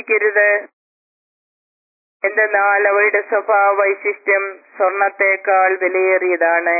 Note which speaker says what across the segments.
Speaker 1: രുത് എന്തെന്നാൽ അവളുടെ സ്വഭാവ വൈശിഷ്ട്യം സ്വർണത്തേക്കാൾ വിലയേറിയതാണ്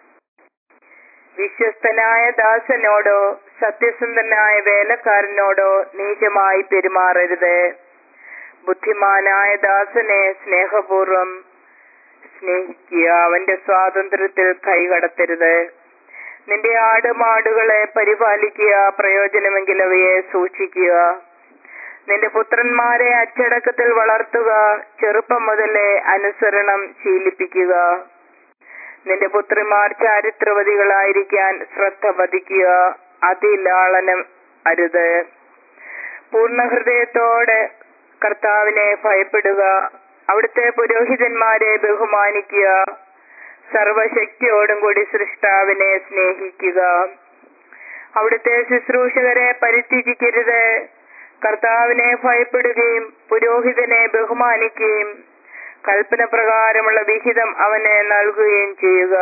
Speaker 1: വിശ്വസ്തനായ ദാസനോടോ സത്യസന്ധനായ വേലക്കാരനോടോ നീചമായി പെരുമാറരുത് ബുദ്ധിമാനായ ദാസനെ സ്നേഹപൂർവം സ്നേഹിക്കുക അവന്റെ സ്വാതന്ത്ര്യത്തിൽ കൈകടത്തരുത് നിന്റെ ആടുമാടുകളെ പരിപാലിക്കുക പ്രയോജനമെങ്കിൽ അവയെ സൂക്ഷിക്കുക നിന്റെ പുത്രന്മാരെ അച്ചടക്കത്തിൽ വളർത്തുക ചെറുപ്പം മുതലേ അനുസരണം ശീലിപ്പിക്കുക നിന്റെ പുത്രിമാർ ചാരിത്രവതികളായിരിക്കാൻ ശ്രദ്ധ പതിക്കുക അതിലാളനം അരുത് പൂർണ്ണ ഹൃദയത്തോടെ കർത്താവിനെ ഭയപ്പെടുക അവിടുത്തെ പുരോഹിതന്മാരെ ബഹുമാനിക്കുക സർവശക്തിയോടും കൂടി സൃഷ്ടാവിനെ സ്നേഹിക്കുക അവിടുത്തെ ശുശ്രൂഷകരെ പരിത്യജിക്കരുത് കർത്താവിനെ ഭയപ്പെടുകയും പുരോഹിതനെ ബഹുമാനിക്കുകയും കൽപ്പന പ്രകാരമുള്ള വിഹിതം അവന് നൽകുകയും ചെയ്യുക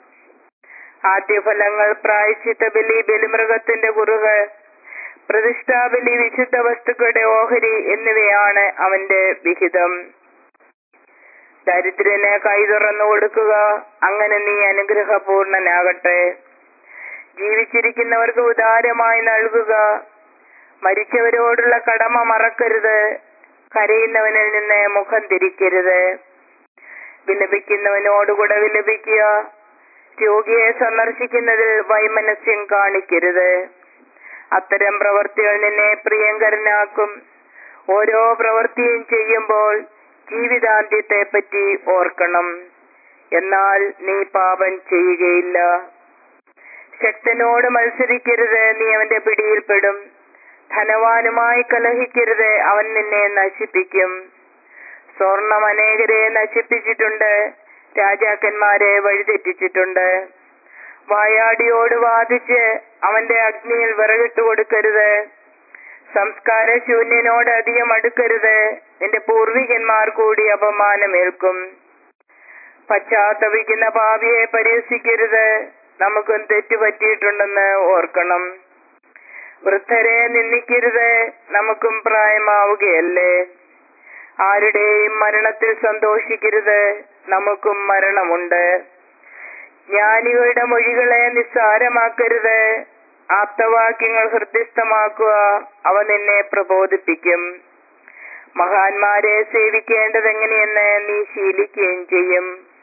Speaker 1: ആദ്യഫലങ്ങൾ പ്രായച്ചിത്ത ബലി ബലിമൃഗത്തിന്റെ കുറുകൾ പ്രതിഷ്ഠാബലി വിശുദ്ധ വസ്തുക്കളുടെ ഓഹരി എന്നിവയാണ് അവന്റെ വിഹിതം ദരിദ്രന് കൈ തുറന്നു കൊടുക്കുക അങ്ങനെ നീ അനുഗ്രഹപൂർണനാകട്ടെ ജീവിച്ചിരിക്കുന്നവർക്ക് ഉദാരമായി നൽകുക മരിച്ചവരോടുള്ള കടമ മറക്കരുത് കരയുന്നവനിൽ നിന്ന് മുഖം തിരിക്കരുത് വിലപിക്കുന്നവനോടുകൂടെ വിലപിക്കുക രോഗിയെ സന്ദർശിക്കുന്നതിൽ വൈമനസ്യം കാണിക്കരുത് അത്തരം പ്രവൃത്തികൾ നിന്നെ പ്രിയങ്കരനാക്കും ഓരോ പ്രവൃത്തിയും ചെയ്യുമ്പോൾ ജീവിതാന്ത്യത്തെ പറ്റി ഓർക്കണം എന്നാൽ നീ പാപം ചെയ്യുകയില്ല ശക്തനോട് മത്സരിക്കരുത് നീ അവന്റെ പിടിയിൽപ്പെടും ധനവാനുമായി കലഹിക്കരുത് അവൻ നിന്നെ നശിപ്പിക്കും സ്വർണം അനേകരെ നശിപ്പിച്ചിട്ടുണ്ട് രാജാക്കന്മാരെ വഴിതെറ്റിച്ചിട്ടുണ്ട് വായാടിയോട് വാദിച്ച് അവന്റെ അഗ്നിയിൽ വിറകിട്ട് കൊടുക്കരുത് സംസ്കാര ശൂന്യനോട് അധികം അടുക്കരുത് നിന്റെ പൂർവികന്മാർ കൂടി അപമാനമേൽക്കും പശ്ചാത്തപിക്കുന്ന പാപിയെ പരിഹസിക്കരുത് നമുക്കും തെറ്റുപറ്റിയിട്ടുണ്ടെന്ന് ഓർക്കണം വൃദ്ധരെ നിന്ദിക്കരുത് നമുക്കും പ്രായമാവുകയല്ലേ ആരുടെയും മരണത്തിൽ സന്തോഷിക്കരുത് നമുക്കും മരണമുണ്ട് ജ്ഞാനികളുടെ മൊഴികളെ നിസ്സാരമാക്കരുത് ആപ്തവാക്യങ്ങൾ ഹൃദ്യസ്ഥമാക്കുക അവ നിന്നെ പ്രബോധിപ്പിക്കും മഹാന്മാരെ സേവിക്കേണ്ടതെങ്ങനെയെന്ന് നീ ശീലിക്കുകയും ചെയ്യും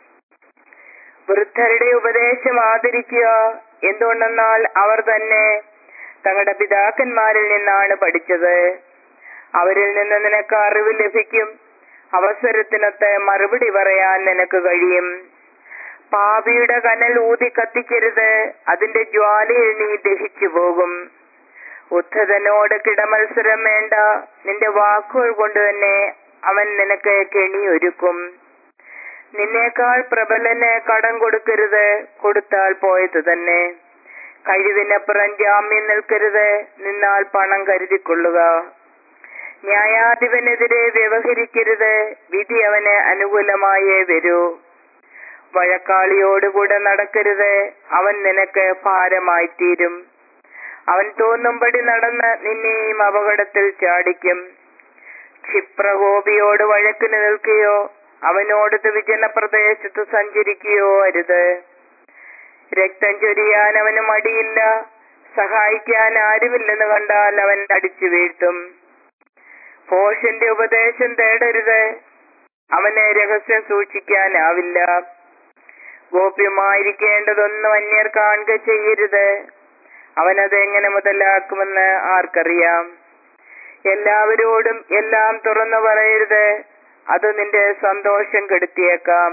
Speaker 1: വൃദ്ധരുടെ ഉപദേശം ആദരിക്കുക എന്തുകൊണ്ടെന്നാൽ അവർ തന്നെ തങ്ങളുടെ പിതാക്കന്മാരിൽ നിന്നാണ് പഠിച്ചത് അവരിൽ നിന്ന് നിനക്ക് അറിവ് ലഭിക്കും അവസരത്തിനൊത്ത് മറുപടി പറയാൻ നിനക്ക് കഴിയും പാപിയുടെ കനൽ ഊതി കത്തിക്കരുത് അതിന്റെ ജ്വാലയിൽ നീ ദഹിച്ചു പോകും ഉദ്ധതനോട് കിടമത്സരം വേണ്ട നിന്റെ വാക്കുകൾ കൊണ്ട് തന്നെ അവൻ നിനക്ക് കെണിയൊരുക്കും നിന്നേക്കാൾ പ്രബലന് കടം കൊടുക്കരുത് കൊടുത്താൽ പോയത് തന്നെ കഴിവിനപ്പുറം ജാമ്യം നിൽക്കരുത് നിന്നാൽ പണം കരുതിക്കൊള്ളുക ന്യായാധിപനെതിരെ വ്യവഹരിക്കരുത് വിധി അവന് അനുകൂലമായേ വരൂ വഴക്കാളിയോടുകൂടെ നടക്കരുത് അവൻ നിനക്ക് ഭാരമായി തീരും അവൻ തോന്നുംപടി നടന്ന് നിന്നെയും അപകടത്തിൽ ചാടിക്കും ക്ഷിപ്രകോപിയോട് വഴക്കിന് നിൽക്കുകയോ അവനോട് വിജന പ്രദേശത്ത് സഞ്ചരിക്കുകയോ അരുത് രക്തം ചൊരിയാൻ അവന് മടിയില്ല സഹായിക്കാൻ ആരുമില്ലെന്ന് കണ്ടാൽ അവൻ അടിച്ചു വീഴ്ത്തും ഭോഷന്റെ ഉപദേശം തേടരുത് അവനെ രഹസ്യം സൂക്ഷിക്കാനാവില്ല ഗോപ്യമായിരിക്കേണ്ടതൊന്നും അന്യർ കാണുക ചെയ്യരുത് അവനത് എങ്ങനെ മുതലാക്കുമെന്ന് ആർക്കറിയാം എല്ലാവരോടും എല്ലാം തുറന്നു പറയരുത് അത് നിന്റെ സന്തോഷം കെടുത്തിയേക്കാം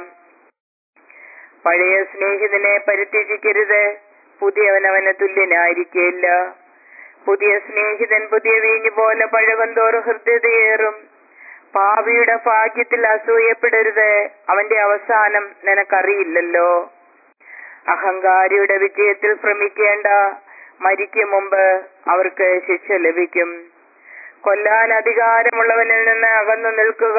Speaker 1: പഴയ സ്നേഹിതനെ പരിത്യജിക്കരുത് പുതിയവൻ അവന് തുല്യനായിരിക്കില്ല പുതിയ സ്നേഹിതൻ പുതിയ വീഞ്ഞു പോലെ പഴകം തോറും ഹൃദയതയേറും പാവിയുടെ ഭാഗ്യത്തിൽ അസൂയപ്പെടരുത് അവന്റെ അവസാനം നിനക്കറിയില്ലല്ലോ അഹങ്കാരിയുടെ വിജയത്തിൽ ഭ്രമിക്കേണ്ട മരിക്കും മുമ്പ് അവർക്ക് ശിക്ഷ ലഭിക്കും കൊല്ലാൻ അധികാരമുള്ളവനിൽ നിന്ന് അകന്നു നിൽക്കുക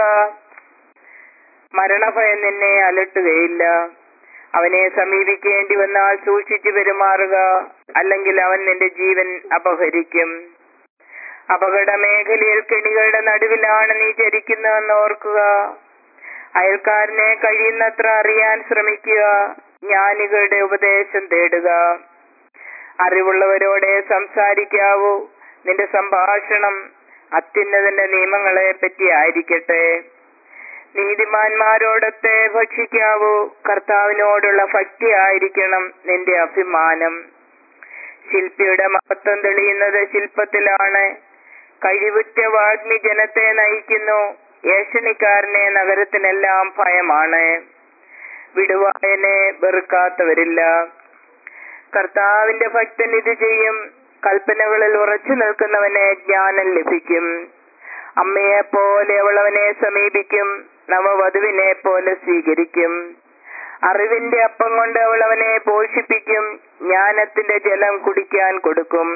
Speaker 1: മരണഭയം നിന്നെ അലട്ടുകയില്ല അവനെ സമീപിക്കേണ്ടി വന്നാൽ സൂക്ഷിച്ചു പെരുമാറുക അല്ലെങ്കിൽ അവൻ നിന്റെ ജീവൻ അപഹരിക്കും അപകട മേഖലയിൽ കെണികളുടെ നടുവിലാണ് നീ ചരിക്കുന്നതെന്ന് ഓർക്കുക അയൽക്കാരനെ കഴിയുന്നത്ര അറിയാൻ ശ്രമിക്കുക ജ്ഞാനികളുടെ ഉപദേശം തേടുക അറിവുള്ളവരോടെ സംസാരിക്കാവൂ നിന്റെ സംഭാഷണം അത്യുന്നതന്റെ നിയമങ്ങളെ പറ്റി ആയിരിക്കട്ടെ നീതിമാന്മാരോടൊത്തെ ഭക്ഷിക്കാവൂ കർത്താവിനോടുള്ള ഭക്തി ആയിരിക്കണം നിന്റെ അഭിമാനം ശില്പിയുടെ മഹത്വം തെളിയുന്നത് ശില്പത്തിലാണ് കഴിവുറ്റ വാഗ്മി ജനത്തെ നയിക്കുന്നു ഏഷണിക്കാരനെ നഗരത്തിനെല്ലാം ഭയമാണ് വിടുവായനെ വെറുക്കാത്തവരില്ല കർത്താവിന്റെ ഭക്തൻ ഇത് ചെയ്യും കൽപ്പനകളിൽ ഉറച്ചു നിൽക്കുന്നവനെ ജ്ഞാനം ലഭിക്കും അമ്മയെ പോലെ അവൾ അവനെ സമീപിക്കും നവവധുവിനെ പോലെ സ്വീകരിക്കും അറിവിന്റെ അപ്പം കൊണ്ട് അവൾ അവനെ പോഷിപ്പിക്കും ജ്ഞാനത്തിന്റെ ജലം കുടിക്കാൻ കൊടുക്കും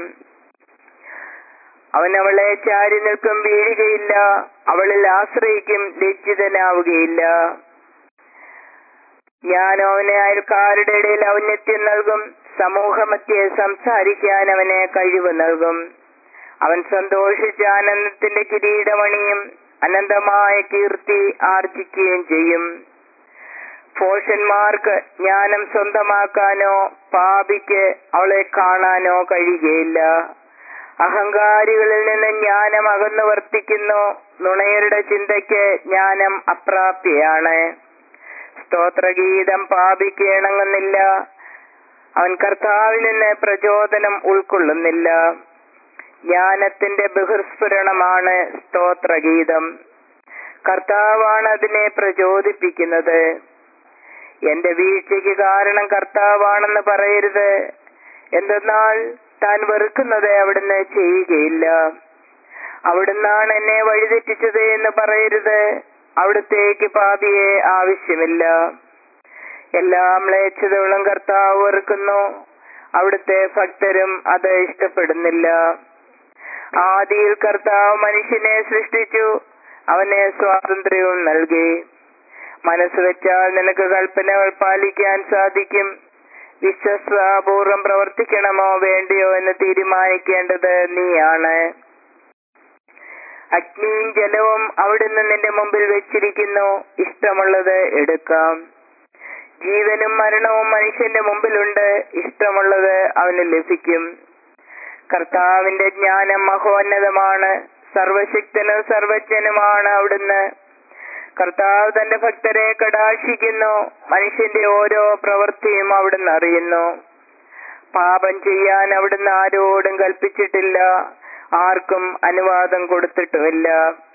Speaker 1: അവൻ അവളെ ചാരി നിൽക്കും വീഴുകയില്ല അവളിൽ ആശ്രയിക്കും ലജ്ജിതനാവുകയില്ല ഞാൻ അവനെ അയൽക്കാരുടെ ഇടയിൽ ഔന്നത്യം നൽകും സമൂഹമധ്യെ സംസാരിക്കാൻ അവനെ കഴിവ് നൽകും അവൻ സന്തോഷിച്ച് ആനന്ദത്തിന്റെ കിരീടമണിയും അനന്തമായ കീർത്തി ആർജിക്കുകയും ചെയ്യും ഫോഷന്മാർക്ക് ജ്ഞാനം സ്വന്തമാക്കാനോ പാപിക്ക് അവളെ കാണാനോ കഴിയുകയില്ല അഹങ്കാരികളിൽ നിന്ന് ജ്ഞാനം അകന്നു വർത്തിക്കുന്നു നുണയരുടെ ചിന്തയ്ക്ക് ജ്ഞാനം അപ്രാപ്യയാണ് സ്തോത്രഗീതം പാപിക്ക് ഇണങ്ങുന്നില്ല അവൻ കർത്താവിൽ നിന്ന് പ്രചോദനം ഉൾക്കൊള്ളുന്നില്ല ജ്ഞാനത്തിന്റെ ബഹിർസ്ഫുരണമാണ് സ്തോത്രഗീതം കർത്താവാണ് അതിനെ പ്രചോദിപ്പിക്കുന്നത് എന്റെ വീഴ്ചയ്ക്ക് കാരണം കർത്താവാണെന്ന് പറയരുത് എന്തെന്നാൽ താൻ വെറുക്കുന്നത് അവിടുന്ന് ചെയ്യുകയില്ല അവിടുന്നാണ് എന്നെ വഴിതെറ്റിച്ചത് എന്ന് പറയരുത് അവിടുത്തേക്ക് പാപിയെ ആവശ്യമില്ല എല്ലാ മ്ലേച്ഛതകളും കർത്താവ് വെറുക്കുന്നു അവിടുത്തെ ഭക്തരും അത് ഇഷ്ടപ്പെടുന്നില്ല ആദിയിൽ കർത്താവ് മനുഷ്യനെ സൃഷ്ടിച്ചു അവനെ സ്വാതന്ത്ര്യവും നൽകി മനസ്സ് വെച്ചാൽ നിനക്ക് കൽപ്പനകൾ പാലിക്കാൻ സാധിക്കും വിശ്വസ്താപൂർവം പ്രവർത്തിക്കണമോ വേണ്ടിയോ എന്ന് തീരുമാനിക്കേണ്ടത് നീയാണ് അഗ്നിയും ജലവും അവിടുന്ന് നിന്റെ മുമ്പിൽ വെച്ചിരിക്കുന്നു ഇഷ്ടമുള്ളത് എടുക്കാം ജീവനും മരണവും മനുഷ്യന്റെ മുമ്പിലുണ്ട് ഇഷ്ടമുള്ളത് അവന് ലഭിക്കും കർത്താവിന്റെ ജ്ഞാനം മഹോന്നതമാണ് സർവശക്തനും സർവജ്ഞനുമാണ് അവിടുന്ന് കർത്താവ് തന്റെ ഭക്തരെ കടാക്ഷിക്കുന്നു മനുഷ്യന്റെ ഓരോ പ്രവൃത്തിയും അവിടുന്ന് അറിയുന്നു പാപം ചെയ്യാൻ അവിടുന്ന് ആരോടും കൽപ്പിച്ചിട്ടില്ല ആർക്കും അനുവാദം കൊടുത്തിട്ടുമില്ല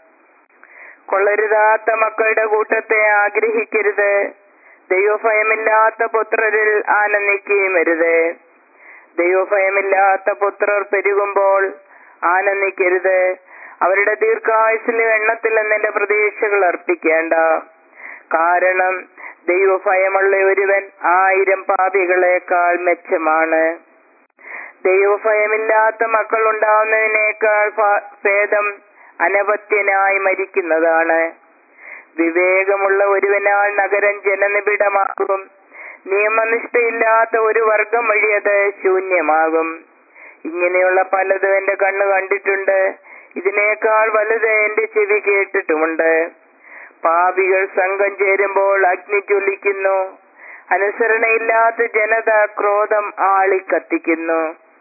Speaker 1: കൊള്ളരുതാത്ത മക്കളുടെ കൂട്ടത്തെ ആഗ്രഹിക്കരുത് ദൈവഭയമില്ലാത്ത പുത്രരിൽ ആനന്ദിക്കുകയും അരുത് ദൈവഭയമില്ലാത്ത പുത്രർ പെരുകുമ്പോൾ ആനന്ദിക്കരുത് അവരുടെ ദീർഘായുസിലും എണ്ണത്തിലും നിന്റെ പ്രതീക്ഷകൾ അർപ്പിക്കേണ്ട കാരണം ദൈവഭയമുള്ള ഒരുവൻ ആയിരം പാപികളെക്കാൾ മെച്ചമാണ് ദൈവഭയമില്ലാത്ത മക്കൾ ഉണ്ടാവുന്നതിനേക്കാൾ ഭ- ഭേദം അനപത്യനായി മരിക്കുന്നതാണ് വിവേകമുള്ള ഒരുവനാൽ നഗരം ജനനിബിഡമാകും നിയമനിഷ്ഠയില്ലാത്ത ഒരു വർഗം വഴി അത് ശൂന്യമാകും ഇങ്ങനെയുള്ള പലതും എന്റെ കണ്ണ് കണ്ടിട്ടുണ്ട് ഇതിനേക്കാൾ വലുത് എന്റെ ചെവി കേട്ടിട്ടുമുണ്ട് പാപികൾ സംഘം ചേരുമ്പോൾ അഗ്നി ജ്വലിക്കുന്നു അനുസരണയില്ലാത്ത ജനത ക്രോധം ആളിക്കത്തിക്കുന്നു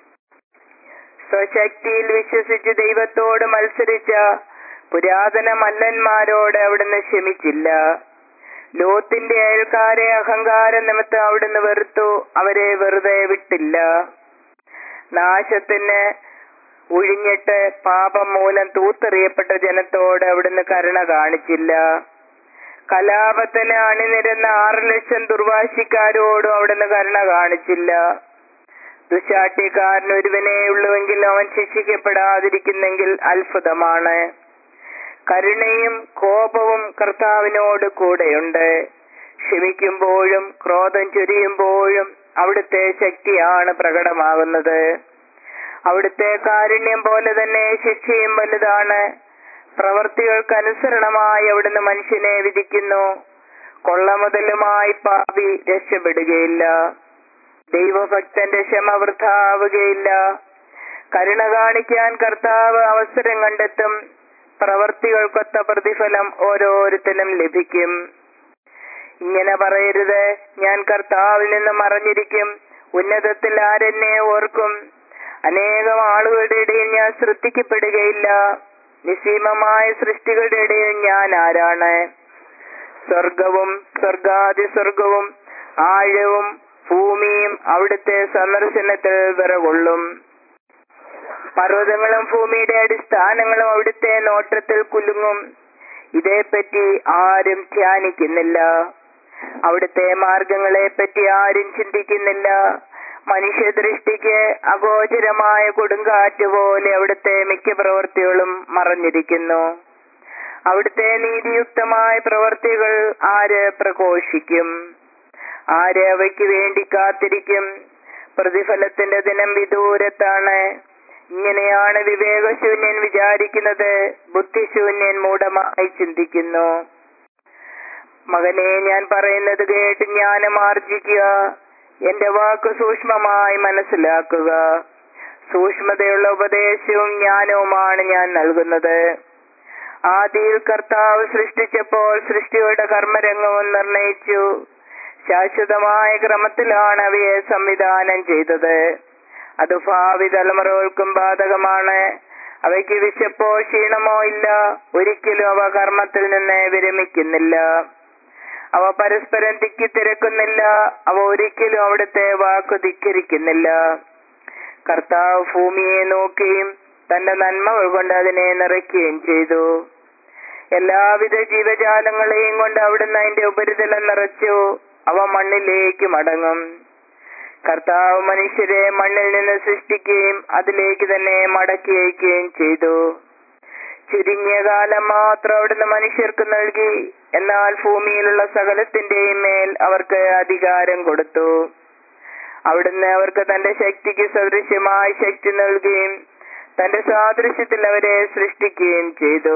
Speaker 1: സ്വശക്തിയിൽ വിശ്വസിച്ച് ദൈവത്തോട് മത്സരിച്ച പുരാതന മല്ലന്മാരോട് അവിടുന്ന് ക്ഷമിച്ചില്ല ലോത്തിന്റെ അയൽക്കാരെ അഹങ്കാര നിമിത്തം അവിടുന്ന് വെറുത്തു അവരെ വെറുതെ വിട്ടില്ല നാശത്തിന് ഒഴിഞ്ഞിട്ട് പാപം മൂലം തൂത്തെറിയപ്പെട്ട ജനത്തോട് അവിടുന്ന് കരുണ കാണിച്ചില്ല കലാപത്തിന് അണിനിരന്ന ആറ് ലക്ഷം ദുർവാശിക്കാരോടും അവിടുന്ന് കരുണ കാണിച്ചില്ല ദുശാട്ടിക്കാരൻ ഒരുവനേ ഉള്ളുവെങ്കിൽ അവൻ ശിക്ഷിക്കപ്പെടാതിരിക്കുന്നെങ്കിൽ അത്ഭുതമാണ് കരുണയും കോപവും കർത്താവിനോട് കൂടെയുണ്ട് ക്ഷമിക്കുമ്പോഴും ക്രോധം ചൊരിയുമ്പോഴും അവിടുത്തെ ശക്തിയാണ് പ്രകടമാകുന്നത് അവിടുത്തെ കാരുണ്യം പോലെ തന്നെ ശിക്ഷയും വലുതാണ് പ്രവർത്തികൾക്ക് അനുസരണമായി അവിടുന്ന് മനുഷ്യനെ വിധിക്കുന്നു കൊള്ള മുതലുമായി പാപി രക്ഷപ്പെടുകയില്ല ദൈവഭക്തന്റെ ക്ഷമ വൃഥാവുകയില്ല കരുണ കാണിക്കാൻ കർത്താവ് അവസരം കണ്ടെത്തും പ്രവർത്തികൾക്കൊത്ത പ്രതിഫലം ഓരോരുത്തരും ലഭിക്കും ഇങ്ങനെ പറയരുത് ഞാൻ കർത്താവിൽ നിന്ന് മറഞ്ഞിരിക്കും ഉന്നതത്തിൽ ആരെന്നെ ഓർക്കും അനേകം ആളുകളുടെ ഇടയിൽ ഞാൻ ശ്രദ്ധിക്കപ്പെടുകയില്ല നിസീമമായ സൃഷ്ടികളുടെ ഇടയിൽ ഞാൻ ആരാണ് സ്വർഗവും സ്വർഗാതി സ്വർഗവും ആഴവും ഭൂമിയും അവിടുത്തെ സന്ദർശനത്തിൽ വിറകൊള്ളും പർവ്വതങ്ങളും ഭൂമിയുടെ അടിസ്ഥാനങ്ങളും അവിടുത്തെ നോട്ടത്തിൽ കുലുങ്ങും ഇതേപ്പറ്റി ആരും ധ്യാനിക്കുന്നില്ല അവിടുത്തെ മാർഗങ്ങളെ പറ്റി ആരും ചിന്തിക്കുന്നില്ല മനുഷ്യദൃഷ്ടിക്ക് അഗോചരമായ കൊടുങ്കാറ്റ് പോലെ അവിടുത്തെ മിക്ക പ്രവൃത്തികളും മറഞ്ഞിരിക്കുന്നു അവിടുത്തെ നീതിയുക്തമായ പ്രവൃത്തികൾ ആര് പ്രഘോഷിക്കും ആര് അവയ്ക്ക് വേണ്ടി കാത്തിരിക്കും പ്രതിഫലത്തിന്റെ ദിനം വിദൂരത്താണ് ഇങ്ങനെയാണ് വിവേകശൂന്യൻ വിചാരിക്കുന്നത് ബുദ്ധിശൂന്യൻ മൂഢമായി ചിന്തിക്കുന്നു മകനെ ഞാൻ പറയുന്നത് കേട്ട് ജ്ഞാനം ആർജിക്കുക എന്റെ വാക്ക് സൂക്ഷ്മമായി മനസ്സിലാക്കുക സൂക്ഷ്മതയുള്ള ഉപദേശവും ജ്ഞാനവുമാണ് ഞാൻ നൽകുന്നത് ആദിയിൽ കർത്താവ് സൃഷ്ടിച്ചപ്പോൾ സൃഷ്ടിയുടെ കർമ്മരംഗവും നിർണയിച്ചു ശാശ്വതമായ ക്രമത്തിലാണ് അവയെ സംവിധാനം ചെയ്തത് അത് ഭാവി തലമുറകൾക്കും ബാധകമാണ് അവയ്ക്ക് വിശപ്പോ ക്ഷീണമോ ഇല്ല ഒരിക്കലും അവ കർമ്മത്തിൽ നിന്ന് വിരമിക്കുന്നില്ല അവ പരസ്പരം തിക്കിത്തിരക്കുന്നില്ല അവ ഒരിക്കലും അവിടുത്തെ വാക്കു ധിക്കരിക്കുന്നില്ല കർത്താവ് ഭൂമിയെ നോക്കുകയും തന്റെ നന്മകൾ കൊണ്ട് അതിനെ നിറയ്ക്കുകയും ചെയ്തു എല്ലാവിധ ജീവജാലങ്ങളെയും കൊണ്ട് അവിടുന്ന് അതിന്റെ ഉപരിതലം നിറച്ചു അവ മണ്ണിലേക്ക് മടങ്ങും കർത്താവ് മനുഷ്യരെ മണ്ണിൽ നിന്ന് സൃഷ്ടിക്കുകയും അതിലേക്ക് തന്നെ മടക്കി അയക്കുകയും ചെയ്തു ചുരുങ്ങിയ കാലം മാത്രം അവിടുന്ന് മനുഷ്യർക്ക് നൽകി എന്നാൽ ഭൂമിയിലുള്ള സകലത്തിന്റെയും മേൽ അവർക്ക് അധികാരം കൊടുത്തു അവിടുന്ന് അവർക്ക് തന്റെ ശക്തിക്ക് സദൃശ്യമായ ശക്തി നൽകുകയും തന്റെ സാദൃശ്യത്തിൽ അവരെ സൃഷ്ടിക്കുകയും ചെയ്തു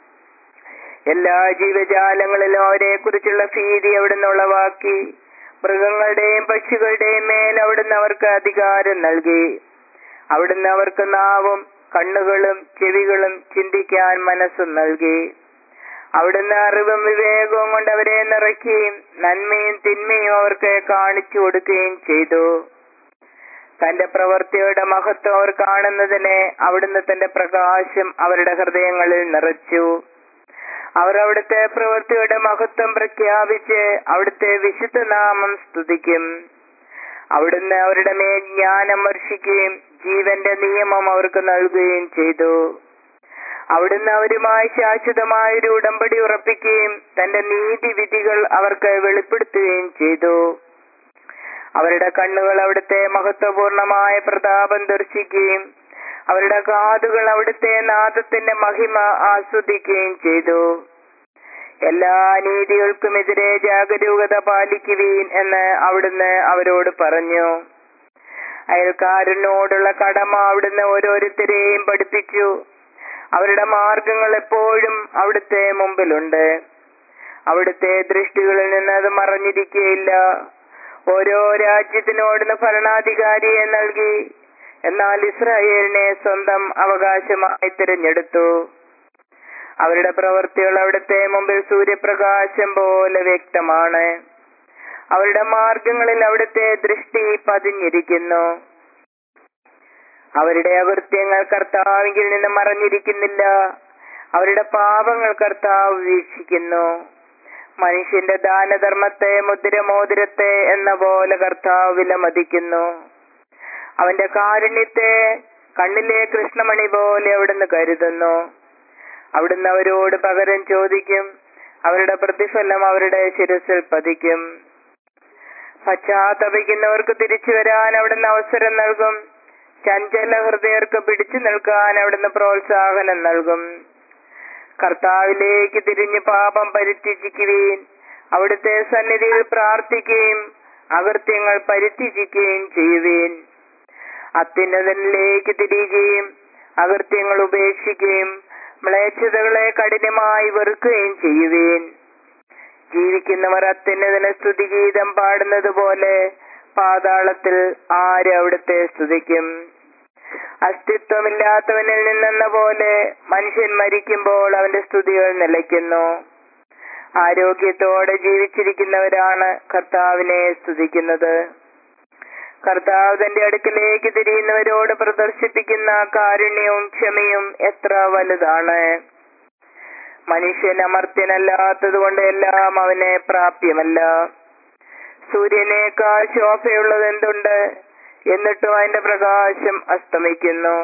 Speaker 1: എല്ലാ ജീവജാലങ്ങളിലും അവരെ കുറിച്ചുള്ള ഭീതി അവിടുന്ന് ഉളവാക്കി മൃഗങ്ങളുടെയും പക്ഷികളുടെയും മേൽ അവിടുന്ന് അവർക്ക് അധികാരം നൽകി അവിടുന്ന് അവർക്ക് നാവും കണ്ണുകളും ചെവികളും ചിന്തിക്കാൻ മനസ്സും നൽകി അവിടുന്ന് അറിവും വിവേകവും കൊണ്ട് അവരെ നിറയ്ക്കുകയും നന്മയും തിന്മയും അവർക്ക് കാണിച്ചു കൊടുക്കുകയും ചെയ്തു തന്റെ പ്രവൃത്തിയുടെ മഹത്വം അവർ കാണുന്നതിന് അവിടുന്ന് തന്റെ പ്രകാശം അവരുടെ ഹൃദയങ്ങളിൽ നിറച്ചു അവർ അവിടുത്തെ പ്രവൃത്തിയുടെ മഹത്വം പ്രഖ്യാപിച്ച് അവിടുത്തെ വിശുദ്ധ നാമം സ്തുതിക്കും അവിടുന്ന് അവരുടെ മേൽ ജ്ഞാനം വർഷിക്കുകയും ജീവന്റെ നിയമം അവർക്ക് നൽകുകയും ചെയ്തു അവിടുന്ന് അവരുമായി ശാശ്വതമായ ഒരു ഉടമ്പടി ഉറപ്പിക്കുകയും തന്റെ നീതി വിധികൾ അവർക്ക് വെളിപ്പെടുത്തുകയും ചെയ്തു അവരുടെ കണ്ണുകൾ അവിടുത്തെ മഹത്വപൂർണമായ പ്രതാപം ദർശിക്കുകയും അവരുടെ കാതുകൾ അവിടുത്തെ നാദത്തിന്റെ മഹിമ ആസ്വദിക്കുകയും ചെയ്തു എല്ലാ നീതികൾക്കുമെതിരെ ജാഗരൂകത പാലിക്കുവീൻ എന്ന് അവിടുന്ന് അവരോട് പറഞ്ഞു അയൽക്കാരനോടുള്ള കടമ അവിടുന്ന് ഓരോരുത്തരെയും പഠിപ്പിച്ചു അവരുടെ മാർഗങ്ങൾ എപ്പോഴും അവിടുത്തെ മുമ്പിലുണ്ട് അവിടുത്തെ ദൃഷ്ടികളിൽ നിന്ന് അത് മറഞ്ഞിരിക്കുകയില്ല ഓരോ രാജ്യത്തിനോടുന്ന് ഭരണാധികാരിയെ നൽകി എന്നാൽ ഇസ്രായേലിനെ സ്വന്തം അവകാശമായി തിരഞ്ഞെടുത്തു അവരുടെ പ്രവൃത്തികൾ അവിടുത്തെ മുമ്പിൽ സൂര്യപ്രകാശം പോലെ വ്യക്തമാണ് അവരുടെ മാർഗങ്ങളിൽ അവിടുത്തെ ദൃഷ്ടി പതിഞ്ഞിരിക്കുന്നു അവരുടെ അകൃത്യങ്ങൾ കർത്താവിങ്കിൽ നിന്ന് മറഞ്ഞിരിക്കുന്നില്ല അവരുടെ പാപങ്ങൾ കർത്താവ് വീക്ഷിക്കുന്നു മനുഷ്യന്റെ ദാനധർമ്മത്തെ മുദ്രമോതിരത്തെ എന്ന പോലെ കർത്താവ് വിലമതിക്കുന്നു അവന്റെ കാരുണ്യത്തെ കണ്ണിലെ കൃഷ്ണമണി പോലെ അവിടുന്ന് കരുതുന്നു അവിടുന്ന് അവരോട് പകരം ചോദിക്കും അവരുടെ പ്രതിഫലം അവരുടെ ശിരസിൽ പതിക്കും പശ്ചാത്തപിക്കുന്നവർക്ക് തിരിച്ചു വരാൻ അവിടുന്ന് അവസരം നൽകും ചഞ്ചല ഹൃദയർക്ക് പിടിച്ചു നിൽക്കാൻ അവിടുന്ന് പ്രോത്സാഹനം നൽകും കർത്താവിലേക്ക് തിരിഞ്ഞ് പാപം പരിത്യജിക്കുകയും അവിടുത്തെ സന്നിധിയിൽ പ്രാർത്ഥിക്കുകയും അകൃത്യങ്ങൾ പരിത്യജിക്കുകയും ചെയ്യുവീൻ അത്യുന്നതനിലേക്ക് തിരിയുകയും അകൃത്യങ്ങൾ ഉപേക്ഷിക്കുകയും മ്ലേച്ഛതകളെ കഠിനമായി വെറുക്കുകയും ചെയ്യുവീൻ ജീവിക്കുന്നവർ അത്യുന്നതന സ്തുതിഗീതം പാടുന്നത് പോലെ പാതാളത്തിൽ ആര് അവിടുത്തെ സ്തുതിക്കും അസ്തിത്വമില്ലാത്തവനിൽ നിന്നെന്ന പോലെ മനുഷ്യൻ മരിക്കുമ്പോൾ അവന്റെ സ്തുതികൾ നിലയ്ക്കുന്നു ആരോഗ്യത്തോടെ ജീവിച്ചിരിക്കുന്നവരാണ് കർത്താവിനെ സ്തുതിക്കുന്നത് കർത്താവ് തന്റെ അടുക്കലേക്ക് തിരിയുന്നവരോട് പ്രദർശിപ്പിക്കുന്ന കാരുണ്യവും ക്ഷമയും എത്ര വലുതാണ് മനുഷ്യൻ അമർത്യനല്ലാത്തതുകൊണ്ട് എല്ലാം അവനെ പ്രാപ്യമല്ല സൂര്യനേക്കാൾ ശോഭയുള്ളത് എന്തുണ്ട് എന്നിട്ടും അതിന്റെ പ്രകാശം അസ്തമിക്കുന്നു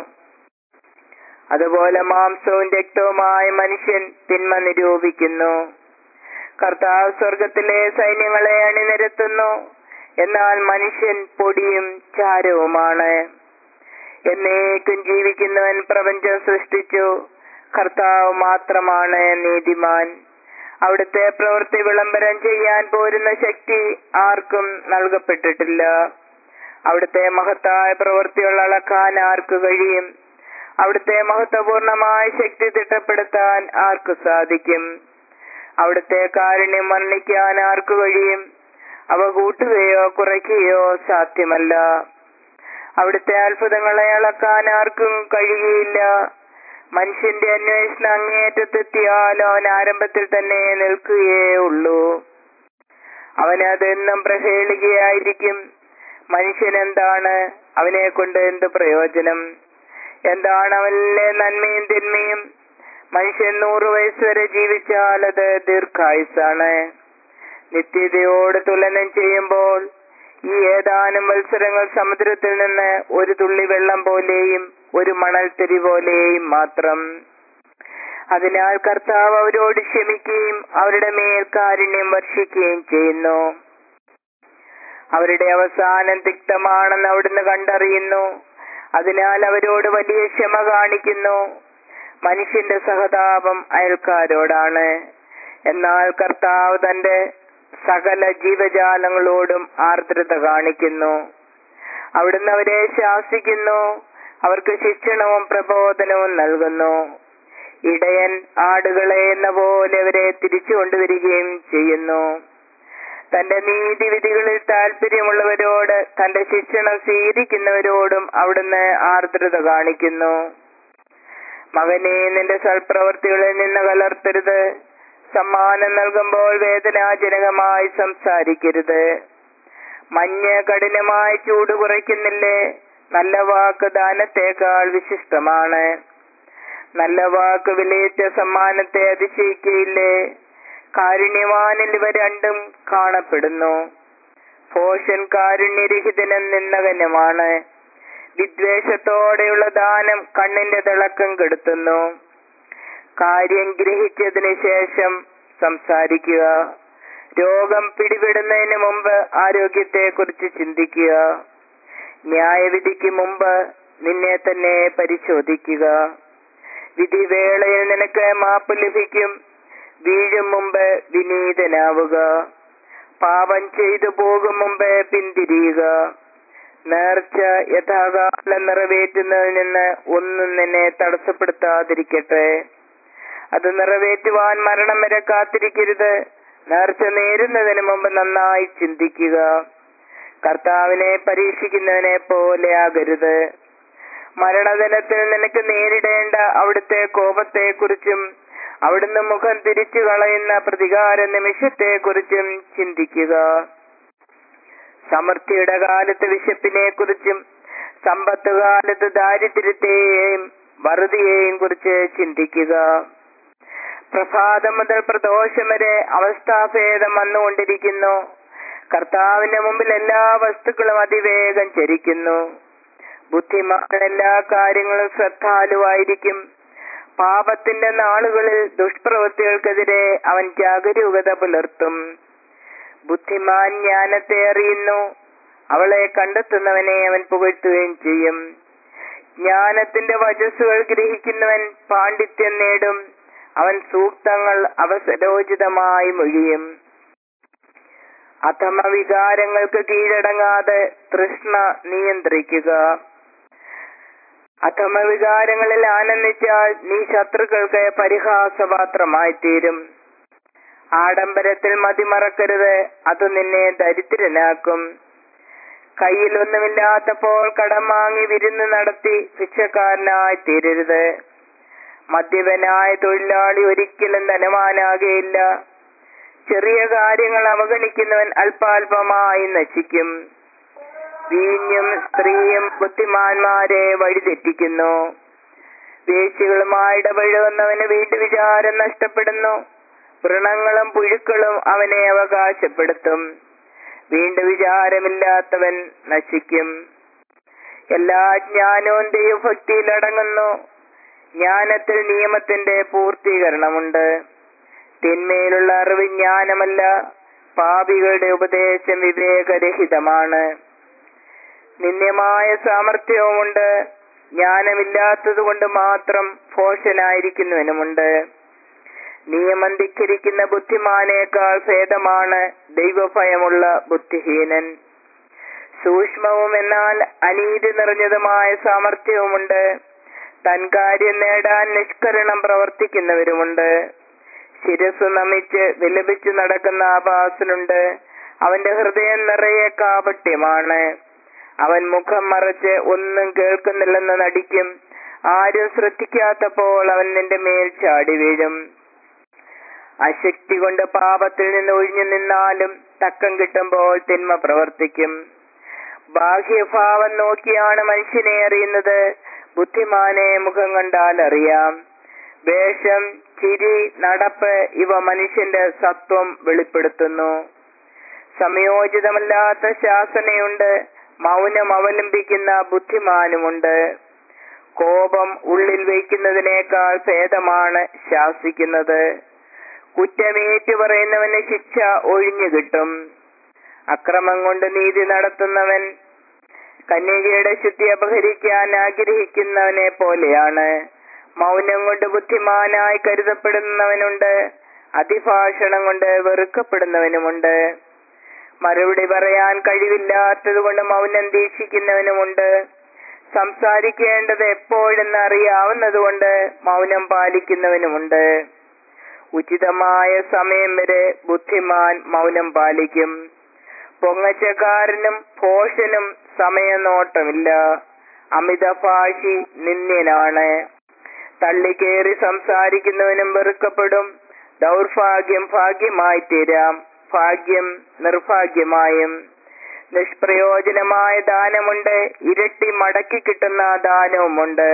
Speaker 1: അതുപോലെ മാംസവും രക്തവുമായ മനുഷ്യൻ തിന്മ നിരൂപിക്കുന്നു കർത്താവ് സ്വർഗത്തിലെ സൈന്യങ്ങളെ അണിനിരത്തുന്നു എന്നാൽ മനുഷ്യൻ പൊടിയും ചാരവുമാണ് എന്നേക്കും ജീവിക്കുന്നവൻ പ്രപഞ്ചം സൃഷ്ടിച്ചു കർത്താവ് മാത്രമാണ് നീതിമാൻ അവിടുത്തെ പ്രവൃത്തി വിളംബരം ചെയ്യാൻ പോരുന്ന ശക്തി ആർക്കും നൽകപ്പെട്ടിട്ടില്ല അവിടുത്തെ മഹത്തായ പ്രവൃത്തികൾ അളക്കാൻ ആർക്ക് കഴിയും അവിടുത്തെ മഹത്വപൂർണമായ ശക്തി തിട്ടപ്പെടുത്താൻ ആർക്ക് സാധിക്കും അവിടുത്തെ കാരുണ്യം വർണ്ണിക്കാൻ ആർക്ക് കഴിയും അവ കൂട്ടുകയോ കുറയ്ക്കുകയോ സാധ്യമല്ല അവിടുത്തെ അത്ഭുതങ്ങളെ അളക്കാൻ ആർക്കും കഴിയുകയില്ല മനുഷ്യന്റെ അന്വേഷണം അങ്ങേയറ്റത്തെത്തിയാൽ അവൻ ആരംഭത്തിൽ തന്നെ നിൽക്കുകയേ ഉള്ളൂ അവനതെന്നും പ്രഹേളികയായിരിക്കും മനുഷ്യൻ എന്താണ് അവനെ കൊണ്ട് എന്ത് പ്രയോജനം എന്താണ് അവനിലെ നന്മയും തിന്മയും മനുഷ്യൻ നൂറ് വയസ്സ് വരെ ജീവിച്ചാൽ അത് ദീർഘായുസാണ് നിത്യതയോട് തുലനം ചെയ്യുമ്പോൾ ഈ ഏതാനും മത്സരങ്ങൾ സമുദ്രത്തിൽ നിന്ന് ഒരു തുള്ളി വെള്ളം പോലെയും ഒരു മണൽത്തിരി പോലെയും മാത്രം അതിനാൽ കർത്താവ് അവരോട് ക്ഷമിക്കുകയും അവരുടെ മേൽ കാരുണ്യം വർഷിക്കുകയും ചെയ്യുന്നു അവരുടെ അവസാനം തിക്തമാണെന്ന് അവിടുന്ന് കണ്ടറിയുന്നു അതിനാൽ അവരോട് വലിയ ക്ഷമ കാണിക്കുന്നു മനുഷ്യന്റെ സഹതാപം അയൽക്കാരോടാണ് എന്നാൽ കർത്താവ് തന്റെ സകല ജീവജാലങ്ങളോടും ആർദ്രത കാണിക്കുന്നു അവിടുന്ന് അവരെ ശാസിക്കുന്നു അവർക്ക് ശിക്ഷണവും പ്രബോധനവും നൽകുന്നു ഇടയൻ ആടുകളെ എന്ന പോലെ അവരെ തിരിച്ചു കൊണ്ടുവരികയും ചെയ്യുന്നു തന്റെ നീതിവിധികളിൽ താല്പര്യമുള്ളവരോട് തന്റെ ശിക്ഷണം സ്വീകരിക്കുന്നവരോടും അവിടുന്ന് ആർദ്രത കാണിക്കുന്നു മകനെ നിന്റെ സൽപ്രവർത്തികളിൽ നിന്ന് കലർത്തരുത് സമ്മാനം നൽകുമ്പോൾ വേദനാജനകമായി സംസാരിക്കരുത് മഞ്ഞ് കഠിനമായി ചൂട് കുറയ്ക്കുന്നില്ലേ നല്ല വാക്ക് ദാനത്തേക്കാൾ വിശിഷ്ടമാണ് നല്ല വാക്ക് വിലയേറ്റ സമ്മാനത്തെ അതിശയിക്കയില്ലേ കാരുണ്യവാനിൽ ഇവ രണ്ടും കാണപ്പെടുന്നു പോഷൻ കാരുണ്യരഹിതനും നിന്നകനുമാണ് വിദ്വേഷത്തോടെയുള്ള ദാനം കണ്ണിന്റെ തിളക്കം കെടുത്തുന്നു കാര്യം ഗ്രഹിച്ചതിന് ശേഷം സംസാരിക്കുക രോഗം പിടിപെടുന്നതിന് മുമ്പ് ആരോഗ്യത്തെ കുറിച്ച് ചിന്തിക്കുക ന്യായവിധിക്ക് മുമ്പ് നിന്നെ തന്നെ പരിശോധിക്കുക വിധിവേളയിൽ നിനക്ക് മാപ്പ് ലഭിക്കും വീഴും മുമ്പ് വിനീതനാവുക പാപം ചെയ്തു പോകും മുമ്പ് പിന്തിരിയുക നേർച്ച യഥാകാലം നിറവേറ്റുന്നതിൽ നിന്ന് ഒന്നും നിന്നെ തടസ്സപ്പെടുത്താതിരിക്കട്ടെ അത് നിറവേറ്റുവാൻ മരണം വരെ കാത്തിരിക്കരുത് നേർച്ച നേരുന്നതിന് മുമ്പ് നന്നായി ചിന്തിക്കുക കർത്താവിനെ പരീക്ഷിക്കുന്നവനെ പോലെ ആകരുത് മരണദിനത്തിൽ നിനക്ക് നേരിടേണ്ട അവിടുത്തെ കോപത്തെക്കുറിച്ചും അവിടുന്ന് മുഖം തിരിച്ചു കളയുന്ന പ്രതികാര നിമിഷത്തെ കുറിച്ചും ചിന്തിക്കുക സമൃദ്ധിയുടെ കാലത്ത് വിശപ്പിനെ കുറിച്ചും സമ്പത്ത് കാലത്ത് ദാരിദ്ര്യത്തെയും വറുതിയെയും കുറിച്ച് ചിന്തിക്കുക പ്രഭാതം മുതൽ പ്രദോഷം വരെ അവസ്ഥാഭേദം വന്നുകൊണ്ടിരിക്കുന്നു കർത്താവിന്റെ മുമ്പിൽ എല്ലാ വസ്തുക്കളും അതിവേഗം ചരിക്കുന്നു ബുദ്ധിമാൻ എല്ലാ കാര്യങ്ങളും ശ്രദ്ധാലുവായിരിക്കും പാപത്തിന്റെ നാളുകളിൽ ദുഷ്പ്രവൃത്തികൾക്കെതിരെ അവൻ ജാഗരൂകത പുലർത്തും ബുദ്ധിമാൻ ജ്ഞാനത്തെ അറിയുന്നു അവളെ കണ്ടെത്തുന്നവനെ അവൻ പുകഴ്ത്തുകയും ചെയ്യും ജ്ഞാനത്തിന്റെ വചസ്സുകൾ ഗ്രഹിക്കുന്നവൻ പാണ്ഡിത്യം നേടും അവൻ സൂക്തങ്ങൾ അവസരോചിതമായി മൊഴിയും അധമ വികാരങ്ങൾക്ക് കീഴടങ്ങാതെ തൃഷ്ണ നിയന്ത്രിക്കുക അധമ വികാരങ്ങളിൽ ആനന്ദിച്ചാൽ നീ ശത്രുക്കൾക്ക് പരിഹാസപാത്രമായി തീരും ആഡംബരത്തിൽ മതിമറക്കരുത് അത് നിന്നെ ദരിദ്രനാക്കും കയ്യിലൊന്നുമില്ലാത്തപ്പോൾ കടം വാങ്ങി വിരുന്ന് നടത്തി ഭിക്ഷക്കാരനായി തീരരുത് മദ്യപനായ തൊഴിലാളി ഒരിക്കലും ധനവാനാകുകയില്ല ചെറിയ കാര്യങ്ങൾ അവഗണിക്കുന്നവൻ അല്പാൽപമായി നശിക്കും വീഞ്ഞും സ്ത്രീയും ബുദ്ധിമാന്മാരെ വഴിതെറ്റിക്കുന്നു വേശികളുമായി ഇടപഴകുന്നവന് വീട്ടുവിചാരം നഷ്ടപ്പെടുന്നു വ്രണങ്ങളും പുഴുക്കളും അവനെ അവകാശപ്പെടുത്തും വീണ്ടും വിചാരമില്ലാത്തവൻ നശിക്കും എല്ലാ ജ്ഞാനവും ദൈവഭക്തിയിൽ അടങ്ങുന്നു ജ്ഞാനത്തിൽ നിയമത്തിന്റെ പൂർത്തീകരണമുണ്ട് തിന്മയിലുള്ള അറിവ് ജ്ഞാനമല്ല പാപികളുടെ ഉപദേശം വിവേകരഹിതമാണ് നിന്ദ്യമായ സാമർഥ്യവുമുണ്ട് ജ്ഞാനമില്ലാത്തത് കൊണ്ട് മാത്രം ഭോഷനായിരിക്കുന്നവനുമുണ്ട് നിയമം ധിക്കരിക്കുന്ന ബുദ്ധിമാനേക്കാൾ ഭേദമാണ് ദൈവഭയമുള്ള ബുദ്ധിഹീനൻ സൂക്ഷ്മവും എന്നാൽ അനീതി നിറഞ്ഞതുമായ സാമർഥ്യവുമുണ്ട് തൻ കാര്യം നേടാൻ നിഷ്കരണം പ്രവർത്തിക്കുന്നവരുമുണ്ട് ശിരസ് നമിച്ച് വിലപിച്ചു നടക്കുന്ന ആഭാസനുണ്ട് അവന്റെ ഹൃദയം നിറയെ കാപട്യമാണ് അവൻ മുഖം മറച്ച് ഒന്നും കേൾക്കുന്നില്ലെന്ന് നടിക്കും ആരും ശ്രദ്ധിക്കാത്തപ്പോൾ അവൻ നിന്റെ മേൽ ചാടി വീഴും അശക്തി കൊണ്ട് പാപത്തിൽ നിന്ന് ഒഴിഞ്ഞു നിന്നാലും തക്കം കിട്ടുമ്പോൾ തിന്മ പ്രവർത്തിക്കും ബാഹ്യഭാവം നോക്കിയാണ് മനുഷ്യനെ അറിയുന്നത് ബുദ്ധിമാനെ മുഖം കണ്ടാൽ അറിയാം വേഷം ചിരി നടപ്പ് ഇവ മനുഷ്യന്റെ സത്വം വെളിപ്പെടുത്തുന്നു സമയോചിതമല്ലാത്ത ശാസനയുണ്ട് മൗനം അവലംബിക്കുന്ന ബുദ്ധിമാനുമുണ്ട് കോപം ഉള്ളിൽ വയ്ക്കുന്നതിനേക്കാൾ ഭേദമാണ് ശാസിക്കുന്നത് കുറ്റമേറ്റു പറയുന്നവന് ശിക്ഷ ഒഴിഞ്ഞു കിട്ടും അക്രമം കൊണ്ട് നീതി നടത്തുന്നവൻ കന്യകയുടെ ശുദ്ധി അപഹരിക്കാൻ ആഗ്രഹിക്കുന്നവനെ പോലെയാണ് മൗനം കൊണ്ട് ബുദ്ധിമാനായി കരുതപ്പെടുന്നവനുണ്ട് അതിഭാഷണം കൊണ്ട് വെറുക്കപ്പെടുന്നവനുമുണ്ട് മറുപടി പറയാൻ കഴിവില്ലാത്തത് കൊണ്ട് മൗനം ദീക്ഷിക്കുന്നവനുമുണ്ട് സംസാരിക്കേണ്ടത് എപ്പോഴെന്ന് അറിയാവുന്നതുകൊണ്ട് മൗനം പാലിക്കുന്നവനുമുണ്ട് ഉചിതമായ സമയം വരെ ബുദ്ധിമാൻ മൗനം പാലിക്കും പൊങ്ങച്ചക്കാരനും ഭോഷനും സമയനോട്ടമില്ല അമിതഭാഷി നിന്ദ്യനാണ് തള്ളിക്കേറി സംസാരിക്കുന്നവനും വെറുക്കപ്പെടും ദൗർഭാഗ്യം ഭാഗ്യമായി തീരാം ഭാഗ്യം നിർഭാഗ്യമായും നിഷ്പ്രയോജനമായ ദാനമുണ്ട് ഇരട്ടി മടക്കി കിട്ടുന്ന ദാനവുമുണ്ട്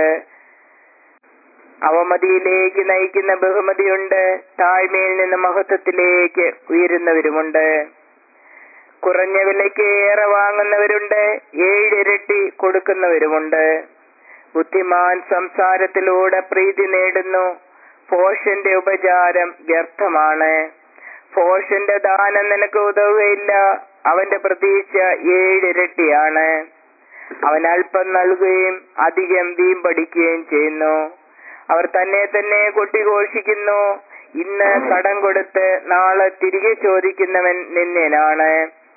Speaker 1: അവമതിയിലേക്ക് നയിക്കുന്ന ബഹുമതിയുണ്ട് താഴ്മയിൽ നിന്ന് മഹത്വത്തിലേക്ക് ഉയരുന്നവരുമുണ്ട് കുറഞ്ഞ വിലയ്ക്ക് ഏറെ വാങ്ങുന്നവരുണ്ട് ഏഴിരട്ടി കൊടുക്കുന്നവരുമുണ്ട് ബുദ്ധിമാൻ സംസാരത്തിലൂടെ പ്രീതി നേടുന്നു ഭോഷന്റെ ഉപചാരം വ്യർത്ഥമാണ് ഭോഷന്റെ ദാനം നിനക്ക് ഉതവുകയില്ല അവന്റെ പ്രതീക്ഷ ഏഴിരട്ടിയാണ് അവൻ അല്പം നൽകുകയും അധികം വീമ്പടിക്കുകയും ചെയ്യുന്നു അവർ തന്നെ തന്നെ കൊട്ടിഘോഷിക്കുന്നു ഇന്ന് കടം കൊടുത്ത് നാളെ തിരികെ ചോദിക്കുന്നവൻ നിന്നേനാണ്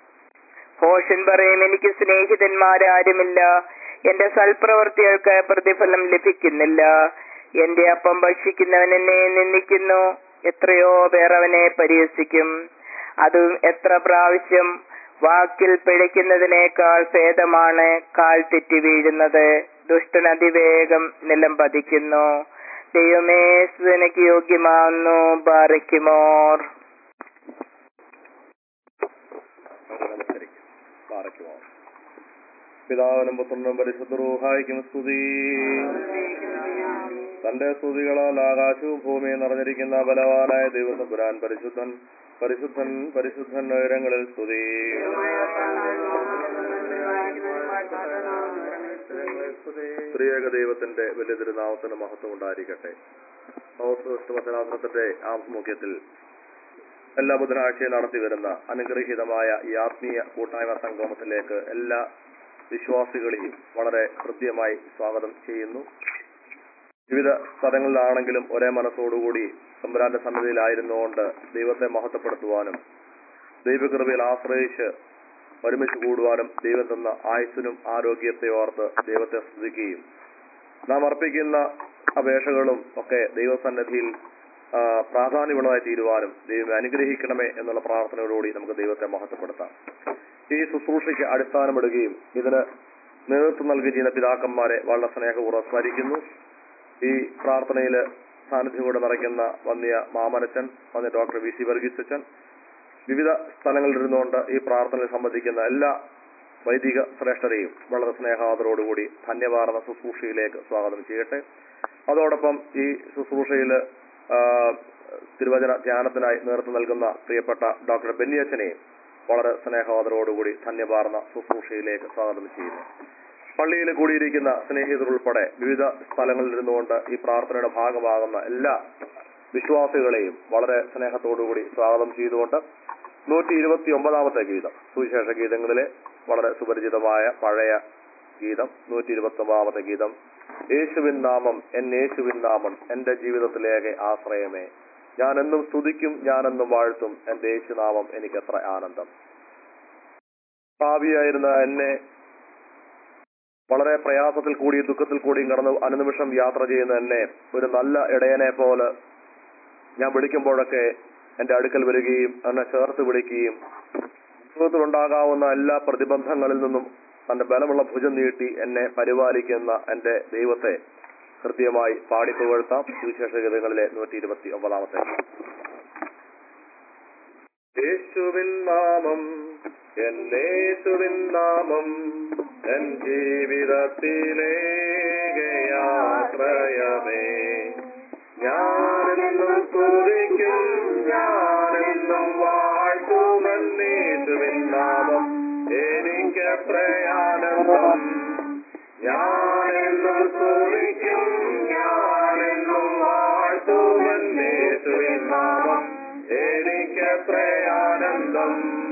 Speaker 1: ഭോഷൻ പറയും എനിക്ക് സ്നേഹിതന്മാരാരുമില്ല എന്റെ സൽപ്രവർത്തികൾക്ക് പ്രതിഫലം ലഭിക്കുന്നില്ല എന്റെ അപ്പം ഭക്ഷിക്കുന്നവൻ എന്നെ നിന്ദിക്കുന്നു എത്രയോ പേർ അവനെ പരിഹസിക്കും അതും എത്ര പ്രാവശ്യം വാക്കിൽ പിഴയ്ക്കുന്നതിനേക്കാൾ ഭേദമാണ് കാൽ തെറ്റി വീഴുന്നത് ദുഷ്ടൻ അതിവേഗം നിലം പതിക്കുന്നു ദൈവമേ സുതനക്ക് യോഗ്യമാവുന്നു ബാറിക്കുമോർ
Speaker 2: നമുക്ക് നമസ്കരിക്കാം ബാറയ്ക്കുമോ പിതാവിനും പുത്രനും പരിശുദ്ധ റൂഹായിക്കും സ്തുതി തന്റെ സ്തുതികളാൽ ആകാശവും ഭൂമിയും നിറഞ്ഞിരിക്കുന്ന ബലവാനായ ദൈവത്തമ്പുരാൻ പരിശുദ്ധൻ പരിശുദ്ധൻ പരിശുദ്ധൻ ഉയരങ്ങളിൽ സ്തുതി സ്ത്രീയേക ദൈവത്തിന്റെ വലിയ തിരുനാമത്തിന് മഹത്വം ഉണ്ടായിരിക്കട്ടെ വചനാസനത്തിന്റെ ആഭിമുഖ്യത്തിൽ എല്ലാ ബുധനാഴ്ചയും നടത്തി വരുന്ന അനുഗ്രഹീതമായ ഈ ആത്മീയ കൂട്ടായ്മ സംഗമത്തിലേക്ക് എല്ലാ വിശ്വാസികളെയും വളരെ ഹൃദ്യമായി സ്വാഗതം ചെയ്യുന്നു വിവിധ സ്ഥലങ്ങളിലാണെങ്കിലും ഒരേ മനസ്സോടുകൂടി തമ്പുരാന്റെ സന്നിധിയിലായിരുന്നുകൊണ്ട് ദൈവത്തെ മഹത്വപ്പെടുത്തുവാനും ദൈവകൃപയിൽ ആശ്രയിച്ച് ഒരുമിച്ച് കൂടുവാനും ദൈവം തന്ന ആയുസ്സിനും ആരോഗ്യത്തെ ഓർത്ത് ദൈവത്തെ സ്തുതിക്കുകയും നാം അർപ്പിക്കുന്ന അപേക്ഷകളും ഒക്കെ ദൈവസന്നിധിയിൽ ആ, പ്രാധാന്യമുള്ളതായി തീരുവാനും ദൈവം അനുഗ്രഹിക്കണമേ എന്നുള്ള പ്രാർത്ഥനയോടുകൂടി നമുക്ക് ദൈവത്തെ മഹത്വപ്പെടുത്താം ഈ ശുശ്രൂഷയ്ക്ക് അടിസ്ഥാനമിടുകയും ഇതിന് നേതൃത്വം നൽകുകയും ചെയ്യുന്ന പിതാക്കന്മാരെ വളരെ സ്നേഹപൂർവ്വം സ്മരിക്കുന്നു ഈ പ്രാർത്ഥനയിൽ സാന്നിധ്യം കൊണ്ട് നിറയ്ക്കുന്ന വന്യ മാമനച്ചൻ വന്യ ഡോക്ടർ വി സി വർഗീസ് അച്ഛൻ വിവിധ സ്ഥലങ്ങളിൽ ഇരുന്നുകൊണ്ട് ഈ പ്രാർത്ഥനയിൽ സംബന്ധിക്കുന്ന എല്ലാ വൈദിക ശ്രേഷ്ഠരെയും വളരെ സ്നേഹാദരോടുകൂടി ധന്യവാർന്ന ശുശ്രൂഷയിലേക്ക് സ്വാഗതം ചെയ്യട്ടെ അതോടൊപ്പം ഈ ശുശ്രൂഷയിൽ തിരുവചന ധ്യാനത്തിനായി നേതൃത്വം നൽകുന്ന പ്രിയപ്പെട്ട ഡോക്ടർ ബെന്നിയച്ചനെയും വളരെ സ്നേഹാദരോടുകൂടി ധന്യവാർന്ന ശുശ്രൂഷയിലേക്ക് സ്വാഗതം ചെയ്യുന്നു പള്ളിയിൽ കൂടിയിരിക്കുന്ന സ്നേഹിതർ ഉൾപ്പെടെ വിവിധ സ്ഥലങ്ങളിൽ ഇരുന്നുകൊണ്ട് ഈ പ്രാർത്ഥനയുടെ ഭാഗമാകുന്ന എല്ലാ വിശ്വാസികളെയും വളരെ സ്നേഹത്തോടുകൂടി സ്വാഗതം ചെയ്തുകൊണ്ട് നൂറ്റി ഇരുപത്തി ഒമ്പതാമത്തെ ഗീതം സുവിശേഷ ഗീതങ്ങളിലെ വളരെ സുപരിചിതമായ പഴയ ഗീതം നൂറ്റി ഇരുപത്തി ഒമ്പതാമത്തെ ഗീതം യേശുവിൻ നാമം എൻ യേശുവിൻ നാമം എന്റെ ജീവിതത്തിലേക്ക് ആശ്രയമേ ഞാൻ എന്നും സ്തുതിക്കും ഞാനെന്നും വാഴ്ത്തും എന്റെ യേശുനാമം എനിക്കെത്ര ആനന്ദം ഭാവിയായിരുന്ന എന്നെ വളരെ പ്രയാസത്തിൽ കൂടിയും ദുഃഖത്തിൽ കൂടിയും കടന്ന് അനുനിമിഷം യാത്ര ചെയ്യുന്ന എന്നെ ഒരു നല്ല ഇടയനെ പോലെ ഞാൻ വിളിക്കുമ്പോഴൊക്കെ എന്റെ അടുക്കൽ വരികയും എന്നെ ചേർത്ത് വിളിക്കുകയും ജീവിതത്തിലുണ്ടാകാവുന്ന എല്ലാ പ്രതിബന്ധങ്ങളിൽ നിന്നും തന്റെ ബലമുള്ള ഭുജം നീട്ടി എന്നെ പരിപാലിക്കുന്ന എന്റെ ദൈവത്തെ കൃത്യമായി പാടിപ്പുകഴ്ത്താം സുവിശേഷ ഗീതങ്ങളിലെ നൂറ്റി ഇരുപത്തി ഒമ്പതാമത്തെ യേശുവിൻ നാമം എന്നേശുവിൻ നാമം എൻ ജീവിതത്തിലെ യാത്രയമേ ഞാനെന്നും സ്തുതിക്കും ഞാനെന്നും വാഴ്ത്തുമെന്നേശുവിൻ നാമം എനിക്ക് പ്രയാനന്ദം ഞാനെന്നും സ്തുതിക്കും ഞാനെന്നും വാഴ്ത്തുമെന്നേശുവിൻ നാമം എനിക്ക് പ്രയാനന്ദം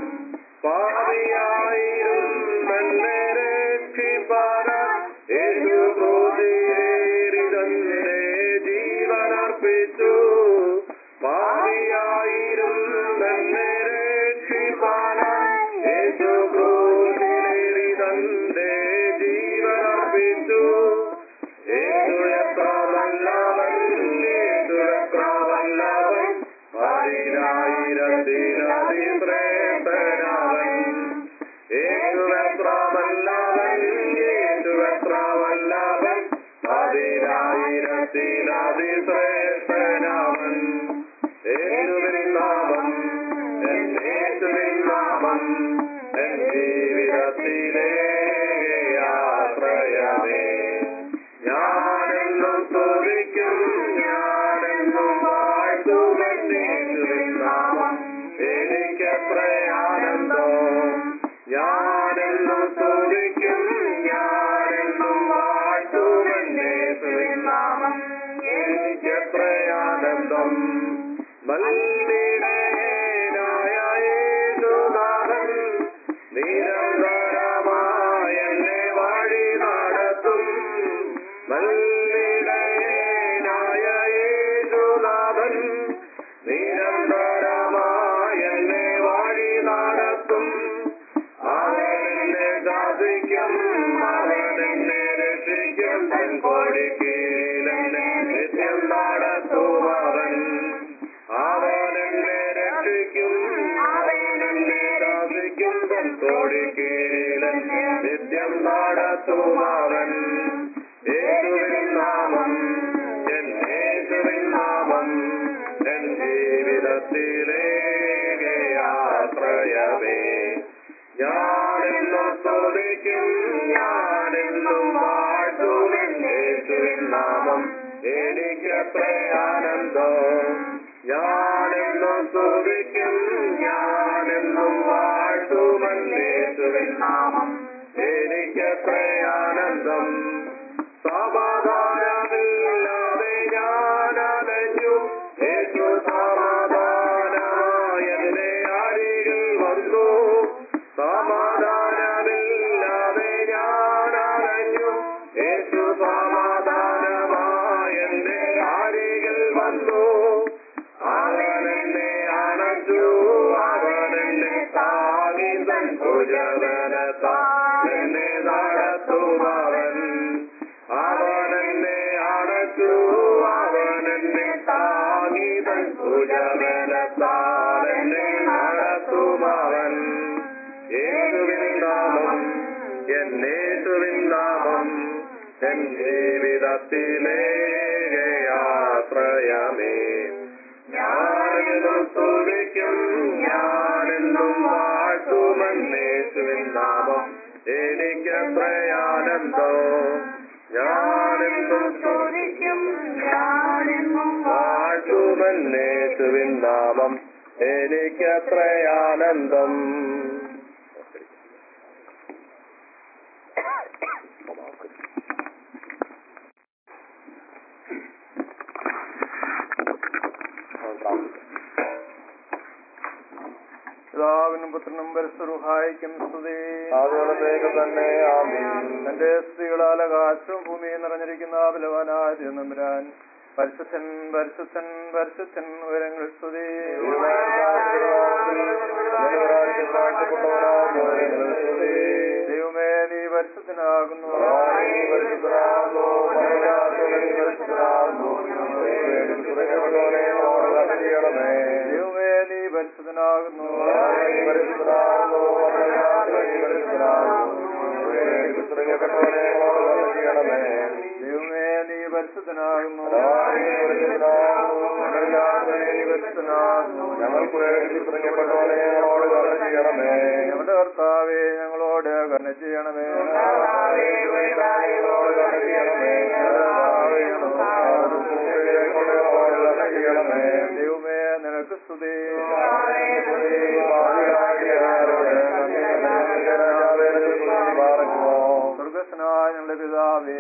Speaker 2: പാവിയായും എന്നെ രക്ഷിപ്പാന യേശു ക്രൂശിയേറിതന്റെ ജീവനർപ്പിച്ചു പാവിയായിരും എന്നെ രക്ഷിപ്പാന യേശു ക്രൂശിയേറിതന്റെ ജീവനർപ്പിച്ചു യേശു എത്ര നല്ലവൻ യേശു എത്ര നല്ലവൻ പതിനായിരത്തിനതിശ്രേഷ്ഠനവൻ യേശുവെത്ര വല്ലവൻ യേശുവെത്ര വല്ലവൻ പതിനായിരത്തിനതിശ്രേഷ്ഠനവൻ യേശുവിൻ നാമം എൻ യേശുവിൻ നാമം എൻ ജീവിതത്തിലെ യാത്രയമേ ഞാനെന്നും സ്തുതിക്കും ഞാനെന്നും വാഴ്ത്തുമെന്നേശുവിൻ നാമം എനിക്കെത്ര ആനന്ദം ഞാനെന്നും സ്തുതിക്കും ഞാനെന്നും വാഴ്ത്തുമെന്നേശുവിൻ നാമം എനിക്കെത്ര ആനന്ദം നല്ലിടയനായ യേശുനാഥൻ നിരന്തരമായ എന്നെ വഴി നടത്തും നല്ലിടയനായ യേശുനാഥൻ നിരന്തരമായ എന്നെ വഴി നടത്തും അവൻ എന്നെ ശാസിക്കും അവൻ എന്നെ രക്ഷിക്കും തൻ കോഴിക്കീലെന്നെ നിത്യം നടത്തും അവൻ അവൻ എന്നെ രക്ഷിക്കും അവൻ എന്നെ ശാസിക്കും തൻ കോഴിക്കീലെന്നെ നിത്യം നടത്തും അവൻ യേശുവിൻ നാമം എൻ യേശുവിൻ നാമം എൻ ജീവിതത്തിലെ യാത്രയമേ ഞാനെന്നും സ്തുതിക്കും ഞാനെന്നും വാഴ്ത്തുമെൻ യേശുവിൻ നാമം എനിക്കെത്ര ആനന്ദം ഞാനെന്നും സ്തുതിക്കും ഞാനെന്നും വാഴ്ത്തുമെൻ യേശുവിൻ നാമം എനിക്കെത്ര ആനന്ദം സമാധാനമില്ലാതെ ഞാൻ അലഞ്ഞു യേശു സമാധാനമായി എന്റെ അരികിൽ വന്നു സമാധാനമില്ലാതെ ഞാൻ അലഞ്ഞു യേശു സമാധാനമായി എന്റെ അരികിൽ വന്നു അവൻ എന്നെ അണച്ചു അവൻ എന്നെ താങ്ങി തൻ ഭുജബലത്താൽ എന്നെ നടത്തും അവൻ അവൻ എന്നെ അടച്ചു അവൻ എന്നെ താങ്ങി തൻ യാത്രയമേ ഞാനെന്നും സ്തുതിക്കും ഞാനെന്നും വാഴ്ത്തുമെന്നേശുവിൻ നാമം എനിക്കത്രയാനന്ദോ ഞാനെന്നും
Speaker 1: സ്തുതിക്കും ഞാനെന്നും
Speaker 2: വാഴ്ത്തുമെന്നേശുവിൻ നാമം എനിക്കത്രയാനന്ദം
Speaker 3: പിതാവിനും പുത്രനും പരസ്പരുഹായിക്കും സ്തുതി
Speaker 2: ആദ്യത്തേക്ക് തന്നെ ആമീൻ
Speaker 3: തന്റെ സ്ത്രീകളാൽ ആകാശവും ഭൂമിയും നിറഞ്ഞിരിക്കുന്ന ബലവാനായ നമ്പുരാൻ പരിശുദ്ധൻ പരിശുദ്ധൻ പരിശുദ്ധൻ ഉയരങ്ങൾ സ്തുതി ദൈവമേ നീ പരിശുദ്ധനാകുന്നു ദൈവമേ നീ പരിശുദ്ധനാകുന്നു ദൈവമേ നീ പരിശുദ്ധനാകുന്നു
Speaker 2: ഞങ്ങൾക്ക് വേണ്ടി ചിത്രപ്പെട്ടവനെ ഞങ്ങളോട് കരുണ ചെയ്യണമേ
Speaker 3: ഞങ്ങളുടെ കർത്താവേ ഞങ്ങളോട് കരുണ ചെയ്യണമേ
Speaker 2: ഞങ്ങളോട് കരുണ ചെയ്യണമേ ഞങ്ങളോട് കരുണ ചെയ്യണമേ
Speaker 3: ദൈവമേ നിനക്ക് സ്തുതി സ്വർഗസ്നായ ഞങ്ങളുടെ പിതാവേ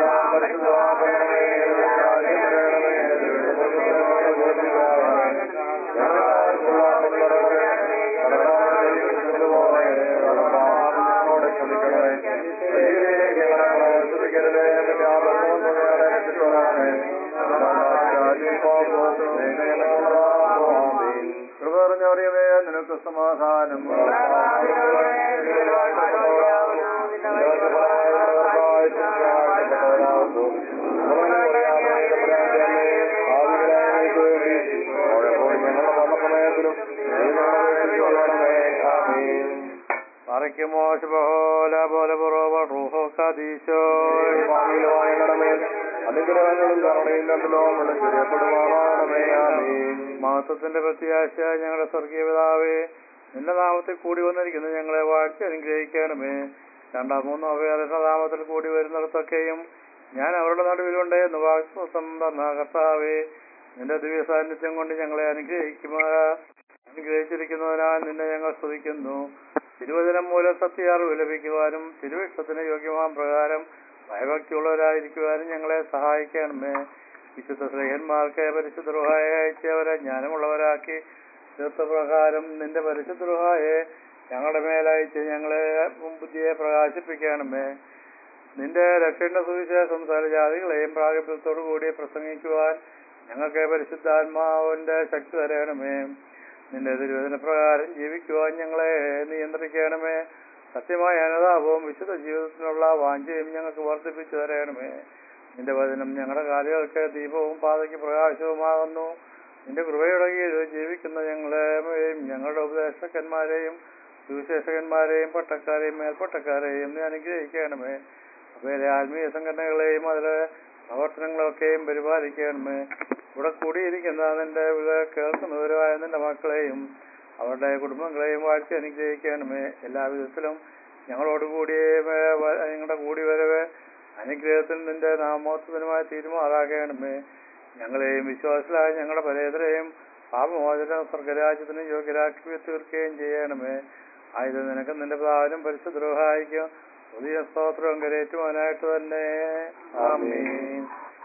Speaker 3: കൃപ പറഞ്ഞറിയമേ നിനക്ക് സമാധാനം മറയ്ക്കുമോ ശുഭോല പോലെ പുറവ റൂഹോ കദീശോ
Speaker 2: അനുഗ്രഹങ്ങളും കരുണയും രണ്ടിലോ വിളിച്ചെറിയപ്പെടുവാണമേ ആമീൻ
Speaker 3: മാസത്തിന്റെ പ്രത്യാശ ഞങ്ങളുടെ സ്വർഗീയ പിതാവേ നിന്റെ നാമത്തിൽ കൂടി വന്നിരിക്കുന്ന ഞങ്ങളെ വാഴ്ച അനുഗ്രഹിക്കണമേ രണ്ടാം മൂന്നോ പേരുടെ നാമത്തിൽ കൂടി വരുന്നിടത്തൊക്കെയും ഞാൻ അവരുടെ നടുവിലുണ്ട് എന്ന് വാക്സ്വസം തന്ന കർത്താവേ നിന്റെ ദിവ്യ സാന്നിധ്യം കൊണ്ട് ഞങ്ങളെ അനുഗ്രഹിക്കുമാ അനുഗ്രഹിച്ചിരിക്കുന്നതിനാൽ നിന്നെ ഞങ്ങൾ സ്തുതിക്കുന്നു തിരുവചനം മൂലം സത്യാറിവ് ലഭിക്കുവാനും തിരുവിഷ്ടത്തിന് യോഗ്യമാം പ്രകാരം ഭയഭക്തിയുള്ളവരായിരിക്കുവാനും ഞങ്ങളെ സഹായിക്കണമേ വിശുദ്ധ സ്നേഹന്മാർക്ക് പരിശുദ്ധ റുഹായെ അയച്ചവരെ ജ്ഞാനമുള്ളവരാക്കി തീർത്ഥപ്രകാരം നിന്റെ പരിശുദ്ധ റുഹായെ ഞങ്ങളുടെ മേലയച്ച് ഞങ്ങളെ ബുദ്ധിയെ പ്രകാശിപ്പിക്കണമേ നിന്റെ രക്ഷയുടെ സുവിശേഷം സകല ജാതികളെയും പ്രാഗപ്യത്തോടു കൂടി പ്രസംഗിക്കുവാൻ ഞങ്ങൾക്ക് പരിശുദ്ധാത്മാവിന്റെ ശക്തി തരണമേ നിന്റെ തിരുവചന പ്രകാരം ജീവിക്കുവാൻ ഞങ്ങളെ നിയന്ത്രിക്കണമേ സത്യമായ അനുതാപവും വിശുദ്ധ ജീവിതത്തിനുള്ള വാഞ്ചയും ഞങ്ങൾക്ക് വർദ്ധിപ്പിച്ചു തരണമേ നിന്റെ വചനം ഞങ്ങളുടെ കാലുകൾക്ക് ദീപവും പാതയ്ക്ക് പ്രകാശവുമാകുന്നു നിന്റെ കൃപയുടെ കീഴിൽ ജീവിക്കുന്ന ഞങ്ങളെയും ഞങ്ങളുടെ ഉപദേശകന്മാരെയും സുവിശേഷകന്മാരെയും പട്ടക്കാരെയും മേൽപ്പട്ടക്കാരെയും നീ അനുഗ്രഹിക്കണമേ അവയിലെ ആത്മീയ സംഘടനകളെയും അതിലെ പ്രവർത്തനങ്ങളൊക്കെയും പരിപാലിക്കണമേ ഇവിടെ കൂടിയിരിക്കുന്ന നിന്റെ ഇത് കേൾക്കുന്നവരുമായ നിന്റെ മക്കളെയും അവരുടെ കുടുംബങ്ങളെയും വാഴ്ച അനുഗ്രഹിക്കണമേ എല്ലാവിധത്തിലും ഞങ്ങളോടുകൂടി ഞങ്ങളുടെ കൂടി വരവ് അനുഗ്രഹത്തിൽ നിന്റെ നാമോത്സവനുമായി തീരുമാറാകണമേ ഞങ്ങളെയും വിശ്വാസത്തിലായ ഞങ്ങളുടെ പരേതരെയും പാപമോചന സ്വർഗരാജ്യത്തിന് യോഗ്യരാക്കി തീർക്കുകയും ചെയ്യണമേ ആയത് നിനക്ക് നിന്റെ പിതാവിനും പരിശുദ്ധഹായിക്കും പുതിയ സ്തോത്രം കരേറ്റുവാനായിട്ട് തന്നെ ആമീൻ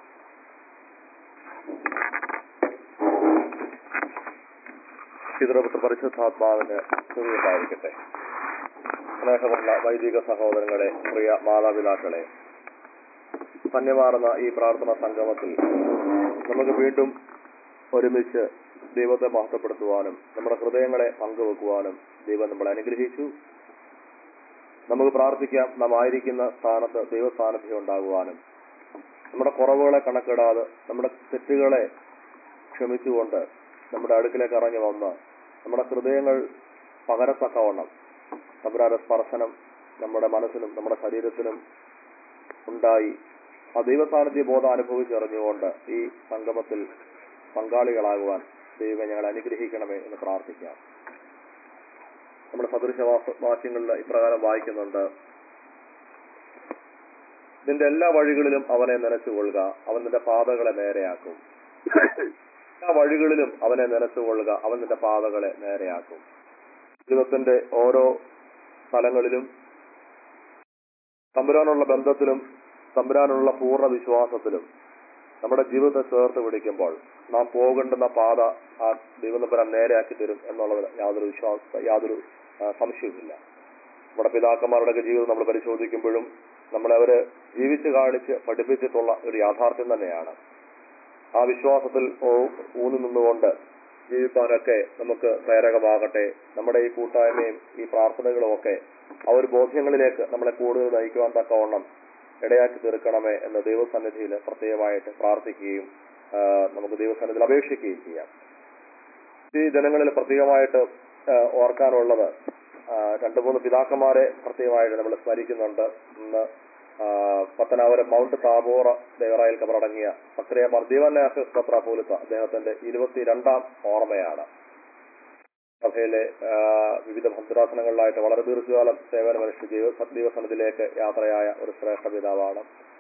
Speaker 2: പിതൃപുത്ര പരിശുദ്ധാത്മാവിന് സ്തുതിയുണ്ടായിരിക്കട്ടെ സ്നേഹമുള്ള വൈദിക സഹോദരങ്ങളെ പ്രിയ മാതാപിതാക്കളെ ധന്യമാർന്ന ഈ പ്രാർത്ഥന സംഗമത്തിൽ നമുക്ക് വീണ്ടും ഒരുമിച്ച് ദൈവത്തെ മഹത്വപ്പെടുത്തുവാനും നമ്മുടെ ഹൃദയങ്ങളെ പങ്കുവെക്കുവാനും ദൈവം നമ്മളെ അനുഗ്രഹിച്ചു നമുക്ക് പ്രാർത്ഥിക്കാം നാം ആയിരിക്കുന്ന സ്ഥാനത്ത് ദൈവസാന്നിധ്യം ഉണ്ടാകുവാനും നമ്മുടെ കുറവുകളെ കണക്കിടാതെ നമ്മുടെ തെറ്റുകളെ ക്ഷമിച്ചുകൊണ്ട് നമ്മുടെ അടുക്കിലേക്ക് ഇറങ്ങി വന്ന് നമ്മുടെ ഹൃദയങ്ങൾ പകരത്തക്കവണ്ണം നമ്മുടെ സ്പർശനം നമ്മുടെ മനസ്സിനും നമ്മുടെ ശരീരത്തിനും ഉണ്ടായി ആ ദൈവസാന്നിധ്യ ബോധം അനുഭവിച്ചറിഞ്ഞുകൊണ്ട് ഈ സംഗമത്തിൽ പങ്കാളികളാകുവാൻ ദൈവം ഞങ്ങളെ അനുഗ്രഹിക്കണമേ എന്ന് പ്രാർത്ഥിക്കാം നമ്മുടെ സദൃശവാസ വാക്യങ്ങളിൽ ഇപ്രകാരം വായിക്കുന്നുണ്ട് നിന്റെ എല്ലാ വഴികളിലും അവനെ നനച്ചുകൊള്ളുക അവൻ നിന്റെ പാതകളെ നേരെയാക്കും എല്ലാ വഴികളിലും അവനെ നനച്ചുകൊള്ളുക അവൻ നിന്റെ പാതകളെ നേരെയാക്കും ജീവിതത്തിന്റെ ഓരോ സ്ഥലങ്ങളിലും തമ്പുരാനുള്ള ബന്ധത്തിലും തമ്പുരാനുള്ള പൂർണ്ണ വിശ്വാസത്തിലും നമ്മുടെ ജീവിതത്തെ ചേർത്ത് പിടിക്കുമ്പോൾ നാം പോകേണ്ടുന്ന പാത ആ ദൈവനമ്പരം നേരെയാക്കി തരും എന്നുള്ളത് യാതൊരു വിശ്വാസ യാതൊരു ആ, സംശയവുമില്ല നമ്മുടെ പിതാക്കന്മാരുടെയൊക്കെ ജീവിതം നമ്മൾ പരിശോധിക്കുമ്പോഴും നമ്മളെ അവര് ജീവിച്ച് കാണിച്ച് പഠിപ്പിച്ചിട്ടുള്ള ഒരു യാഥാർത്ഥ്യം തന്നെയാണ് ആ വിശ്വാസത്തിൽ ഓ- ഊന്നി നിന്നുകൊണ്ട് ജീവിക്കാനൊക്കെ നമുക്ക് പ്രേരകമാകട്ടെ നമ്മുടെ ഈ കൂട്ടായ്മയും ഈ പ്രാർത്ഥനകളും ഒക്കെ ആ ഒരു ബോധ്യങ്ങളിലേക്ക് നമ്മളെ കൂടുതൽ നയിക്കുവാൻ തക്കവണ്ണം ഇടയാക്കി തീർക്കണമേ എന്ന് ദൈവസന്നിധിയിൽ പ്രത്യേകമായിട്ട് പ്രാർത്ഥിക്കുകയും ആ, നമുക്ക് ദൈവസന്നിധിയിൽ അപേക്ഷിക്കുകയും ചെയ്യാം ഈ ജനങ്ങളിൽ പ്രത്യേകമായിട്ട് ആ, ഓർക്കാനുള്ളത് ആ, രണ്ടു മൂന്ന് പിതാക്കന്മാരെ പ്രത്യേകമായിട്ട് നമ്മൾ സ്മരിക്കുന്നുണ്ട് ഇന്ന് ആ, പത്തനാപുരം മൗണ്ട് താബോറ ദേവറായിൽ കബറടങ്ങിയ സക്രിയ മർദ്ദീവന്യാസ പത്ര പോലീസ് അദ്ദേഹത്തിന്റെ ഇരുപത്തിരണ്ടാം ഓർമ്മയാണ് സഭയിലെ ആ, വിവിധ ഭദ്രാസനങ്ങളിലായിട്ട് വളരെ ദീർഘകാലം സേവനമനുഷ്ഠിച്ച് ദൈവ ദൈവസന്നിധിയിലേക്ക് യാത്രയായ ഒരു ശ്രേഷ്ഠ പിതാവാണ്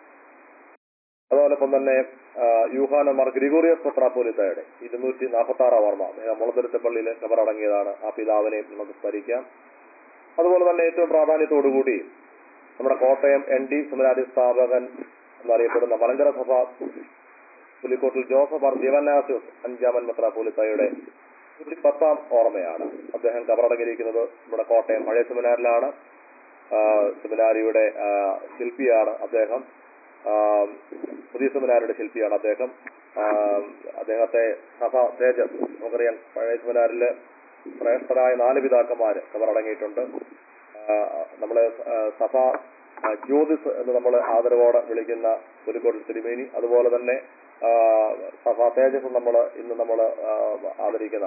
Speaker 2: അതോടൊപ്പം തന്നെ ആ, യൂഹാനമാർ ഗ്രിഗോറിയസ് പത്രാപോലിത്തയുടെ ഇരുന്നൂറ്റി നാൽപ്പത്തി ആറാം ഓർമ്മ അദ്ദേഹം മുളതുരുത്ത പള്ളിയിൽ കബറടങ്ങിയതാണ് ആ പിതാവിനെയും നമുക്ക് സ്മരിക്കാം അതുപോലെ തന്നെ ഏറ്റവും പ്രാധാന്യത്തോടുകൂടി നമ്മുടെ കോട്ടയം എൻ ഡി സുമരാജി സ്ഥാപകൻ എന്നറിയപ്പെടുന്ന മലങ്കര സഭ പുലിക്കോട്ടിൽ ജോസഫ് ആർ ജീവനാസ്യോസ് അഞ്ചാമൻ മെത്രാപോലിത്തയുടെ നൂറ്റി പത്താം ഓർമ്മയാണ് അദ്ദേഹം കബറടങ്ങിയിരിക്കുന്നത് നമ്മുടെ കോട്ടയം പഴയ സെമിനാറിലാണ് ആ, സെമിനാരിയുടെ ആ, ശില്പിയാണ് അദ്ദേഹം ആ, പുതിയ സെമിനാരിയുടെ ശില്പിയാണ് അദ്ദേഹം ആ, അദ്ദേഹത്തെ സഭ തേജസ് നമുക്കറിയാം പഴയ സെമിനാറില് ശ്രേഷ്ഠരായ നാല് പിതാക്കന്മാര് കബറടങ്ങിയിട്ടുണ്ട് ആ, നമ്മള് ആ, സഭ ആ, ജ്യോതിസ് എന്ന് നമ്മൾ ആദരവോടെ വിളിക്കുന്ന പുലിക്കോട്ടിൽ തിരുമേനി അതുപോലെ തന്നെ ആ, സഭ തേജസ് നമ്മൾ ഇന്ന് നമ്മൾ ആദരിക്കുന്ന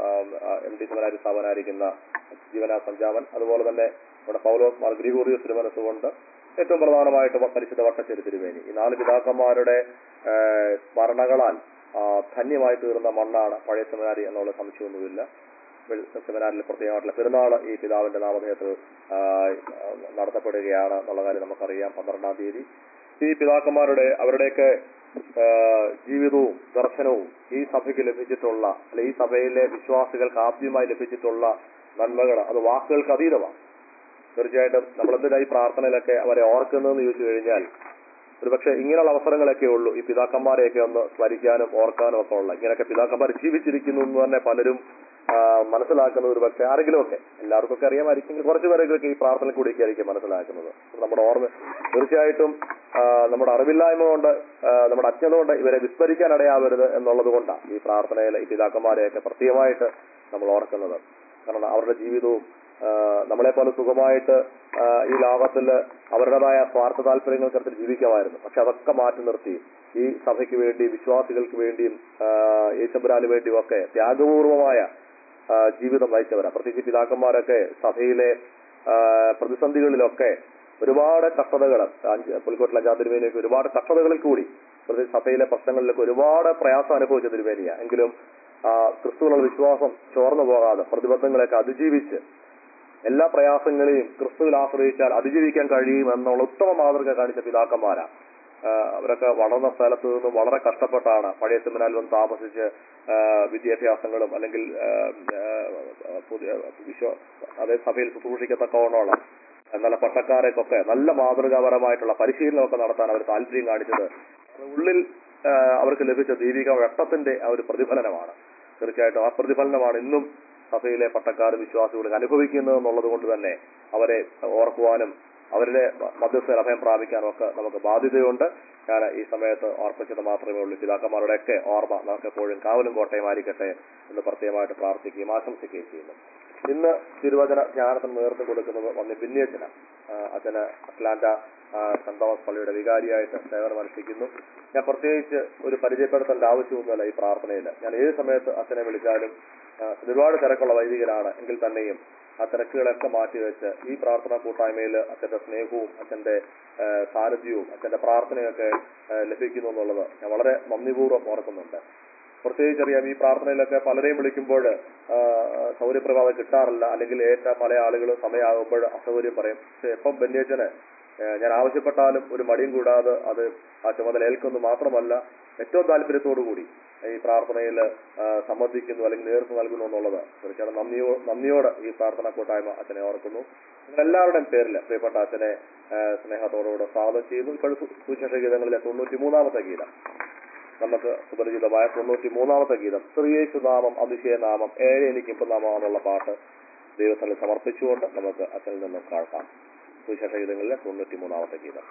Speaker 2: എം ഡി സെമിനാരി സ്ഥാപനായിരിക്കുന്ന ജീവനാ സഞ്ചാമൻ അതുപോലെ തന്നെ നമ്മുടെ പൗലോസ് മാർ ഗ്രിഗോറിയസ് തിരുമനസ്സുകൊണ്ട് ഏറ്റവും പ്രധാനമായിട്ട് വ- പരിശുദ്ധ വട്ടശ്ശേരി തിരുമേനി ഈ നാല് പിതാക്കന്മാരുടെ ആ, സ്മരണകളാൽ ആ, ധന്യമായി തീർന്ന മണ്ണാണ് പഴയ സെമിനാരി എന്നുള്ള സംശയമൊന്നുമില്ല വെൾ- സെമിനാറിൽ പ്രത്യേകമായിട്ടുള്ള പെരുന്നാൾ ഈ പിതാവിന്റെ നാമധേയത്തിൽ ആ, നടത്തപ്പെടുകയാണ് എന്നുള്ള കാര്യം നമുക്കറിയാം പന്ത്രണ്ടാം തീയതി ഈ പിതാക്കന്മാരുടെ അവരുടെയൊക്കെ ആ, ജീവിതവും ദർശനവും ഈ സഭയ്ക്ക് ലഭിച്ചിട്ടുള്ള അല്ലെ ഈ സഭയിലെ വിശ്വാസികൾക്ക് ആദ്യമായി ലഭിച്ചിട്ടുള്ള നന്മകൾ അത് വാക്കുകൾക്ക് അതീതമാണ് തീർച്ചയായിട്ടും നമ്മളെന്തിനാ ഈ പ്രാർത്ഥനയിലൊക്കെ അവരെ ഓർക്കുന്നതെന്ന് ചോദിച്ചു കഴിഞ്ഞാൽ ഒരുപക്ഷെ ഇങ്ങനെയുള്ള അവസരങ്ങളൊക്കെ ഉള്ളൂ ഈ പിതാക്കന്മാരെയൊക്കെ ഒന്ന് സ്മരിക്കാനും ഓർക്കാനും ഒക്കെ ഉള്ള ഇങ്ങനെയൊക്കെ പിതാക്കന്മാർ ജീവിച്ചിരിക്കുന്നു എന്ന് തന്നെ പലരും ആ, മനസ്സിലാക്കുന്നത് ഒരു പക്ഷേ ആരെങ്കിലുമൊക്കെ എല്ലാവർക്കും ഒക്കെ അറിയാമായിരിക്കും കുറച്ച് പേരെങ്കിലൊക്കെ ഈ പ്രാർത്ഥന കൂടിയൊക്കെ ആയിരിക്കും മനസ്സിലാക്കുന്നത് നമ്മുടെ ഓർമ്മ തീർച്ചയായിട്ടും ആ, നമ്മുടെ അറിവില്ലായ്മ കൊണ്ട് ആ, നമ്മുടെ അജ്ഞത കൊണ്ട് ഇവരെ വിസ്മരിക്കാൻ ഇടയാവരുത് എന്നുള്ളത് കൊണ്ടാണ് ഈ പ്രാർത്ഥനയിൽ ഈ പിതാക്കന്മാരെയൊക്കെ പ്രത്യേകമായിട്ട് നമ്മൾ ഓർക്കുന്നത് കാരണം അവരുടെ ജീവിതവും ആ, നമ്മളെപ്പോലെ സുഖമായിട്ട് ആ, ഈ ലോകത്തിൽ അവരുടേതായ സ്വാർത്ഥ താല്പര്യങ്ങൾക്കടുത്ത് ജീവിക്കാമായിരുന്നു പക്ഷെ അതൊക്കെ മാറ്റി നിർത്തി ഈ സഭയ്ക്ക് വേണ്ടി വിശ്വാസികൾക്ക് വേണ്ടിയും ആ, യേശുബ്രാന് വേണ്ടിയും ഒക്കെ ത്യാഗപൂർവമായ ആ, ജീവിതം നയിച്ചവരാ പ്രത്യേകിച്ച് പിതാക്കന്മാരൊക്കെ സഭയിലെ ആ, പ്രതിസന്ധികളിലൊക്കെ ഒരുപാട് കഷ്ടതകൾ പുലിക്കോട്ടിൽ അഞ്ചാം തിരുമേനിയൊക്കെ ഒരുപാട് കഷ്ടതകളിൽ കൂടി പ്രത്യേകിച്ച് സഭയിലെ പ്രശ്നങ്ങളിലൊക്കെ ഒരുപാട് പ്രയാസം അനുഭവിച്ച തിരുമേനിയ എങ്കിലും ആ, ക്രിസ്തുവിനുള്ള വിശ്വാസം ചോർന്നു പോകാതെ പ്രതിബന്ധങ്ങളെയൊക്കെ അതിജീവിച്ച് എല്ലാ പ്രയാസങ്ങളെയും ക്രിസ്തുവിൽ ആശ്രയിച്ചാൽ അതിജീവിക്കാൻ കഴിയും എന്നുള്ള ഉത്തമ മാതൃക കാണിച്ച പിതാക്കന്മാരാ ആ, അവരൊക്കെ വളർന്ന സ്ഥലത്ത് നിന്നും വളരെ കഷ്ടപ്പെട്ടാണ് പഴയ സെമിനാരിൽ വന്ന് താമസിച്ച് ആ, വിദ്യാഭ്യാസങ്ങളും അല്ലെങ്കിൽ ആ, ആ, പുതിയ വിശ്വ അതേ സഭയിൽ ശുശ്രൂഷിക്കത്തക്കവണ്ണമുള്ള നല്ല പട്ടക്കാരെക്കൊക്കെ നല്ല മാതൃകാപരമായിട്ടുള്ള പരിശീലനമൊക്കെ നടത്താൻ അവർ താല്പര്യം കാണിച്ചത് ഉള്ളിൽ ആ, അവർക്ക് ലഭിച്ച ദൈവിക വെട്ടത്തിന്റെ ആ ഒരു പ്രതിഫലനമാണ് തീർച്ചയായിട്ടും ആ പ്രതിഫലനമാണ് ഇന്നും സഭയിലെ പട്ടക്കാരും വിശ്വാസികളും അനുഭവിക്കുന്നത് എന്നുള്ളത് കൊണ്ട് തന്നെ അവരെ ഓർക്കുവാനും അവരുടെ മധ്യസ്ഥ അഭയം പ്രാപിക്കാനും ഒക്കെ നമുക്ക് ബാധ്യതയുണ്ട് ഞാൻ ഈ സമയത്ത് ഓർപ്പിച്ചത് മാത്രമേ ഉള്ളൂ പിതാക്കന്മാരുടെയൊക്കെ ഓർമ്മ നമുക്ക് എപ്പോഴും കാവലും കോട്ടയമായിരിക്കട്ടെ എന്ന് പ്രത്യേകമായിട്ട് പ്രാർത്ഥിക്കുകയും ആശംസിക്കുകയും ചെയ്യുന്നു ഇന്ന് തിരുവചന ജ്ഞാനത്തിന് നേതൃത്വം കൊടുക്കുന്നത് വന്നി പിന്നേച്ചന അച്ഛന് അറ്റ്ലാന്റ ആ, സെന്റ് തോമസ് പള്ളിയുടെ വികാരിയായിട്ട് സേവനം അനുഷ്ഠിക്കുന്നു ഞാൻ പ്രത്യേകിച്ച് ഒരു പരിചയപ്പെടുത്തേണ്ട ആവശ്യമൊന്നുമല്ല ഈ പ്രാർത്ഥനയിൽ ഞാൻ ഏത് സമയത്ത് അച്ഛനെ വിളിച്ചാലും ആ, ഒരുപാട് തിരക്കുള്ള വൈദികരാണ് എങ്കിൽ തന്നെയും ആ തിരക്കുകളൊക്കെ മാറ്റിവെച്ച് ഈ പ്രാർത്ഥനാ കൂട്ടായ്മയിൽ അച്ഛന്റെ സ്നേഹവും അച്ഛന്റെ ആ, സാന്നിധ്യവും അച്ഛന്റെ പ്രാർത്ഥനയൊക്കെ ആ, ലഭിക്കുന്നു എന്നുള്ളത് ഞാൻ വളരെ നന്ദിപൂർവ്വം ഓർക്കുന്നുണ്ട് പ്രത്യേകിച്ച് അറിയാം ഈ പ്രാർത്ഥനയിലൊക്കെ പലരെയും വിളിക്കുമ്പോൾ സൗകര്യപ്രഭാവം കിട്ടാറില്ല അല്ലെങ്കിൽ ഏറ്റ പല ആളുകളും സമയമാകുമ്പോൾ അസൗകര്യം പറയും പക്ഷെ എപ്പം ബന്യച്ചന് ഞാൻ ആവശ്യപ്പെട്ടാലും ഒരു മടിയും കൂടാതെ അത് ആ ചുമതല ഏൽക്കുന്നു മാത്രമല്ല ഏറ്റവും താല്പര്യത്തോടു കൂടി ഈ പ്രാർത്ഥനയിൽ സംബന്ധിക്കുന്നു അല്ലെങ്കിൽ നേതൃത്വം നൽകുന്നു എന്നുള്ളത് തീർച്ചയായിട്ടും നന്ദിയോ നന്ദിയോടെ ഈ പ്രാർത്ഥന കൂട്ടായ്മ അച്ഛനെ ഓർക്കുന്നു നിങ്ങൾ എല്ലാവരുടെയും പേരിൽ പ്രിയപ്പെട്ട അച്ഛനെ ആ, സ്നേഹത്തോടുകൂടെ സ്വാഗതം ചെയ്യുന്നു ഇപ്പോൾ സു- സുവിശേഷ ഗീതങ്ങളിലെ തൊണ്ണൂറ്റി മൂന്നാമത്തെ ഗീതം നമുക്ക് സുപരിചിതമായ തൊണ്ണൂറ്റി മൂന്നാമത്തെ ഗീതം ശ്രീയേശുനാമം അതിശയനാമം ഏഴ് എനിക്കിപ്പം നാമം എന്നുള്ള പാട്ട് ദൈവത്തിൽ സമർപ്പിച്ചുകൊണ്ട് നമുക്ക് അച്ഛനിൽ നിന്നും കേൾക്കാം സുവിശേഷ ഗീതങ്ങളിലെ തൊണ്ണൂറ്റി മൂന്നാമത്തെ ഗീതം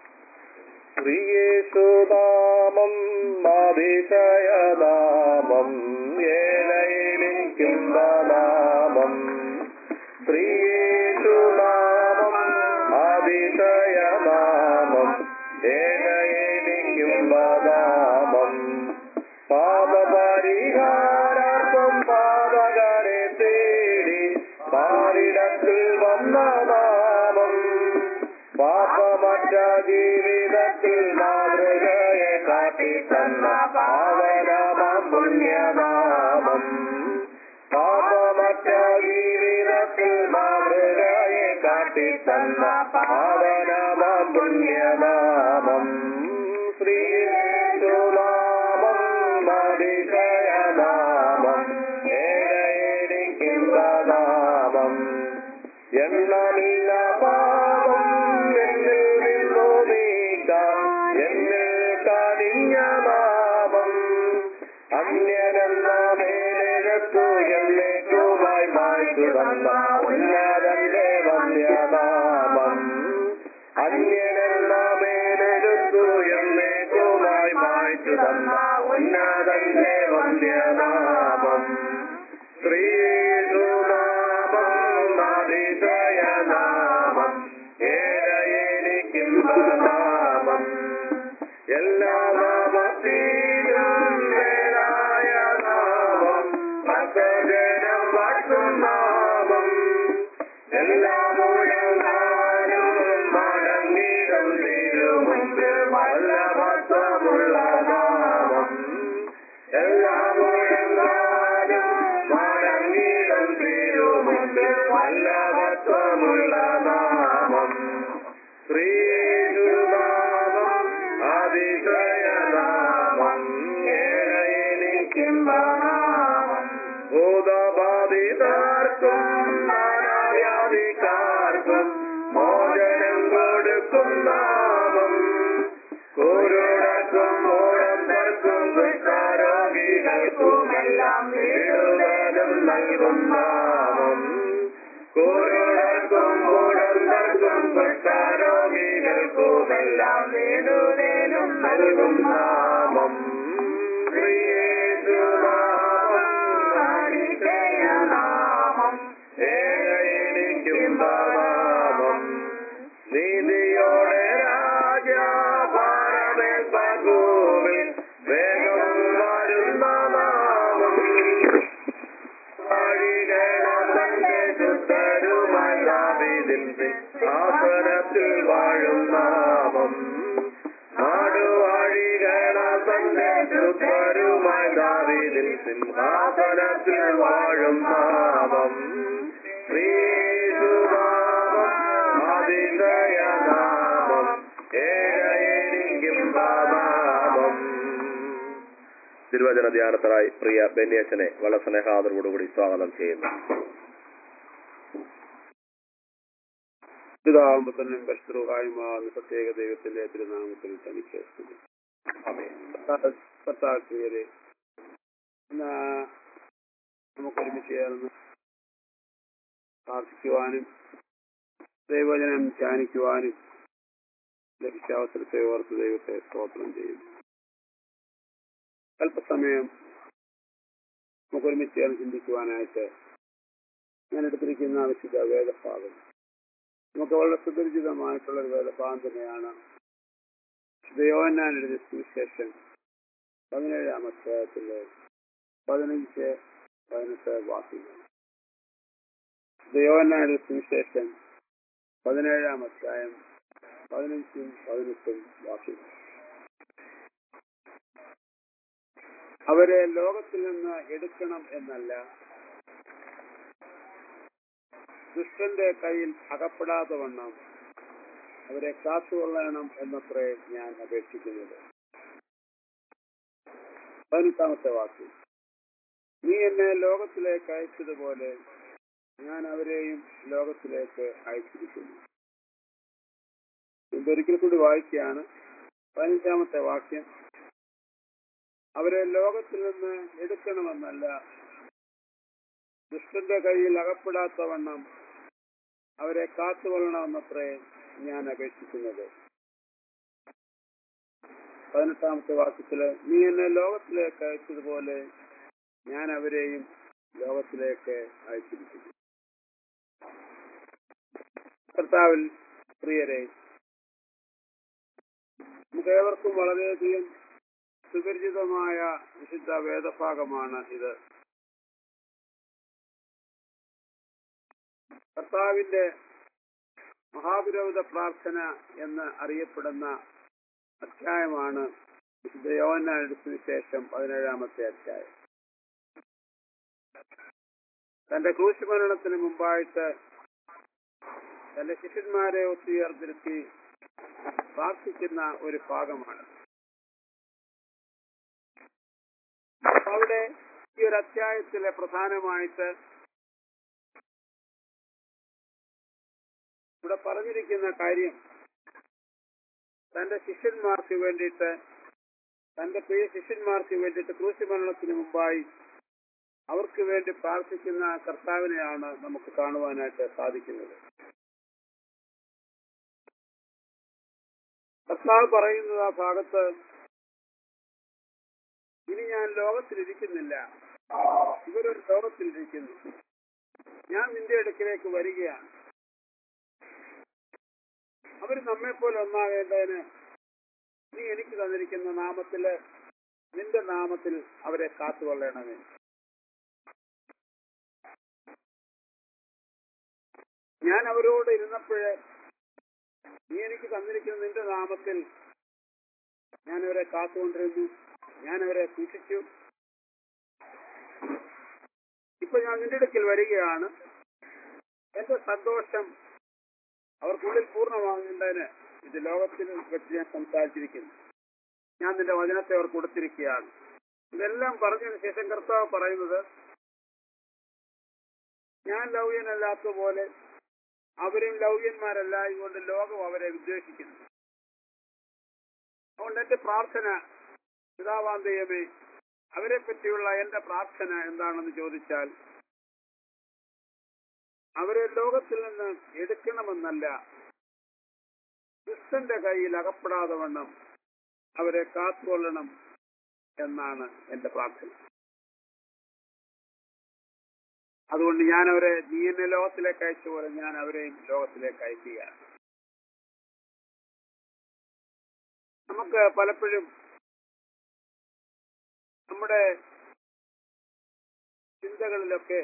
Speaker 2: ശ്രീയേശുനാമം അതിശയനാമം ഏഴയിലിക്കും നാമം ശ്രീയേശുനാമം അതിശയനാമം ഏഴയിലിക്കും നാമം പാപപരിഹാരാർത്ഥം പാതകരെ തേടി പാരിടത്തിൽ വന്ന നാമം പാപമറ്റ ജീവിതത്തിൽ മാതൃകയെ കാട്ടിത്തന്ന പാവനമാം പുണ്യനാമം പാപമറ്റ ജീവിതത്തിൽ മാതൃകയെ കാട്ടിത്തന്ന പാവനമാം പുണ്യനാമം ശ്രീയേശുനാമം അതിശയനാമം ഏഴയിരിക്കുന്ന നാമം എണ്ണമില്ല പാപം എന്നിൽ നിന്നു നീക്കാം എന്നിൽ കനിഞ്ഞ നാമം അന്യനെന്ന മേലെടുത്തു എന്നേക്കുമായി മായ്ച്ചു തന്ന ഉന്നതന്റെ വന്യനാമം അന്യനെന്ന മേലെടുത്തു എന്നേക്കുമായി മായ്ച്ചു തന്ന ഉന്നതന്റെ വന്യനാമം ശ്രീസുനാമം അതിശയനാമം ഏഴയിരിക്കും നാമം എല്ലാ നാമത്തിലും മേലായ നാമം ഭക്തജനം വാഴ്ത്തും നാമം എല്ലാ മുഴങ്ങാനും മടങ്ങിടും തിരുമുമ്പ് വല്ലഭത്വമുള്ള നാമം എല്ലാ മുഴങ്ങാനും മടങ്ങിടും തിരുമുമ്പ് വല്ലഭത്വമുള്ള നാമം ശ്രീനാമം അതിശയനാമം ഏഴയിരിക്കും നാമം ഭൂതബാധിതാർക്കും നാനാവ്യാധിക്കാർക്കും മോചനം കൊടുക്കും നാമം കുരുടക്കും മൂടന്തർക്കും കുഷ്ഠരോഗികൾക്കുമെല്ലാം വീടുതലും നൽകും നാമം കുരുടർക്കും മൂടന്തർക്കും കുഷ്ഠരോഗികൾക്കുമെല്ലാം വീടുതലും നൽകും നാമം ശ്രീയേശുനാമം നാമം ഏഴയിരിക്കും നാമം നീതിയോടെ രാജാഭാരമേൽപ്പൂവിൽ വേഗം വരുന്ന നാമം വഴികളെ ശുദ്ധരുമായി ദാവീദിൻ ആസനത്തിൽ വാഴും നാമം നാടുവാഴികളെ തന്റെ ശുദ്ധരുമായി ദാവീദിൻ സിംഹാസനത്തിൽ വാഴും നാമം ശ്രീസുനാമം അതിശയനാമം ഏഴയിരിക്കും നാമം തിരുവചന ധ്യാനത്തിനായി പ്രിയ ബെന്നിയച്ചനെ വളരെ സ്നേഹാദരോടുകൂടി സ്വാഗതം ചെയ്യുന്നു
Speaker 4: പിതാവുമ്പത്തനും പരിശുദ്ധവുമായുമാകുന്ന പ്രത്യേക ദൈവത്തിന്റെ തിരുനാമത്തിൽ തനിക്ക് സ്തുതി. കർത്താ- കർത്താക്രിയരെ ഇന്ന് നമുക്ക് ഒരുമിച്ച് ചേർന്ന് പ്രാർത്ഥിക്കുവാനും ദൈവജനം ധ്യാനിക്കുവാനും ലഭിച്ച അവസരത്തെ ഓർത്ത് ദൈവത്തെ സ്തോത്രം ചെയ്യുന്നു അല്പസമയം നമുക്ക് ഒരുമിച്ച് ചേർന്ന് ചിന്തിക്കുവാനായിട്ട് ഞാൻ എടുത്തിരിക്കുന്ന വിശുദ്ധ വേദഭാഗം നമുക്ക് വളരെ സുപരിചിതമായിട്ടുള്ള ഒരു വേദഭാഗം തന്നെയാണ് യോഹന്നാൻ എഴുതിയ സുവിശേഷം പതിനേഴാം അധ്യായത്തിലെ പതിനഞ്ച് പതിനെട്ട് വാക്യങ്ങൾ യോഹന്നാന്റെ സുവിശേഷം പതിനേഴാം അധ്യായം പതിനഞ്ചും പതിനെട്ടും വാക്യം അവരെ ലോകത്തിൽ നിന്ന് എടുക്കണം എന്നല്ല ദുഷ്ടന്റെ കയ്യിൽ അകപ്പെടാതെ വണ്ണം അവരെ കാത്തുകൊള്ളണം എന്നത്രേ ഞാൻ അപേക്ഷിക്കുന്നത് പതിനെട്ടാമത്തെ വാക്യം നീ എന്നെ ലോകത്തിലേക്ക് അയച്ചതുപോലെ ഞാൻ അവരെയും ലോകത്തിലേക്ക് അയച്ചിരിക്കുന്നു ഇതൊരിക്കൽ കൂടി വായിക്കുകയാണ് പതിനഞ്ചാമത്തെ വാക്യം അവരെ ലോകത്തിൽ നിന്ന് എടുക്കണമെന്നല്ല ദുഷ്ടന്റെ കയ്യിൽ അകപ്പെടാത്ത വണ്ണം അവരെ കാത്തുകൊള്ളണമെന്നത്രേ ഞാൻ അപേക്ഷിക്കുന്നത് പതിനെട്ടാമത്തെ വാക്യത്തില് നീ എന്നെ ലോകത്തിലേക്ക് അയച്ചതുപോലെ ഞാൻ അവരെയും ലോകത്തിലേക്ക് അയച്ചിരിക്കുന്നു കർത്താവിൽ പ്രിയരെ നമുക്ക് ഏവർക്കും വളരെയധികം സുപരിചിതമായ വിശുദ്ധ വേദഭാഗമാണ് ഇത് കർത്താവിന്റെ മഹാവിരോധ പ്രാർത്ഥന എന്ന് അറിയപ്പെടുന്ന അധ്യായമാണ് വിശുദ്ധ യോഹന്നാന്റെ സുവിശേഷം പതിനേഴാമത്തെ അധ്യായം തന്റെ ക്രൂശുമരണത്തിന് മുമ്പായിട്ട് തന്റെ ശിഷ്യന്മാരെ ഒത്തുയർത്തിരുത്തി പ്രാർത്ഥിക്കുന്ന ഒരു ഭാഗമാണ് അപ്പൊ അവിടെ ഈ ഒരു അധ്യായത്തിലെ പ്രധാനമായിട്ട് ഇവിടെ പറഞ്ഞിരിക്കുന്ന കാര്യം തന്റെ ശിഷ്യന്മാർക്ക് വേണ്ടിയിട്ട് തന്റെ പ്രിയ ശിഷ്യന്മാർക്ക് വേണ്ടിയിട്ട് ക്രൂശുമരണത്തിന് മുമ്പായി അവർക്ക് വേണ്ടി പ്രാർത്ഥിക്കുന്ന കർത്താവിനെയാണ് നമുക്ക് കാണുവാനായിട്ട് സാധിക്കുന്നത് കർത്താവ് പറയുന്നത് ആ ഭാഗത്ത് ഇനി ഞാൻ ലോകത്തിലിരിക്കുന്നില്ല ഇവരൊരു ലോകത്തിലിരിക്കുന്നു ഞാൻ നിന്റെ അടുക്കിലേക്ക് വരികയാണ് അവർ നമ്മെ പോലെ ഒന്നാകേണ്ടതിന് നീ എനിക്ക് തന്നിരിക്കുന്ന നാമത്തില് നിന്റെ നാമത്തിൽ അവരെ കാത്തുകൊള്ളണമേ ഞാൻ അവരോട് ഇരുന്നപ്പോഴേ നീ എനിക്ക് തന്നിരിക്കുന്ന നിന്റെ നാമത്തിൽ ഞാൻ അവരെ കാത്തുകൊണ്ടിരുന്നു ഞാൻ അവരെ സൂക്ഷിച്ചു ഇപ്പൊ ഞാൻ നിന്റെ അടുക്കൽ വരികയാണ് എന്റെ സന്തോഷം അവർക്കുള്ളിൽ പൂർണ്ണമാകേണ്ടതിന് ഇത് ലോകത്തിൽ വെച്ച് ഞാൻ സംസാരിച്ചിരിക്കുന്നു ഞാൻ നിന്റെ വചനത്തെ അവർ കൊടുത്തിരിക്കുകയാണ് ഇതെല്ലാം പറഞ്ഞതിന് ശേഷം കർത്താവ് പറയുന്നത് ഞാൻ ലൗര്യനല്ലാത്ത പോലെ അവരും ലൗര്യന്മാരല്ല ഇതുകൊണ്ട് ലോകം അവരെ വിദ്വേഷിക്കുന്നു അതുകൊണ്ട് എന്റെ പ്രാർത്ഥന പിതാവാം ദൈവമേ അവരെ പറ്റിയുള്ള എന്റെ പ്രാർത്ഥന എന്താണെന്ന് ചോദിച്ചാൽ അവരെ ലോകത്തിൽ നിന്ന് എടുക്കണമെന്നല്ല ക്രിസ്തന്റെ കയ്യിൽ അകപ്പെടാതെ വണ്ണം അവരെ കാത്തുകൊള്ളണം എന്നാണ് എന്റെ പ്രാർത്ഥന അതുകൊണ്ട് ഞാൻ അവരെ നീ എന്നെ ലോകത്തിലേക്ക് അയച്ച പോലെ ഞാൻ അവരെയും ലോകത്തിലേക്ക് അയക്കുകയാണ് നമുക്ക് പലപ്പോഴും നമ്മുടെ ചിന്തകളിലൊക്കെ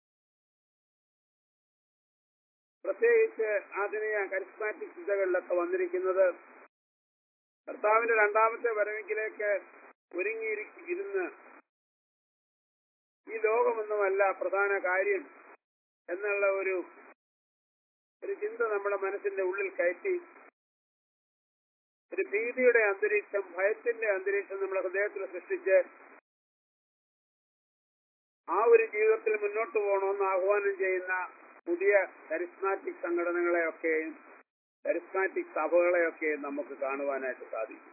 Speaker 4: പ്രത്യേകിച്ച് ആധുനിക കരിസ്മാറ്റിക് ചിന്തകളിലൊക്കെ വന്നിരിക്കുന്നത് കർത്താവിന്റെ രണ്ടാമത്തെ വരവെങ്കിലേക്ക് ഒരുങ്ങിയിരി ഇരുന്ന് ഈ ലോകമൊന്നുമല്ല പ്രധാന കാര്യം എന്നുള്ള ഒരു ഒരു ചിന്ത നമ്മുടെ മനസ്സിന്റെ ഉള്ളിൽ കയറ്റി ഒരു ഭീതിയുടെ അന്തരീക്ഷം ഭയത്തിന്റെ അന്തരീക്ഷം നമ്മുടെ ഹൃദയത്തിൽ സൃഷ്ടിച്ച് ആ ഒരു ജീവിതത്തിൽ മുന്നോട്ട് പോകണമെന്ന് ആഹ്വാനം ചെയ്യുന്ന പുതിയ കരിസ്മാറ്റിക് സംഘടനകളെയൊക്കെയും കരിസ്മാറ്റിക് സഭകളെയൊക്കെയും നമുക്ക് കാണുവാനായിട്ട് സാധിക്കും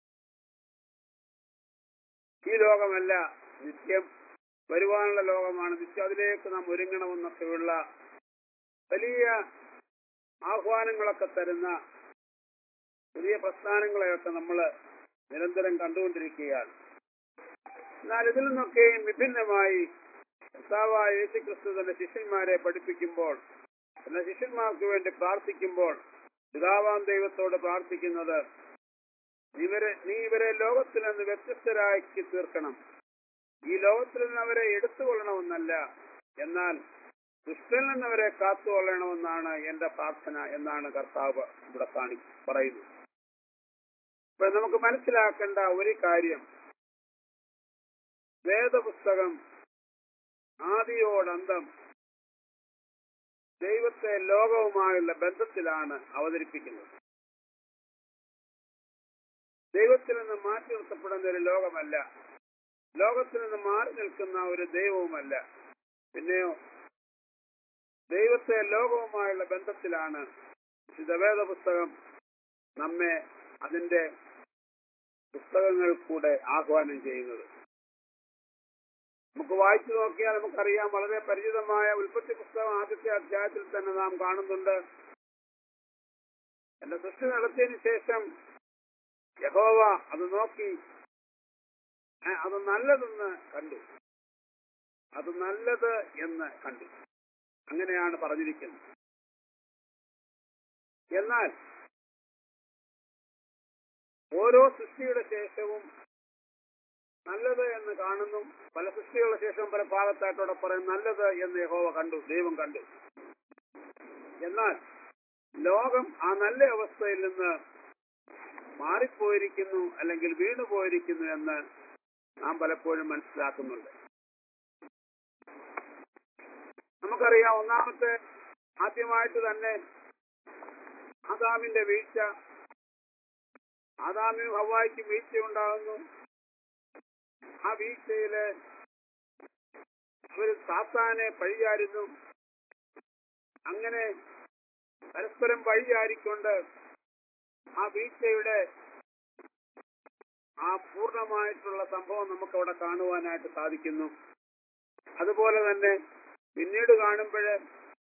Speaker 4: ഈ ലോകമല്ല നിത്യം വരുവാനുള്ള ലോകമാണ് നിത്യം അതിലേക്ക് നാം ഒരുങ്ങണമെന്നൊക്കെയുള്ള വലിയ ആഹ്വാനങ്ങളൊക്കെ തരുന്ന പുതിയ പ്രസ്ഥാനങ്ങളെയൊക്കെ നമ്മൾ നിരന്തരം കണ്ടുകൊണ്ടിരിക്കുകയാണ് എന്നാൽ ഇതിൽ നിന്നൊക്കെയും വിഭിന്നമായി കർത്താവായ യേശുക്രിസ്തു തന്റെ ശിഷ്യന്മാരെ പഠിപ്പിക്കുമ്പോൾ തന്റെ ശിഷ്യന്മാർക്ക് വേണ്ടി പ്രാർത്ഥിക്കുമ്പോൾ പിതാവാം ദൈവത്തോട് പ്രാർത്ഥിക്കുന്നത് ഇവരെ നീ ഇവരെ ലോകത്തിൽ നിന്ന് വ്യത്യസ്തരാക്കി തീർക്കണം ഈ ലോകത്തിൽ നിന്ന് അവരെ എടുത്തുകൊള്ളണമെന്നല്ല എന്നാൽ ദുഷ്ടനിൽ നിന്നവരെ കാത്തുകൊള്ളണമെന്നാണ് എന്റെ പ്രാർത്ഥന എന്നാണ് കർത്താവ് ഇവിടെ കാണി പറയുന്നത് ഇപ്പൊ നമുക്ക് മനസ്സിലാക്കേണ്ട ഒരു കാര്യം വേദപുസ്തകം ആദിയോടന്തം ദൈവത്തെ ലോകവുമായുള്ള ബന്ധത്തിലാണ് അവതരിപ്പിക്കുന്നത് ദൈവത്തിൽ നിന്ന് മാറ്റി നിർത്തപ്പെടുന്ന ഒരു ലോകമല്ല ലോകത്തിൽ നിന്ന് മാറി നിൽക്കുന്ന ഒരു ദൈവവുമല്ല പിന്നെയോ ദൈവത്തെ ലോകവുമായുള്ള ബന്ധത്തിലാണ് വിശുദ്ധവേദ പുസ്തകം നമ്മെ അതിന്റെ പുസ്തകങ്ങൾ കൂടെ ആഹ്വാനം ചെയ്യുന്നത് നമുക്ക് വായിച്ചു നോക്കിയാൽ നമുക്കറിയാം വളരെ പരിചിതമായ ഉൽപ്പത്തി പുസ്തകം ആദ്യത്തെ അധ്യായത്തിൽ തന്നെ നാം കാണുന്നുണ്ട് എന്റെ സൃഷ്ടി നടത്തിയതിനു ശേഷം യഹോവ അത് നോക്കി ഏ, അത് നല്ലതെന്ന് കണ്ടു അത് നല്ലത് എന്ന് കണ്ടു അങ്ങനെയാണ് പറഞ്ഞിരിക്കുന്നത് എന്നാൽ ഓരോ സൃഷ്ടിയുടെ ശേഷവും നല്ലത് എന്ന് കാണുന്നു പല സൃഷ്ടികളുടെ ശേഷം പല ഭാഗത്തായിട്ടോടെ പറയും നല്ലത് എന്ന് യഹോവ കണ്ടു ദൈവം കണ്ടു എന്നാൽ ലോകം ആ നല്ല അവസ്ഥയിൽ നിന്ന് മാറിപ്പോയിരിക്കുന്നു അല്ലെങ്കിൽ വീണുപോയിരിക്കുന്നു എന്ന് നാം പലപ്പോഴും മനസ്സിലാക്കുന്നുണ്ട് നമുക്കറിയാം ഒന്നാമത്തെ ആദ്യമായിട്ട് തന്നെ ആദാമിന്റെ വീഴ്ച ആദാമിനും ഹവായിക്കും വീഴ്ച ഉണ്ടാകുന്നു ആ വീഴ്ചയില് അവര് സാത്താനെ പഴിചാരുന്നു അങ്ങനെ പരസ്പരം പഴിചാരിക്കൊണ്ട് ആ വീഴ്ചയുടെ ആ പൂർണ്ണമായിട്ടുള്ള സംഭവം നമുക്ക് അവിടെ കാണുവാനായിട്ട് സാധിക്കുന്നു അതുപോലെ തന്നെ പിന്നീട് കാണുമ്പോഴ്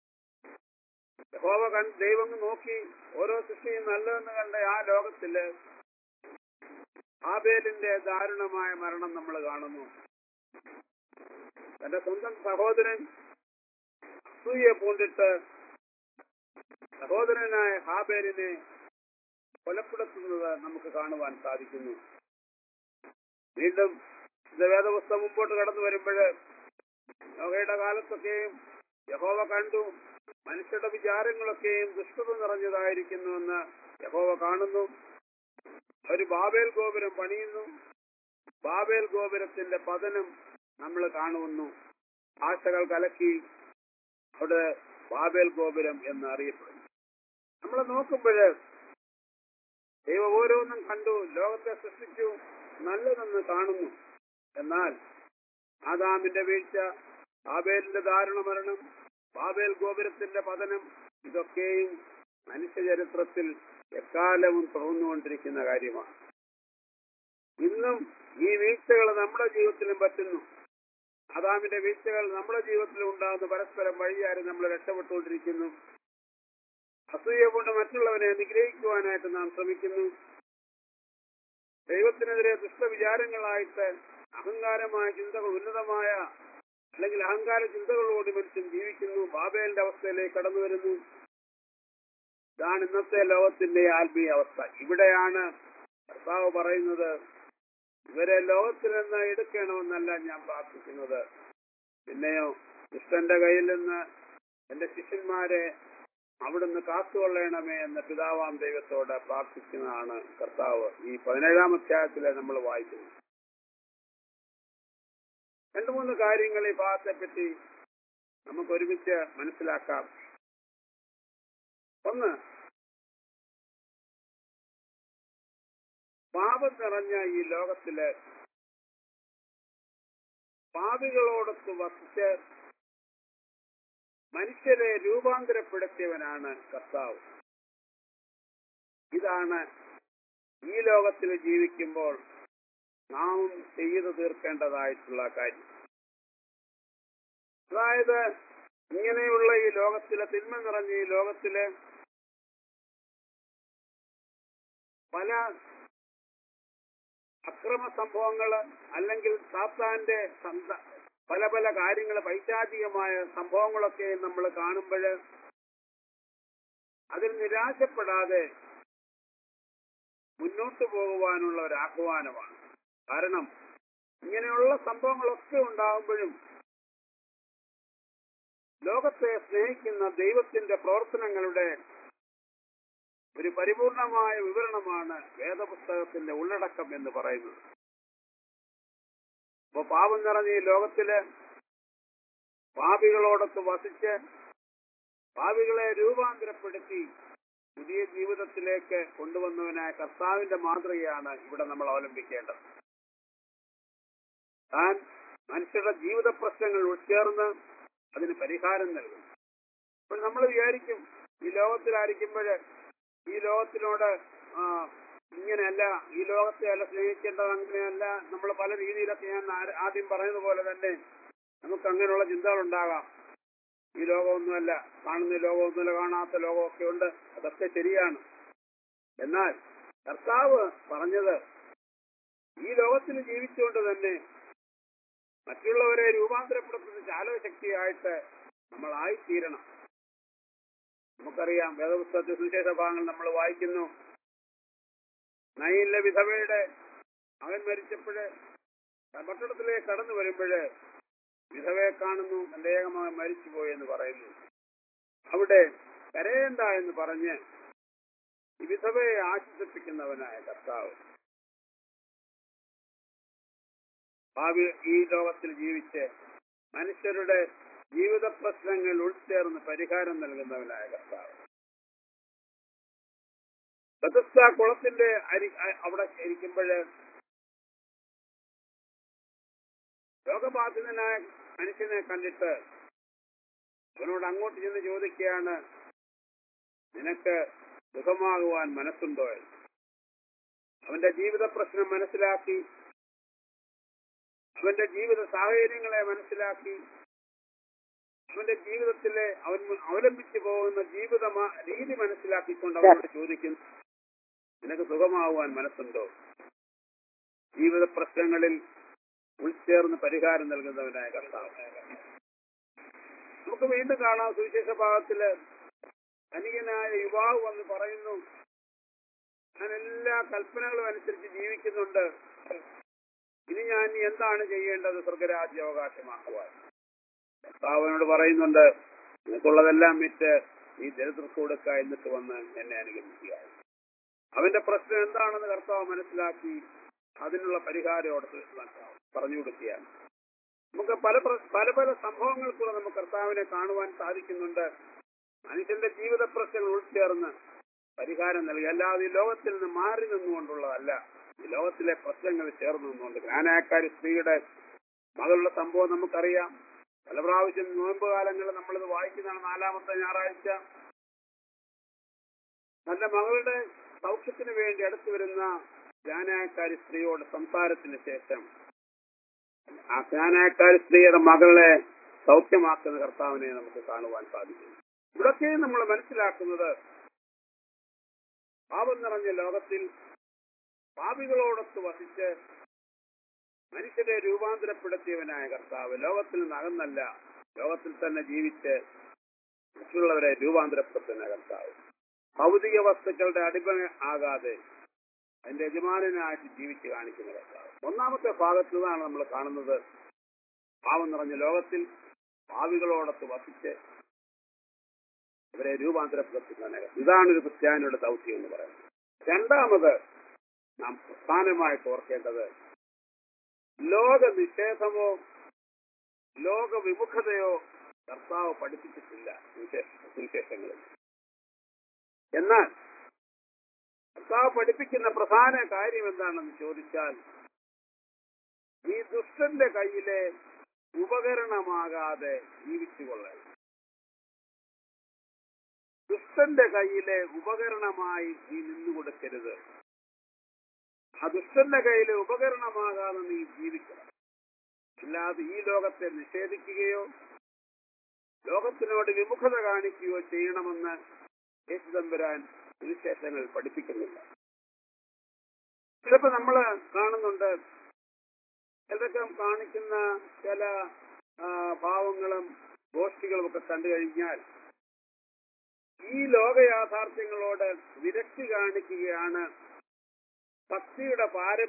Speaker 4: യഹോവ കൺ ദൈവം നോക്കി ഓരോ സൃഷ്ടിയും നല്ലതെന്ന് കണ്ട ആ ലോകത്തില് ആബേലിന്റെ ദാരുണമായ മരണം നമ്മൾ കാണുന്നു തന്റെ സ്വന്തം സഹോദരൻ അസൂയെ പൂണ്ടിട്ട് സഹോദരനായ ഹാബേലിനെ കൊലപ്പെടുത്തുന്നത് നമുക്ക് കാണുവാൻ സാധിക്കുന്നു വീണ്ടും ഇത് വേദപുസ്തകം മുമ്പോട്ട് കടന്നു വരുമ്പോൾ യോഗയുടെ കാലത്തൊക്കെയും യഹോവ കണ്ടു മനുഷ്യരുടെ വിചാരങ്ങളൊക്കെയും ദുഷ്ടത നിറഞ്ഞതായിരിക്കുന്നുവെന്ന് യഹോവ കാണുന്നു ഒരു ബാബേൽ ഗോപുരം പണിയുന്നു ബാബേൽ ഗോപുരത്തിന്റെ പതനം നമ്മൾ കാണുന്നു ആശകൾ കലക്കി അവിടെ ബാബേൽ ഗോപുരം എന്ന് അറിയപ്പെടുന്നു നമ്മൾ നോക്കുമ്പോൾ ദൈവം ഓരോന്നും കണ്ടു ലോകത്തെ സൃഷ്ടിച്ചു നല്ലതെന്ന് കാണുന്നു എന്നാൽ ആദാമിന്റെ വീഴ്ച ബാബേലിന്റെ ദാരുണ മരണം ബാബേൽ ഗോപുരത്തിന്റെ പതനം ഇതൊക്കെയും മനുഷ്യചരിത്രത്തിൽ എക്കാലവും തുറന്നുകൊണ്ടിരിക്കുന്ന കാര്യമാണ് ഇന്നും ഈ വീഴ്ചകൾ നമ്മുടെ ജീവിതത്തിലും പറ്റുന്നു ആദാമിന്റെ വീഴ്ചകൾ നമ്മുടെ ജീവിതത്തിലും ഉണ്ടാകുന്ന പരസ്പരം വഴിയാരി നമ്മൾ രക്ഷപ്പെട്ടുകൊണ്ടിരിക്കുന്നു അസൂയ കൊണ്ട് മറ്റുള്ളവരെ നിഗ്രഹിക്കുവാനായിട്ട് നാം ശ്രമിക്കുന്നു ദൈവത്തിനെതിരെ ദുഷ്ടവിചാരങ്ങളായിട്ട് അഹങ്കാരമായ ചിന്തകൾ ഉന്നതമായ അല്ലെങ്കിൽ അഹങ്കാര ചിന്തകളോട് മനുഷ്യൻ ജീവിക്കുന്നു ബാബേലിന്റെ അവസ്ഥയിലേക്ക് കടന്നു വരുന്നു ഇതാണ് ഇന്നത്തെ ലോകത്തിന്റെ ആത്മീയ അവസ്ഥ ഇവിടെയാണ് കർത്താവ് പറയുന്നത് ഇവരെ ലോകത്തിൽ നിന്ന് എടുക്കണമെന്നല്ല ഞാൻ പ്രാർത്ഥിക്കുന്നത് പിന്നെയോ ദുഷ്ടന്റെ കയ്യിൽ നിന്ന് എന്റെ ശിഷ്യന്മാരെ അവിടുന്ന് കാത്തുകൊള്ളണമേ എന്ന പിതാവാം ദൈവത്തോട് പ്രാർത്ഥിക്കുന്നതാണ് കർത്താവ് ഈ പതിനേഴാം അധ്യായത്തിലെ നമ്മൾ വായിക്കുന്നത് രണ്ടു മൂന്ന് കാര്യങ്ങൾ ഈ ഭാഗത്തെ പറ്റി നമുക്ക് ഒരുമിച്ച് മനസ്സിലാക്കാം ഒന്ന് പാപം നിറഞ്ഞ ഈ ലോകത്തില് പാപികളോടൊത്ത് വസിച്ച് മനുഷ്യരെ രൂപാന്തരപ്പെടുത്തിയവനാണ് കർത്താവ് ഇതാണ് ഈ ലോകത്തിൽ ജീവിക്കുമ്പോൾ നാം ചെയ്തു തീർക്കേണ്ടതായിട്ടുള്ള കാര്യം അതായത് ഇങ്ങനെയുള്ള ഈ ലോകത്തിലെ തിന്മ നിറഞ്ഞ ഈ ലോകത്തിലെ പല അക്രമ സംഭവങ്ങള് അല്ലെങ്കിൽ സാത്താന്റെ സന്ത- പല പല കാര്യങ്ങൾ പൈശാചികമായ സംഭവങ്ങളൊക്കെ നമ്മൾ കാണുമ്പോൾ അതിൽ നിരാശപ്പെടാതെ മുന്നോട്ട് പോകുവാനുള്ള ഒരു ആഹ്വാനമാണ് കാരണം ഇങ്ങനെയുള്ള സംഭവങ്ങളൊക്കെ ഉണ്ടാകുമ്പോഴും ലോകത്തെ സ്നേഹിക്കുന്ന ദൈവത്തിന്റെ പ്രവർത്തനങ്ങളുടെ ഒരു പരിപൂർണമായ വിവരണമാണ് വേദപുസ്തകത്തിന്റെ ഉള്ളടക്കം എന്ന് പറയുന്നത് അപ്പൊ പാപം നിറഞ്ഞ ഈ ലോകത്തില് പാപികളോടൊത്ത് വസിച്ച് പാപികളെ രൂപാന്തരപ്പെടുത്തി പുതിയ ജീവിതത്തിലേക്ക് കൊണ്ടുവന്നവനായ കർത്താവിന്റെ മാതൃകയാണ് ഇവിടെ നമ്മൾ അവലംബിക്കേണ്ടത് താൻ മനുഷ്യരുടെ ജീവിത പ്രശ്നങ്ങൾ ഉൾച്ചേർന്ന് അതിന് പരിഹാരം നൽകും അപ്പോൾ നമ്മൾ വിചാരിക്കും ഈ ലോകത്തിലായിരിക്കുമ്പോൾ ഈ ലോകത്തിനോട് ആ, ഇങ്ങനെയല്ല ഈ ലോകത്തെ അല്ല സ്നേഹിക്കേണ്ടത് അങ്ങനെയല്ല നമ്മൾ പല രീതിയിലൊക്കെ ഞാൻ ആ- ആദ്യം പറഞ്ഞതുപോലെ തന്നെ നമുക്ക് അങ്ങനെയുള്ള ചിന്തകളുണ്ടാകാം ഈ ലോകമൊന്നുമല്ല കാണുന്ന ലോകമൊന്നുമല്ല കാണാത്ത ലോകമൊക്കെ ഉണ്ട് അതൊക്കെ ശരിയാണ് എന്നാൽ കർത്താവ് പറഞ്ഞത് ഈ ലോകത്തിൽ ജീവിച്ചുകൊണ്ട് തന്നെ മറ്റുള്ളവരെ രൂപാന്തരപ്പെടുത്തുന്ന ചാലകശക്തിയായിട്ട് നമ്മൾ ആയിത്തീരണം നമുക്കറിയാം വേദപുസ്തകത്തിൽ സുവിശേഷ ഭാഗങ്ങൾ നമ്മൾ വായിക്കുന്നു നയിലെ വിധവയുടെ അവൻ മരിച്ചപ്പോഴ് പട്ടണത്തിലേക്ക് കടന്നു വരുമ്പോഴ് വിധവയെ കാണുന്നു തന്റെ ഏകമായി മരിച്ചുപോയി എന്ന് പറയുന്നു അവിടെ കരയേണ്ട എന്ന് പറഞ്ഞ് ഈ വിധവയെ ആശ്വസിപ്പിക്കുന്നവനായ കർത്താവ് ഭാവി ഈ ലോകത്തിൽ ജീവിച്ച് മനുഷ്യരുടെ ജീവിത പ്രശ്നങ്ങൾ ഉൾച്ചേർന്ന് പരിഹാരം നൽകുന്നവനായ കർത്താവ് ബദസ്ത കുളത്തിന്റെ അരി അ- അവിടെ ഇരിക്കുമ്പോഴ് രോഗബാധിതനായ മനുഷ്യനെ കണ്ടിട്ട് അവനോട് അങ്ങോട്ട് ചെന്ന് ചോദിക്കുകയാണ് നിനക്ക് സുഖമാകുവാൻ മനസ്സുണ്ടോ എന്ന്. അവന്റെ ജീവിത പ്രശ്നം മനസ്സിലാക്കി അവന്റെ ജീവിത സാഹചര്യങ്ങളെ മനസ്സിലാക്കി അവന്റെ ജീവിതത്തിലെ അവൻ അവലംബിച്ചു പോകുന്ന ജീവിത മ- രീതി മനസ്സിലാക്കിക്കൊണ്ട് അവനോട് ചോദിക്കുന്നു നിനക്ക് സുഖമാവാൻ മനസ്സുണ്ടോ ജീവിത പ്രശ്നങ്ങളിൽ ഉൾച്ചേർന്ന് പരിഹാരം നൽകുന്നവനായ കർത്താവ് നമുക്ക് വീണ്ടും കാണാം സുവിശേഷ ഭാഗത്തില് ധനികനായ യുവാവ് വന്ന് പറയുന്നു ഞാൻ എല്ലാ കൽപ്പനകളും അനുസരിച്ച് ജീവിക്കുന്നുണ്ട് ഇനി ഞാൻ ഇനി എന്താണ് ചെയ്യേണ്ടത് സ്വർഗരാജ്യാവകാശമാക്കുവാൻ കർത്താവിനോട് പറയുന്നുണ്ട് നിനക്കുള്ളതെല്ലാം വിറ്റ് ഈ ദരിദ്രർക്ക് കൊടുക്ക എന്നിട്ട് വന്ന് എന്നെ അനുഗമിക്കുക അവന്റെ പ്രശ്നം എന്താണെന്ന് കർത്താവ് മനസ്സിലാക്കി അതിനുള്ള പരിഹാരം അവിടെ പറഞ്ഞു കൊടുക്കുകയാണ് നമുക്ക് പല പ്ര- പല പല സംഭവങ്ങൾക്കൂടെ നമുക്ക് കർത്താവിനെ കാണുവാൻ സാധിക്കുന്നുണ്ട് മനുഷ്യന്റെ ജീവിത പ്രശ്നങ്ങൾ ഉൾച്ചേർന്ന് പരിഹാരം നൽകി അല്ലാതെ ഈ ലോകത്തിൽ നിന്ന് മാറി നിന്നുകൊണ്ടുള്ളതല്ല ഈ ലോകത്തിലെ പ്രശ്നങ്ങൾ ചേർന്ന് നിന്നുകൊണ്ട് ജ്ഞാനാക്കാരി സ്ത്രീയുടെ മകളുടെ സംഭവം നമുക്കറിയാം പല പ്രാവശ്യം നോയമ്പ് കാലങ്ങളിൽ നമ്മളിത് വായിക്കുന്നതാണ് നാലാമത്തെ ഞായറാഴ്ച തന്റെ മകളുടെ സൗഖ്യത്തിന് വേണ്ടി അടുത്തു വരുന്ന ജ്ഞാനാക്കാരി സ്ത്രീയോട് സംസാരത്തിന് ശേഷം ആ ജ്ഞാനാക്കാരി സ്ത്രീയുടെ മകളെ സൗഖ്യമാക്കുന്ന കർത്താവിനെ നമുക്ക് കാണുവാൻ സാധിക്കും ഇവിടൊക്കെ നമ്മൾ മനസ്സിലാക്കുന്നത് പാപം നിറഞ്ഞ ലോകത്തിൽ പാപികളോടൊത്ത് വസിച്ച് മനുഷ്യരെ രൂപാന്തരപ്പെടുത്തിയവനായ കർത്താവ് ലോകത്തിൽ നിന്ന് അകന്നല്ല ലോകത്തിൽ തന്നെ ജീവിച്ച് മറ്റുള്ളവരെ രൂപാന്തരപ്പെടുത്തുന്ന കർത്താവ് ഭൗതിക വസ്തുക്കളുടെ അടിമ ആകാതെ അതിന്റെ യജമാനായിട്ട് ജീവിച്ച് കാണിക്കുന്ന കർത്താവ് ഒന്നാമത്തെ ഭാഗത്ത് നിന്നാണ് നമ്മൾ കാണുന്നത് പാവം നിറഞ്ഞ ലോകത്തിൽ ഭാവികളോടൊത്ത് വസിച്ച് അവരെ രൂപാന്തരപ്പെടുത്തുന്ന ഇതാണ് ഒരു ക്രിസ്ത്യാനിയുടെ ദൗത്യം എന്ന് പറയുന്നത് രണ്ടാമത് നാം പ്രധാനമായിട്ട് ഓർക്കേണ്ടത് ലോക നിഷേധമോ ലോക വിമുഖതയോ കർത്താവ് പഠിപ്പിച്ചിട്ടില്ല സുവിശേഷ സുവിശേഷങ്ങളിൽ എന്നാൽ കർത്താവ് പഠിപ്പിക്കുന്ന പ്രധാന കാര്യം എന്താണെന്ന് ചോദിച്ചാൽ ഈ ദുഷ്ടന്റെ കയ്യിലെ ഉപകരണമാകാതെ ജീവിച്ചുകൊള്ളണം ദുഷ്ടന്റെ കയ്യിലെ ഉപകരണമായി നീ നിന്നുകൊടുക്കരുത് ആ ദുഷ്ടന്റെ കയ്യിലെ ഉപകരണമാകാതെ നീ ജീവിക്കണം അല്ലാതെ ഈ ലോകത്തെ നിഷേധിക്കുകയോ ലോകത്തിനോട് വിമുഖത കാണിക്കുകയോ ചെയ്യണമെന്ന് യേശുദമ്പുരാൻ സുവിശേഷങ്ങൾ പഠിപ്പിക്കുന്നില്ല ചിലപ്പോ നമ്മൾ കാണുന്നുണ്ട് ചിലരൊക്കെ കാണിക്കുന്ന ചില ആ, ഭാവങ്ങളും ഗോഷ്ഠികളും ഒക്കെ കണ്ടു കഴിഞ്ഞാൽ ഈ ലോക യാഥാർത്ഥ്യങ്ങളോട് വിരക്തി കാണിക്കുകയാണ് ഭക്തിയുടെ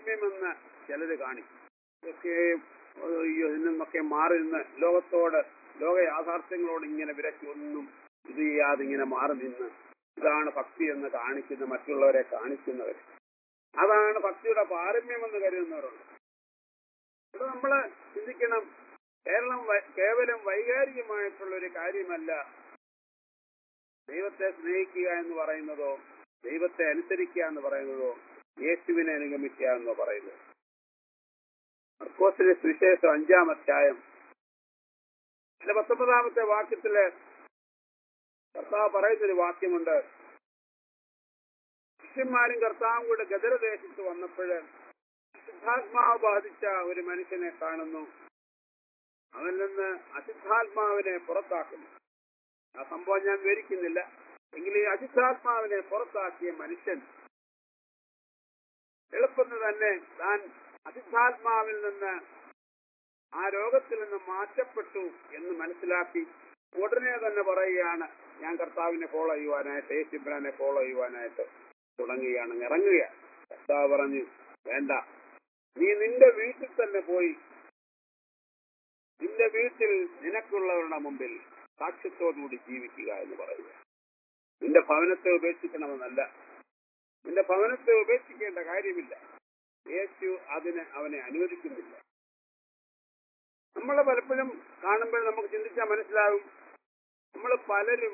Speaker 4: പാരമ്യമെന്ന് ചിലര് കാണിക്കും ഇതൊക്കെ അയ്യോ ഇതിൽ നിന്നൊക്കെ മാറി നിന്ന് ലോകത്തോട് ലോക യാഥാർത്ഥ്യങ്ങളോട് ഇങ്ങനെ വിരക്കി ഒന്നും ഇത് ചെയ്യാതെ ഇങ്ങനെ മാറി നിന്ന് ഇതാണ് ഭക്തി എന്ന് കാണിക്കുന്ന മറ്റുള്ളവരെ കാണിക്കുന്നവർ അതാണ് ഭക്തിയുടെ പാരമ്യമെന്ന് കരുതുന്നവരുണ്ട് ഇത് നമ്മള് ചിന്തിക്കണം കേരളം വ- കേവലം വൈകാരികമായിട്ടുള്ള ഒരു കാര്യമല്ല ദൈവത്തെ സ്നേഹിക്കുക എന്ന് പറയുന്നതോ ദൈവത്തെ അനുസരിക്കുക എന്ന് പറയുന്നതോ യേശുവിനെ അനുഗമിക്കുക എന്ന് പറയുന്നത് മർക്കോസിലെ സുവിശേഷം അഞ്ചാം അധ്യായം അതിന്റെ പത്തൊമ്പതാമത്തെ വാക്യത്തില് കർത്താവ് പറയുന്നൊരു വാക്യമുണ്ട് ശിഷ്യന്മാരും കർത്താവും കൂടെ ഗദരദേശത്ത് വന്നപ്പോഴ് അശുദ്ധാത്മാവ് ബാധിച്ച ഒരു മനുഷ്യനെ കാണുന്നു അവനിൽ നിന്ന് അശുദ്ധാത്മാവിനെ പുറത്താക്കുന്നു ആ സംഭവം ഞാൻ വിവരിക്കുന്നില്ല എങ്കിലും ഈ അശുദ്ധാത്മാവിനെ പുറത്താക്കിയ മനുഷ്യൻ എളുപ്പത്തിൽ തന്നെ താൻ അശുദ്ധാത്മാവിൽ നിന്ന് ആ രോഗത്തിൽ നിന്ന് മാറ്റപ്പെട്ടു എന്ന് മനസ്സിലാക്കി ഉടനെ തന്നെ പറയുകയാണ് ഞാൻ കർത്താവിനെ ഫോളോ ചെയ്യുവാനായിട്ട് യേശുബ്രാനെ ഫോളോ ചെയ്യുവാനായിട്ട് തുടങ്ങുകയാണ് ഇറങ്ങുകയാണ് കർത്താവ് പറഞ്ഞു വേണ്ട നീ നിന്റെ വീട്ടിൽ തന്നെ പോയി നിന്റെ വീട്ടിൽ നിനക്കുള്ളവരുടെ മുമ്പിൽ സാക്ഷ്യത്തോടുകൂടി ജീവിക്കുക എന്ന് പറയുക നിന്റെ ഭവനത്തെ ഉപേക്ഷിക്കണമെന്നല്ല നിന്റെ ഭവനത്തെ ഉപേക്ഷിക്കേണ്ട കാര്യമില്ല യേശു അതിന് അവനെ അനുവദിക്കുന്നില്ല നമ്മൾ പലപ്പോഴും കാണുമ്പോൾ നമുക്ക് ചിന്തിച്ചാൽ മനസ്സിലാകും നമ്മൾ പലരും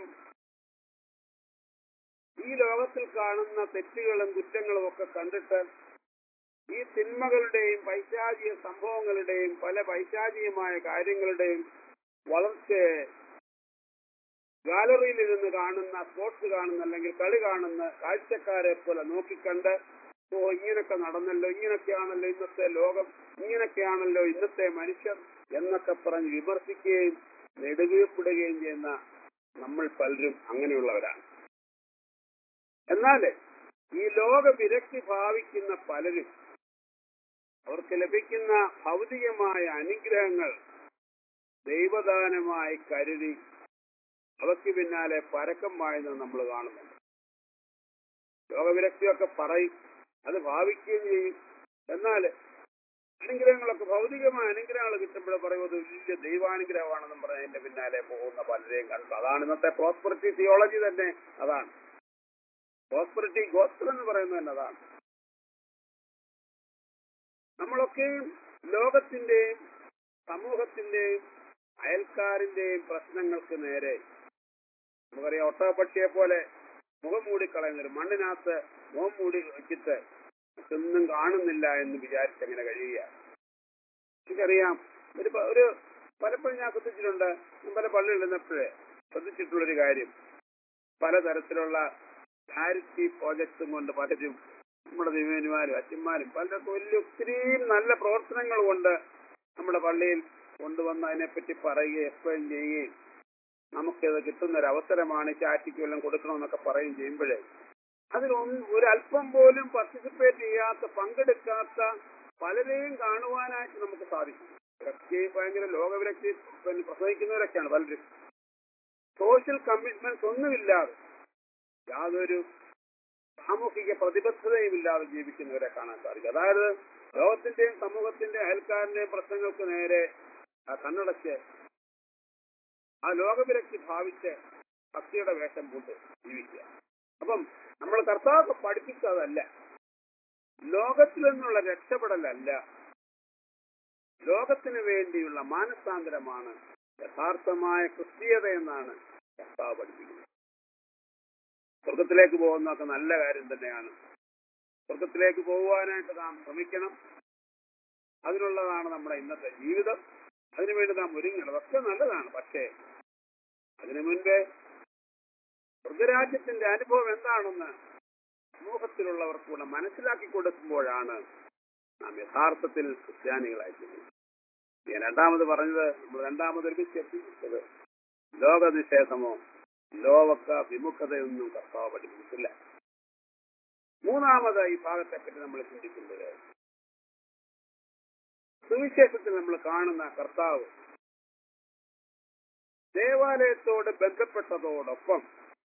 Speaker 4: ഈ ലോകത്തിൽ കാണുന്ന തെറ്റുകളും കുറ്റങ്ങളും ഒക്കെ കണ്ടിട്ട് ഈ തിന്മകളുടെയും പൈശാചിക സംഭവങ്ങളുടെയും പല പൈശാചികമായ കാര്യങ്ങളുടെയും വളർച്ചയെ ഗാലറിയിൽ ഇരുന്ന് കാണുന്ന സ്പോർട്സ് കാണുന്ന അല്ലെങ്കിൽ കളി കാണുന്ന കാഴ്ചക്കാരെ പോലെ നോക്കിക്കണ്ട് ഓ ഇങ്ങനൊക്കെ നടന്നല്ലോ ഇങ്ങനൊക്കെയാണല്ലോ ഇന്നത്തെ ലോകം ഇങ്ങനൊക്കെയാണല്ലോ ഇന്നത്തെ മനുഷ്യർ എന്നൊക്കെ പറഞ്ഞ് വിമർശിക്കുകയും നെടുകീർപ്പെടുകയും ചെയ്യുന്ന നമ്മൾ പലരും അങ്ങനെയുള്ളവരാണ് എന്നാൽ ഈ ലോക വിരക്തി ഭാവിക്കുന്ന പലരും അവർക്ക് ലഭിക്കുന്ന ഭൗതികമായ അനുഗ്രഹങ്ങൾ ദൈവദാനമായി കരുതി അവയ്ക്ക് പിന്നാലെ പരക്കം പായുന്നത് നമ്മൾ കാണുന്നുണ്ട് ലോകവിരക്തിയൊക്കെ പറയും അത് ഭാവിക്കുകയും ചെയ്യും എന്നാൽ അനുഗ്രഹങ്ങളൊക്കെ ഭൗതികമായ അനുഗ്രഹങ്ങൾ കിട്ടുമ്പോൾ പറയും അത് വലിയ ദൈവാനുഗ്രഹമാണെന്നും പറഞ്ഞ് അതിന്റെ പിന്നാലെ പോകുന്ന പലരെയും കണ്ടു അതാണ് ഇന്നത്തെ പ്രോസ്പെറിറ്റി തിയോളജി തന്നെ അതാണ് പ്രോസ്പെറിറ്റി ഗോസ്പൽ എന്ന് പറയുന്നത് തന്നെ അതാണ് നമ്മളൊക്കെയും ലോകത്തിന്റെയും സമൂഹത്തിന്റെയും അയൽക്കാരിന്റെയും പ്രശ്നങ്ങൾക്ക് നേരെ നമുക്കറിയാം ഒട്ടകപ്പക്ഷിയെ പോലെ മുഖം മൂടിക്കളയുന്നൊരു മണ്ണിനകത്ത് മുഖം മൂടി വെച്ചിട്ട് ഒന്നും കാണുന്നില്ല എന്ന് വിചാരിച്ചങ്ങനെ കഴിയുക എനിക്കറിയാം ഒരു പ- ഒരു പലപ്പോഴും ഞാൻ ശ്രദ്ധിച്ചിട്ടുണ്ട് ഞാൻ പല പള്ളിയിൽ നിന്നപ്പോഴേ ശ്രദ്ധിച്ചിട്ടുള്ളൊരു കാര്യം പലതരത്തിലുള്ള ചാരിറ്റി പ്രോജക്റ്റും കൊണ്ട് പലരും നമ്മുടെ ദിവ്യന്മാരും അച്ഛന്മാരും പലർക്കും വലിയ ഒത്തിരിയും നല്ല പ്രവർത്തനങ്ങൾ കൊണ്ട് നമ്മുടെ പള്ളിയിൽ കൊണ്ടുവന്ന് അതിനെപ്പറ്റി പറയുകയും എക്സ്പ്ലെയിൻ ചെയ്യുകയും നമുക്കിത് കിട്ടുന്ന ഒരു അവസരമാണ് ചാറ്റിക്ക് വല്ലതും കൊടുക്കണമെന്നൊക്കെ പറയുകയും ചെയ്യുമ്പോഴേ അതിലൊന്നും ഒരു അല്പം പോലും പാർട്ടിസിപ്പേറ്റ് ചെയ്യാത്ത പങ്കെടുക്കാത്ത പലരെയും കാണുവാനായിട്ട് നമുക്ക് സാധിക്കും വിരക്തി ഭയങ്കര ലോകവിരക്തി പിന്നെ പ്രസംഗിക്കുന്നവരൊക്കെയാണ് പലരും സോഷ്യൽ കമ്മിറ്റ്മെന്റ്സ് ഒന്നുമില്ലാതെ യാതൊരു സാമൂഹിക പ്രതിബദ്ധതയും ഇല്ലാതെ ജീവിക്കുന്നവരെ കാണാൻ സാധിക്കും അതായത് ലോകത്തിന്റെയും സമൂഹത്തിന്റെയും അയൽക്കാരന്റെയും പ്രശ്നങ്ങൾക്ക് നേരെ ആ കണ്ണടച്ച് ആ ലോകവിരക്തി ഭാവിച്ച് ഭക്തിയുടെ വേഷം പൂണ്ട് ജീവിക്കുക അപ്പം നമ്മൾ കർത്താവ് പഠിപ്പിച്ചതല്ല ലോകത്തിൽ നിന്നുള്ള രക്ഷപ്പെടലല്ല ലോകത്തിന് വേണ്ടിയുള്ള മാനസാന്തരമാണ് യഥാർത്ഥമായ ക്രിസ്തീയത എന്നാണ് കർത്താവ് പഠിപ്പിക്കുന്നത് സ്വർഗത്തിലേക്ക് പോകുന്നതൊക്കെ നല്ല കാര്യം തന്നെയാണ് സ്വർഗത്തിലേക്ക് പോകുവാനായിട്ട് നാം ശ്രമിക്കണം അതിനുള്ളതാണ് നമ്മുടെ ഇന്നത്തെ ജീവിതം അതിനുവേണ്ടി നാം ഒരുങ്ങണം അതൊക്കെ നല്ലതാണ് പക്ഷേ അതിനു മുൻപേ സ്വർഗരാജ്യത്തിന്റെ അനുഭവം എന്താണെന്ന് സമൂഹത്തിലുള്ളവർക്ക് കൂടെ മനസ്സിലാക്കി കൊടുക്കുമ്പോഴാണ് നാം യഥാർത്ഥത്തിൽ ക്രിസ്ത്യാനികളായി തീരുന്നത് ഞാൻ രണ്ടാമത് പറഞ്ഞത് നമ്മൾ രണ്ടാമത് ഒരുമിച്ച് എത്തിച്ചത് ലോകനിഷേധമോ ലോക വിമുഖതയൊന്നും കർത്താവ് പഠിപ്പിച്ചിട്ടില്ല മൂന്നാമത് ഈ ഭാഗത്തെപ്പറ്റി നമ്മൾ ചിന്തിക്കുന്നത് സുവിശേഷത്തിൽ നമ്മൾ കാണുന്ന കർത്താവ് ദേവാലയത്തോട് ബന്ധപ്പെട്ടതോടൊപ്പം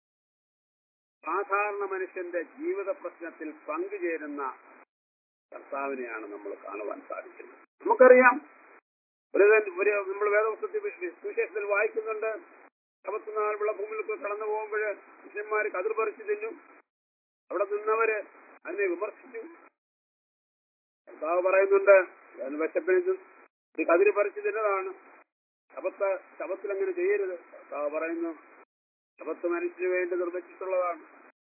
Speaker 4: സാധാരണ മനുഷ്യന്റെ ജീവിത പ്രശ്നത്തിൽ പങ്കുചേരുന്ന കർത്താവിനെയാണ് നമ്മൾ കാണുവാൻ സാധിക്കുന്നത് നമുക്കറിയാം ഒരു ഒരു നമ്മൾ വേദപുസ്തകത്തിൽ വി- സുവിശേഷത്തിൽ വായിക്കുന്നുണ്ട് അമ്പത്തിനാല് വിളഭൂമിയിൽ കൂടെ കടന്നു പോകുമ്പോൾ ശിഷ്യന്മാർ കതിർ പറിച്ചു തിന്നും അവിടെ നിന്നവര് അതിനെ വിമർശിച്ചു കർത്താവ് പറയുന്നുണ്ട് ഞാൻ വിശപ്പിനും ഇത് കതിര് പറിച്ചു തിന്നതാണ് ശബത്ത് ശബത്തിൽ അങ്ങനെ ചെയ്യരുത് കർത്താവ് പറയുന്നു ശബത്ത് മനുഷ്യന് വേണ്ടി നിർമ്മിച്ചിട്ടുള്ളതാണ്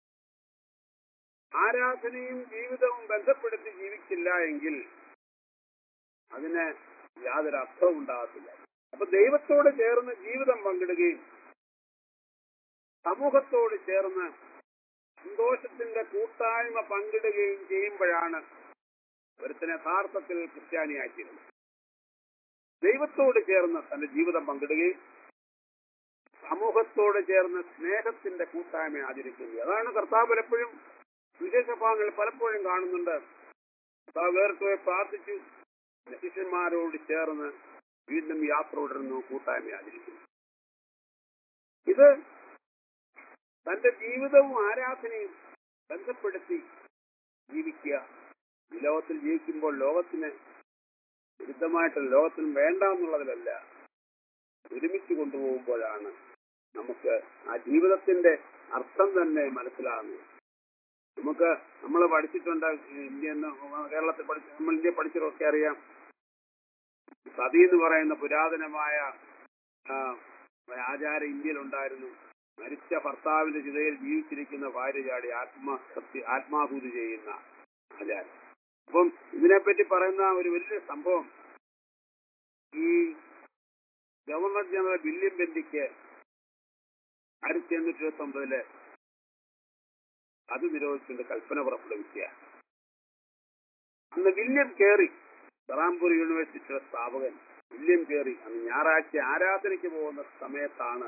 Speaker 4: ആരാധനയും ജീവിതവും ബന്ധപ്പെടുത്തി ജീവിച്ചില്ല എങ്കിൽ അതിന് യാതൊരു അർത്ഥവും ഉണ്ടാകത്തില്ല അപ്പൊ ദൈവത്തോട് ചേർന്ന് ജീവിതം പങ്കിടുകയും സമൂഹത്തോട് ചേർന്ന് സന്തോഷത്തിന്റെ കൂട്ടായ്മ പങ്കിടുകയും ചെയ്യുമ്പോഴാണ് ഒരുത്തനെ യഥാർത്ഥത്തിൽ ക്രിസ്ത്യാനിയാക്കിയിരുന്നത് ദൈവത്തോട് ചേർന്ന് തന്റെ ജീവിതം പങ്കിടുകയും സമൂഹത്തോട് ചേർന്ന് സ്നേഹത്തിന്റെ കൂട്ടായ്മ ആചരിക്കുന്നത് അതാണ് കർത്താവ് പലപ്പോഴും വിശേഷ ഭാഗങ്ങളിൽ പലപ്പോഴും കാണുന്നുണ്ട് കർത്താവ് വേറിട്ട് പോയി പ്രാർത്ഥിച്ചു ശിഷ്യന്മാരോട് ചേർന്ന് വീണ്ടും യാത്ര തുടരുന്നു കൂട്ടായ്മ ആചരിക്കുന്നു ഇത് തന്റെ ജീവിതവും ആരാധനയും ബന്ധപ്പെടുത്തി ജീവിക്കുക ഈ ലോകത്തിൽ ജീവിക്കുമ്പോൾ ലോകത്തിന് വിരുദ്ധമായിട്ട് ലോകത്തിന് വേണ്ട എന്നുള്ളതിലല്ല ഒരുമിച്ച് കൊണ്ടുപോകുമ്പോഴാണ് നമുക്ക് ആ ജീവിതത്തിന്റെ അർത്ഥം തന്നെ മനസ്സിലാകുന്നത് നമുക്ക് നമ്മൾ പഠിച്ചിട്ടുണ്ട് ഇന്ത്യ എന്ന് കേരളത്തിൽ പഠിച്ച നമ്മൾ ഇന്ത്യ പഠിച്ചതൊക്കെ അറിയാം സതി എന്ന് പറയുന്ന പുരാതനമായ ആ, ആചാരം ഇന്ത്യയിൽ ഉണ്ടായിരുന്നു മരിച്ച ഭർത്താവിന്റെ ചിതയിൽ ജീവിച്ചിരിക്കുന്ന ഭാര്യ ചാടി ആത്മഹത്യ ആത്മാഹൂതി ചെയ്യുന്ന ആചാരം അപ്പം ഇതിനെപ്പറ്റി പറയുന്ന ഒരു വലിയ സംഭവം ഈ ഗവർണർ ജനറൽ വില്യം ബെന്റിക്ക് ആയിരത്തി എണ്ണൂറ്റി ഇരുപത്തി ഒമ്പതില് അത് നിരോധിച്ചുകൊണ്ട് കൽപ്പന പുറപ്പെടുവിക്കുക അന്ന് വില്യം കേറി സറാംപൂർ യൂണിവേഴ്സിറ്റിയുടെ സ്ഥാപകൻ വില്യം കേറി അന്ന് ഞായറാഴ്ച ആരാധനയ്ക്ക് പോകുന്ന സമയത്താണ്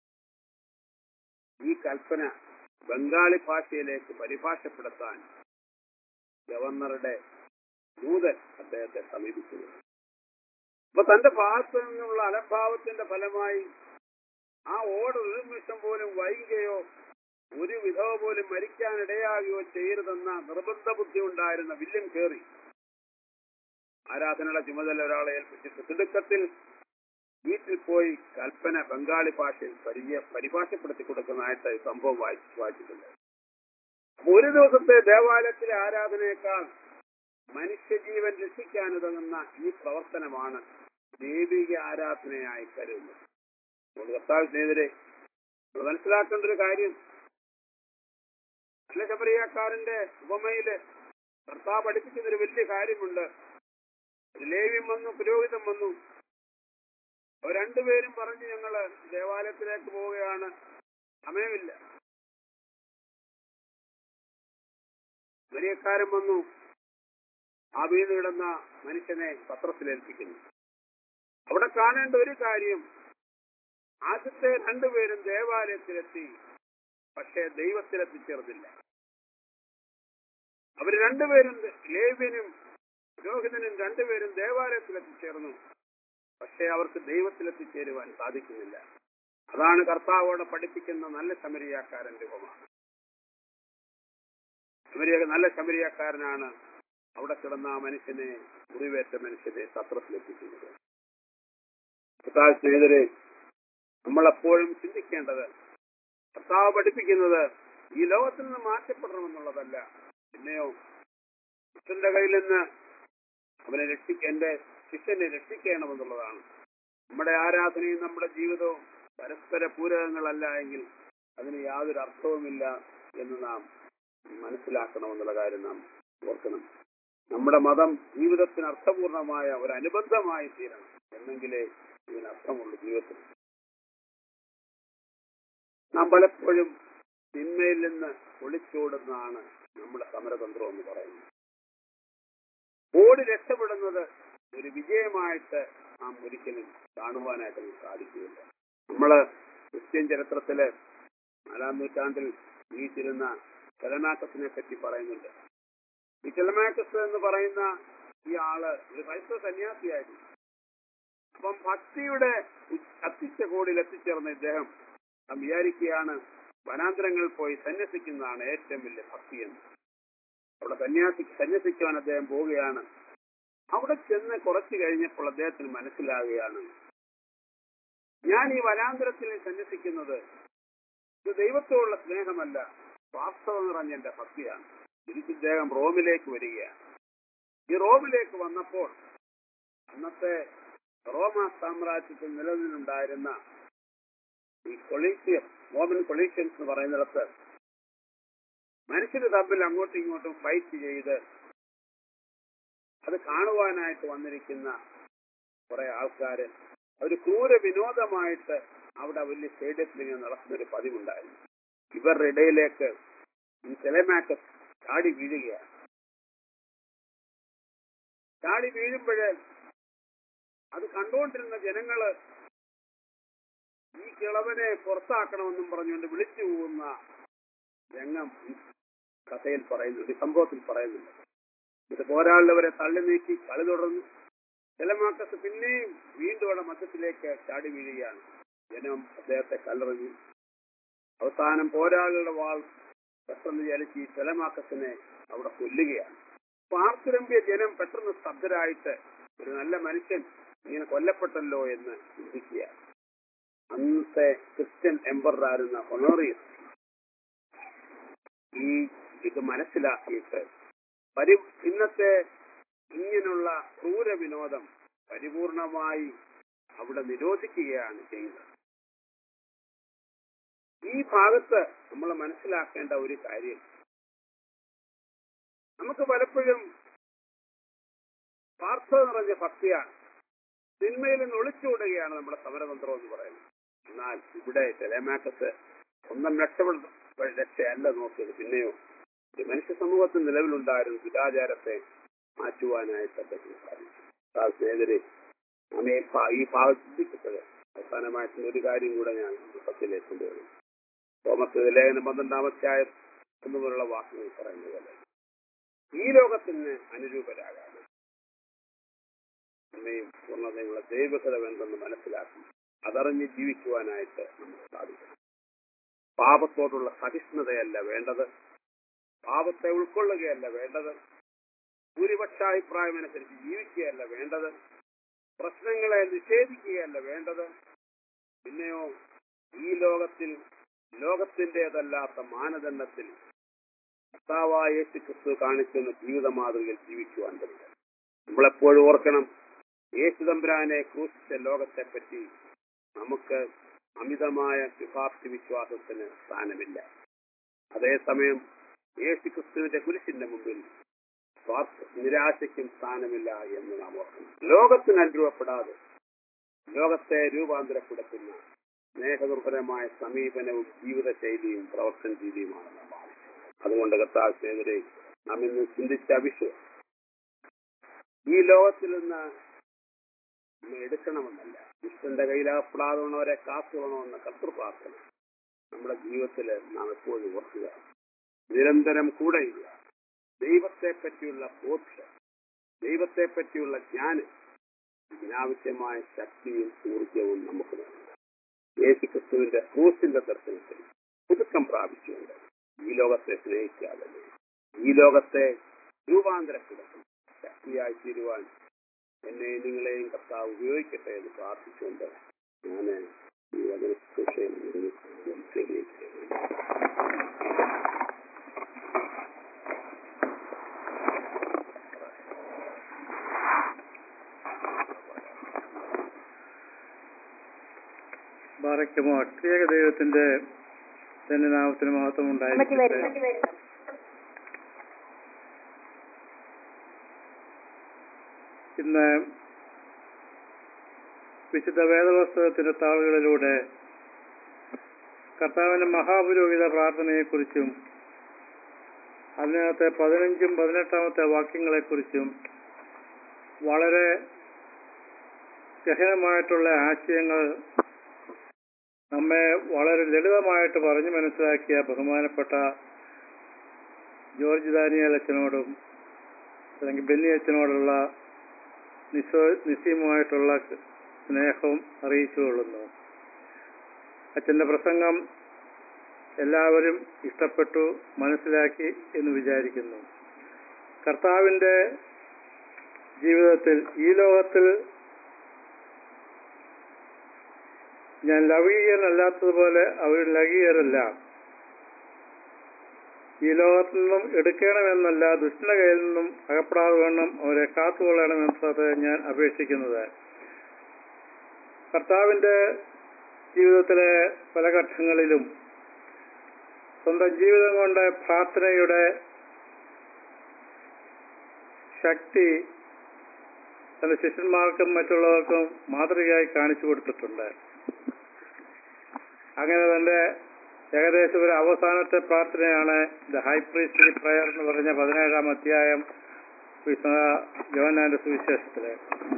Speaker 4: ഈ കൽപ്പന ബംഗാളി ഭാഷയിലേക്ക് പരിഭാഷപ്പെടുത്താൻ ഗവർണറുടെ ദൂതൻ അദ്ദേഹത്തെ സമീപിച്ചത് അപ്പൊ തന്റെ ഭാഗത്തു നിന്നുള്ള അലംഭാവത്തിന്റെ ഫലമായി ആ ഓർഡർ ഒരു നിമിഷം പോലും വൈകുകയോ ഒരു വിധവ പോലും മരിക്കാനിടയാകുകയോ ചെയ്യരുതെന്ന നിർബന്ധ ബുദ്ധി ഉണ്ടായിരുന്ന വില്യം കേറി ആരാധനയുടെ ചുമതല ഒരാളെ ഏൽപ്പിച്ചിട്ട് തിടുക്കത്തിൽ വീട്ടിൽ പോയി കൽപ്പന ബംഗാളി ഭാഷയിൽ പരിചയ പരിഭാഷപ്പെടുത്തി കൊടുക്കുന്നതായിട്ട് ഈ സംഭവം വായിച്ചു വായിച്ചിട്ടുണ്ട് അപ്പൊ ഒരു ദിവസത്തെ ദേവാലയത്തിലെ ആരാധനയേക്കാൾ മനുഷ്യജീവൻ രക്ഷിക്കാനുതകുന്ന ഈ പ്രവർത്തനമാണ് ദൈവിക ആരാധനയായി കരുതുന്നത് അതുകൊണ്ട് കർത്താവ് സ്നേഹിതരെ നമ്മൾ മനസ്സിലാക്കേണ്ട ഒരു കാര്യം നല്ല ശബരിയാക്കാരന്റെ ഉപമയില് കർത്താവ് പഠിപ്പിക്കുന്ന ഒരു വലിയ കാര്യമുണ്ട് ഒരു ലേവ്യം വന്നു പുരോഹിതം വന്നു അവർ രണ്ടുപേരും പറഞ്ഞു ഞങ്ങള് ദേവാലയത്തിലേക്ക് പോവുകയാണ് സമയമില്ല വലിയക്കാരൻ വന്നു ആ വീട് കിടന്ന മനുഷ്യനെ പത്രത്തിലേൽപ്പിക്കുന്നു അവിടെ കാണേണ്ട ഒരു കാര്യം ആദ്യത്തെ രണ്ടുപേരും ദേവാലയത്തിലെത്തി പക്ഷേ ദൈവത്തിലെത്തിച്ചേർന്നില്ല അവർ രണ്ടുപേരും ലേവ്യനും പുരോഹിതനും രണ്ടുപേരും ദേവാലയത്തിലെത്തിച്ചേർന്നു പക്ഷേ അവർക്ക് ദൈവത്തിലെത്തിച്ചേരുവാൻ സാധിക്കുന്നില്ല അതാണ് കർത്താവോടെ പഠിപ്പിക്കുന്ന നല്ല ശമരിയാക്കാരന്റെ ഉപമ ശമരിയ നല്ല ശമരിയാക്കാരനാണ് അവിടെ കിടന്ന ആ മനുഷ്യനെ മുറിവേറ്റ മനുഷ്യനെ സത്രത്തിലെത്തിക്കുന്നത് കർത്താവ് സ്നേഹിതരെ നമ്മളെപ്പോഴും ചിന്തിക്കേണ്ടത് കർത്താവ് പഠിപ്പിക്കുന്നത് ഈ ലോകത്തിൽ നിന്ന് മാറ്റപ്പെടണമെന്നുള്ളതല്ല പിന്നെയോ കൃഷ്ണന്റെ കയ്യിൽ നിന്ന് അവനെ രക്ഷിക്ക എന്റെ ശിഷ്യനെ രക്ഷിക്കണമെന്നുള്ളതാണ് നമ്മുടെ ആരാധനയും നമ്മുടെ ജീവിതവും പരസ്പര പൂരകങ്ങളല്ല എങ്കിൽ അതിന് യാതൊരു അർത്ഥവുമില്ല എന്ന് നാം മനസ്സിലാക്കണമെന്നുള്ള കാര്യം നാം ഓർക്കണം നമ്മുടെ മതം ജീവിതത്തിന് അർത്ഥപൂർണമായ ഒരു അനുബന്ധമായി തീരണം എന്നെങ്കിലേ ഇതിന് അർത്ഥമുള്ളൂ ജീവിതത്തിൽ നാം പലപ്പോഴും തിന്മയിൽ നിന്ന് ഒളിച്ചോടുന്നതാണ് നമ്മുടെ സമരതന്ത്രം എന്ന് പറയുന്നത് ഓടി രക്ഷപ്പെടുന്നത് ഒരു വിജയമായിട്ട് നാം ഒരിക്കലും കാണുവാനായിട്ട് നമുക്ക് സാധിക്കുകയില്ല നമ്മള് ക്രിസ്ത്യൻ ചരിത്രത്തില് നാലാം നൂറ്റാണ്ടിൽ ജീവിച്ചിരുന്ന ചെലമാക്കസിനെ പറ്റി പറയുന്നുണ്ട് ഈ ചെലമാക്കസ് എന്ന് പറയുന്ന ഈ ആള് ഒരു ക്രൈസ്തവ സന്യാസിയായിരുന്നു അപ്പം ഭക്തിയുടെ കത്തിച്ച കോടിൽ എത്തിച്ചേർന്ന ഇദ്ദേഹം നാം വിചാരിക്കുകയാണ് വനാന്തരങ്ങളിൽ പോയി സന്യസിക്കുന്നതാണ് ഏറ്റവും വലിയ ഭക്തി എന്ന് അവിടെ സന്യാസി സന്യസിക്കുവാൻ അദ്ദേഹം പോവുകയാണ് അവിടെ ചെന്ന് കുറച്ചു കഴിഞ്ഞപ്പോൾ അദ്ദേഹത്തിന് മനസ്സിലാവുകയാണ് ഞാൻ ഈ വനാന്തരത്തിൽ സന്യസിക്കുന്നത് ഇത് ദൈവത്തോടുള്ള സ്നേഹമല്ല വാസ്തവം നിറഞ്ഞ എന്റെ ഭക്തിയാണ് തിരിച്ച് ഇദ്ദേഹം റോമിലേക്ക് വരികയാണ് ഈ റോമിലേക്ക് വന്നപ്പോൾ അന്നത്തെ റോമ സാമ്രാജ്യത്തിൽ നിലനിന്നുണ്ടായിരുന്ന ഈ കൊളീഷ്യം റോമൻ കൊളീഷ്യൻസ് എന്ന് പറയുന്നിടത്ത് മനുഷ്യര് തമ്മിൽ അങ്ങോട്ടും ഇങ്ങോട്ടും ഫൈറ്റ് ചെയ്ത് അത് കാണുവാനായിട്ട് വന്നിരിക്കുന്ന കുറെ ആൾക്കാര് ഒരു ക്രൂര വിനോദമായിട്ട് അവിടെ വലിയ സ്റ്റേഡിയത്തിൽ ഇങ്ങനെ നടത്തുന്ന ഒരു പതിവുണ്ടായിരുന്നു ഇവരുടെ ഇടയിലേക്ക് ഈ സെലമാക്കസ് ചാടി വീഴുകയാണ് ചാടി വീഴുമ്പോഴേ അത് കണ്ടുകൊണ്ടിരുന്ന ജനങ്ങള് ഈ കിളവനെ പുറത്താക്കണമെന്നും പറഞ്ഞുകൊണ്ട് വിളിച്ചു പോകുന്ന രംഗം ഈ കഥയിൽ പറയുന്നുണ്ട് ഈ സംഭവത്തിൽ പറയുന്നുണ്ട് ഇത് പോരാളുള്ളവരെ തള്ളി നീക്കി കളി തുടർന്നു ജലമാക്കത്ത് പിന്നെയും വീണ്ടും അവിടെ മധ്യത്തിലേക്ക് ചാടി വീഴുകയാണ് ജനം അദ്ദേഹത്തെ കല്ലെറിഞ്ഞു അവസാനം പോരാളികളുടെ വാൾ പെട്ടെന്ന് ചലിച്ച് ഈ ജലമാക്കത്തിനെ അവിടെ കൊല്ലുകയാണ് പാർത്തിരമ്പിയ ജനം പെട്ടെന്ന് സ്തബ്ധരായിട്ട് ഒരു നല്ല മനുഷ്യൻ ഇങ്ങനെ കൊല്ലപ്പെട്ടല്ലോ എന്ന് ചിന്തിക്കുകയാണ് അന്നത്തെ ക്രിസ്ത്യൻ എംബറായിരുന്ന ഒണോറിയസ് ഈ ഇത് മനസ്സിലാക്കിയിട്ട് പരി ഇന്നത്തെ ഇങ്ങനെയുള്ള ക്രൂര വിനോദം പരിപൂർണമായി അവിടെ നിരോധിക്കുകയാണ് ചെയ്യുന്നത് ഈ ഭാഗത്ത് നമ്മൾ മനസ്സിലാക്കേണ്ട ഒരു കാര്യം നമുക്ക് പലപ്പോഴും സ്വാർത്ഥത നിറഞ്ഞ ഭക്തിയാണ് സിനിമയിൽ നിന്ന് ഒളിച്ചുകൂടുകയാണ് നമ്മുടെ സമരതന്ത്രം എന്ന് പറയുന്നത് എന്നാൽ ഇവിടെ ടെലമാക്കസ് ഒന്നും രക്ഷപ്പെട്ട രക്ഷയല്ല നോക്കിയത് പിന്നെയോ ഈ മനുഷ്യ സമൂഹത്തിൽ നിലവിലുണ്ടായിരുന്ന ദുരാചാരത്തെ മാറ്റുവാനായിട്ടൊക്കെ സാധിച്ചു ആ സ്നേഹിതരെ നാം ഈ ഭാ- ഈ ഭാഗത്ത് ചിന്തിക്കട്ടെ അവസാനമായിട്ട് ഒരു കാര്യം കൂടെ ഞാൻ പുസ്തകത്തിലേക്ക് കൊണ്ടുവരും തോമസ് ലേഖനം പന്ത്രണ്ടാമത്തെ ആയ എന്നുപോലുള്ള വാക്കുകൾ പറയുന്നത് പോലെ ഈ ലോകത്തിന് അനുരൂപരാകാണ് അമ്മയും പൂർണ്ണതയുള്ള ദൈവകഥമെന്തെന്ന് മനസ്സിലാക്കി അതറിഞ്ഞ് ജീവിക്കുവാനായിട്ട് നമുക്ക് സാധിക്കും പാപത്തോടുള്ള സഹിഷ്ണുതയല്ല വേണ്ടത് പാപത്തെ ഉൾക്കൊള്ളുകയല്ല വേണ്ടത് ഭൂരിപക്ഷാഭിപ്രായം അനുസരിച്ച് ജീവിക്കുകയല്ല വേണ്ടത് പ്രശ്നങ്ങളെ നിഷേധിക്കുകയല്ല വേണ്ടത് പിന്നെയോ ഈ ലോകത്തിൽ ലോകത്തിൻ്റെതല്ലാത്ത മാനദണ്ഡത്തിൽ കർത്താവായ യേശു ക്രിസ്തു കാണിക്കുന്ന ജീവിത മാതൃകയിൽ ജീവിക്കുവാൻ പറ്റും നമ്മളെപ്പോഴും ഓർക്കണം യേശു തമ്പുരാനെ ക്രൂശിച്ച ലോകത്തെ പറ്റി നമുക്ക് അമിതമായ ശുഭാപ്തി വിശ്വാസത്തിന് സ്ഥാനമില്ല അതേസമയം യേശു ക്രിസ്തുവിന്റെ കുരിശിന്റെ മുമ്പിൽ സ്വാർത്ഥ നിരാശയ്ക്കും സ്ഥാനമില്ല എന്ന് നാം ഓർക്കണം ലോകത്തിന് അനുരൂപപ്പെടാതെ ലോകത്തെ രൂപാന്തരപ്പെടുത്തുന്ന സ്നേഹദുർഭരമായ സമീപനവും ജീവിതശൈലിയും പ്രവർത്തന രീതിയുമാണ് നാം ആവശ്യം അതുകൊണ്ട് കർത്താവിനെതിരെ നാം ഇന്ന് ചിന്തിച്ച വിശ്വം ഈ ലോകത്തിൽ നിന്ന് നമ്മൾ എടുക്കണമെന്നല്ല വിഷ്ണുന്റെ കയ്യിലകപ്പെടാതെ കാത്തുകൊള്ളണമെന്ന കർത്തൃപ്രാർത്ഥന നമ്മുടെ ജീവിതത്തിൽ നാം എപ്പോഴും ഓർക്കുക നിരന്തരം കൂടെയില്ല ദൈവത്തെ പറ്റിയുള്ള ബോധ്യം ദൈവത്തെ പറ്റിയുള്ള ജ്ഞാനം ഇതിനാവശ്യമായ ശക്തിയും ഊർജവും നമുക്ക് നൽകുക യേശു ക്രിസ്തുവിന്റെ ക്രൂസിന്റെ ദർശനത്തിൽ പുതുക്കം പ്രാപിച്ചുകൊണ്ട് ഈ ലോകത്തെ സ്നേഹിക്കാതെ ഈ ലോകത്തെ രൂപാന്തരപ്പെടുത്തും ശക്തിയായി തീരുവാൻ എന്നെ നിങ്ങളെയും കർത്താവ് ഉപയോഗിക്കട്ടെ എന്ന് പ്രാർത്ഥിച്ചുകൊണ്ട് ഞാൻ ഈ വചന ശുശ്രൂഷയിൽ
Speaker 5: ബാറയ്ക്കുമോ അക്ഷേക ദൈവത്തിന്റെ തന്നെ നാമത്തിന് മഹത്വം ഉണ്ടായിരിക്കട്ടെ ഇന്ന് വിശുദ്ധ വേദപുസ്തകത്തിന്റെ താളുകളിലൂടെ കർത്താവിന്റെ മഹാപുരോഹിത പ്രാർത്ഥനയെക്കുറിച്ചും അതിനകത്തെ പതിനഞ്ചും പതിനെട്ടാമത്തെ വാക്യങ്ങളെക്കുറിച്ചും വളരെ ഗഹനമായിട്ടുള്ള ആശയങ്ങൾ നമ്മെ വളരെ ലളിതമായിട്ട് പറഞ്ഞു മനസ്സിലാക്കിയ ബഹുമാനപ്പെട്ട ജോർജ് ദാനിയൽ അച്ഛനോടും അല്ലെങ്കിൽ ബെന്നി അച്ഛനോടുള്ള നിസ്സോ നിസ്സീമമായിട്ടുള്ള സ്നേഹവും അറിയിച്ചുകൊള്ളുന്നു അച്ഛന്റെ പ്രസംഗം എല്ലാവരും ഇഷ്ടപ്പെട്ടു മനസ്സിലാക്കി എന്ന് വിചാരിക്കുന്നു കർത്താവിന്റെ ജീവിതത്തിൽ ഈ ലോകത്തിൽ ഞാൻ ലൗകികനല്ലാത്തതുപോലെ അവർ ലൗകികരല്ല ഈ ലോകത്തു നിന്നും എടുക്കണമെന്നല്ല ദുഷ്ടന്റെ കയ്യിൽ നിന്നും അകപ്പെടാതെ വേണം അവരെ കാത്തുകൊള്ളണമെന്നത് ഞാൻ അപേക്ഷിക്കുന്നത് കർത്താവിന്റെ ജീവിതത്തിലെ പല ഘട്ടങ്ങളിലും സ്വന്തം ജീവിതം കൊണ്ട് പ്രാർത്ഥനയുടെ ശക്തി തന്റെ ശിഷ്യന്മാർക്കും മറ്റുള്ളവർക്കും മാതൃകയായി കാണിച്ചു കൊടുത്തിട്ടുണ്ട് അങ്ങനെ തന്റെ ഏകദേശം ഒരു അവസാനത്തെ പ്രാർത്ഥനയാണ് ദ ഹൈ പ്രീസ്റ്റ്ലി പ്രയർ എന്ന് പറഞ്ഞ പതിനേഴാം അധ്യായം വിശുദ്ധ യോഹന്നാന്റെ സുവിശേഷത്തില്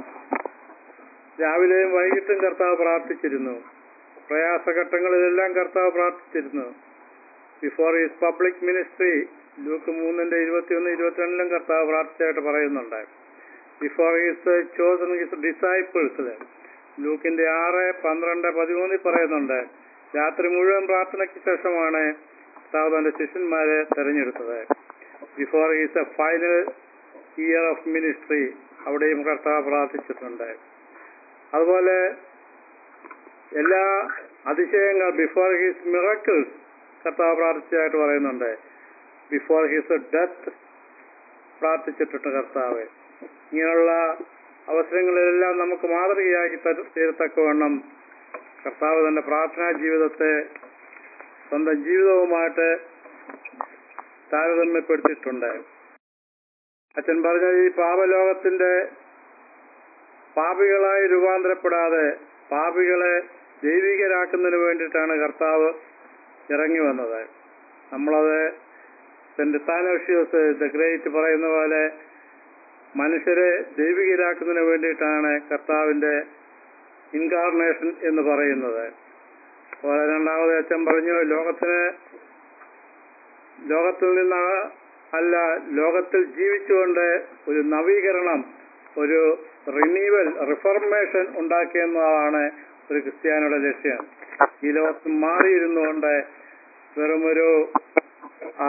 Speaker 5: രാവിലെയും വൈകിട്ടും കർത്താവ് പ്രാർത്ഥിച്ചിരുന്നു പ്രയാസഘട്ടങ്ങളിലെല്ലാം കർത്താവ് പ്രാർത്ഥിച്ചിരുന്നു before his public ministry Luke മൂന്നിന്റെ ഇരുപത്തിയൊന്ന് ഇരുപത്തിരണ്ടിലും കർത്താവ് പ്രാർത്ഥിച്ചായിട്ട് പറയുന്നുണ്ട് ബിഫോർ ഹിസ് ചോസൺ ഹിസ് ഡിസൈപ്പിൾസില് ലൂക്കിന്റെ ആറ് പന്ത്രണ്ട് പതിമൂന്നിൽ പറയുന്നുണ്ട് രാത്രി മുഴുവൻ പ്രാർത്ഥനയ്ക്ക് ശേഷമാണ് കർത്താവ് തന്റെ ശിഷ്യന്മാരെ തെരഞ്ഞെടുത്തത് before his a final year of ministry അവിടെയും കർത്താവ് പ്രാർത്ഥിച്ചിട്ടുണ്ട് അതുപോലെ എല്ലാ അതിശയങ്ങൾ ബിഫോർ ഹിസ് മിറക്കിൾസ് കർത്താവ് പ്രാർത്ഥിച്ചതായിട്ട് പറയുന്നുണ്ട് ബിഫോർ ഹിസ് ഡെത്ത് പ്രാർത്ഥിച്ചിട്ടുണ്ട് കർത്താവ് ഇങ്ങനെയുള്ള അവസരങ്ങളിലെല്ലാം നമുക്ക് മാതൃകയാക്കി തരു- തീരത്തക്കവണ്ണം കർത്താവ് തന്റെ പ്രാർത്ഥനാ ജീവിതത്തെ സ്വന്തം ജീവിതവുമായിട്ട് താരതമ്യപ്പെടുത്തിയിട്ടുണ്ട് അച്ഛൻ പറഞ്ഞ ഈ പാപലോകത്തിന്റെ പാപികളായി രൂപാന്തരപ്പെടാതെ പാപികളെ ദൈവികരാക്കുന്നതിന് വേണ്ടിയിട്ടാണ് കർത്താവ് ഇറങ്ങി വന്നത് നമ്മളത് സെന്റ് താനോഷ്യൂസ് ദ ഗ്രേറ്റ് പറയുന്ന പോലെ മനുഷ്യരെ ദൈവികരാക്കുന്നതിന് വേണ്ടിയിട്ടാണ് കർത്താവിന്റെ ഇൻകാർണേഷൻ എന്ന് പറയുന്നത് അതുപോലെ രണ്ടാമത് അച്ഛൻ പറഞ്ഞു ലോകത്തിന് ലോകത്തിൽ നിന്ന് അല്ല ലോകത്തിൽ ജീവിച്ചുകൊണ്ട് ഒരു നവീകരണം ഒരു റിന്യൂവൽ റിഫർമേഷൻ ഉണ്ടാക്കിയെന്നതാണ് ഒരു ക്രിസ്ത്യാനിയുടെ ലക്ഷ്യം ഈ ലോകത്ത് മാറിയിരുന്നുകൊണ്ട് വെറുമൊരു ആ,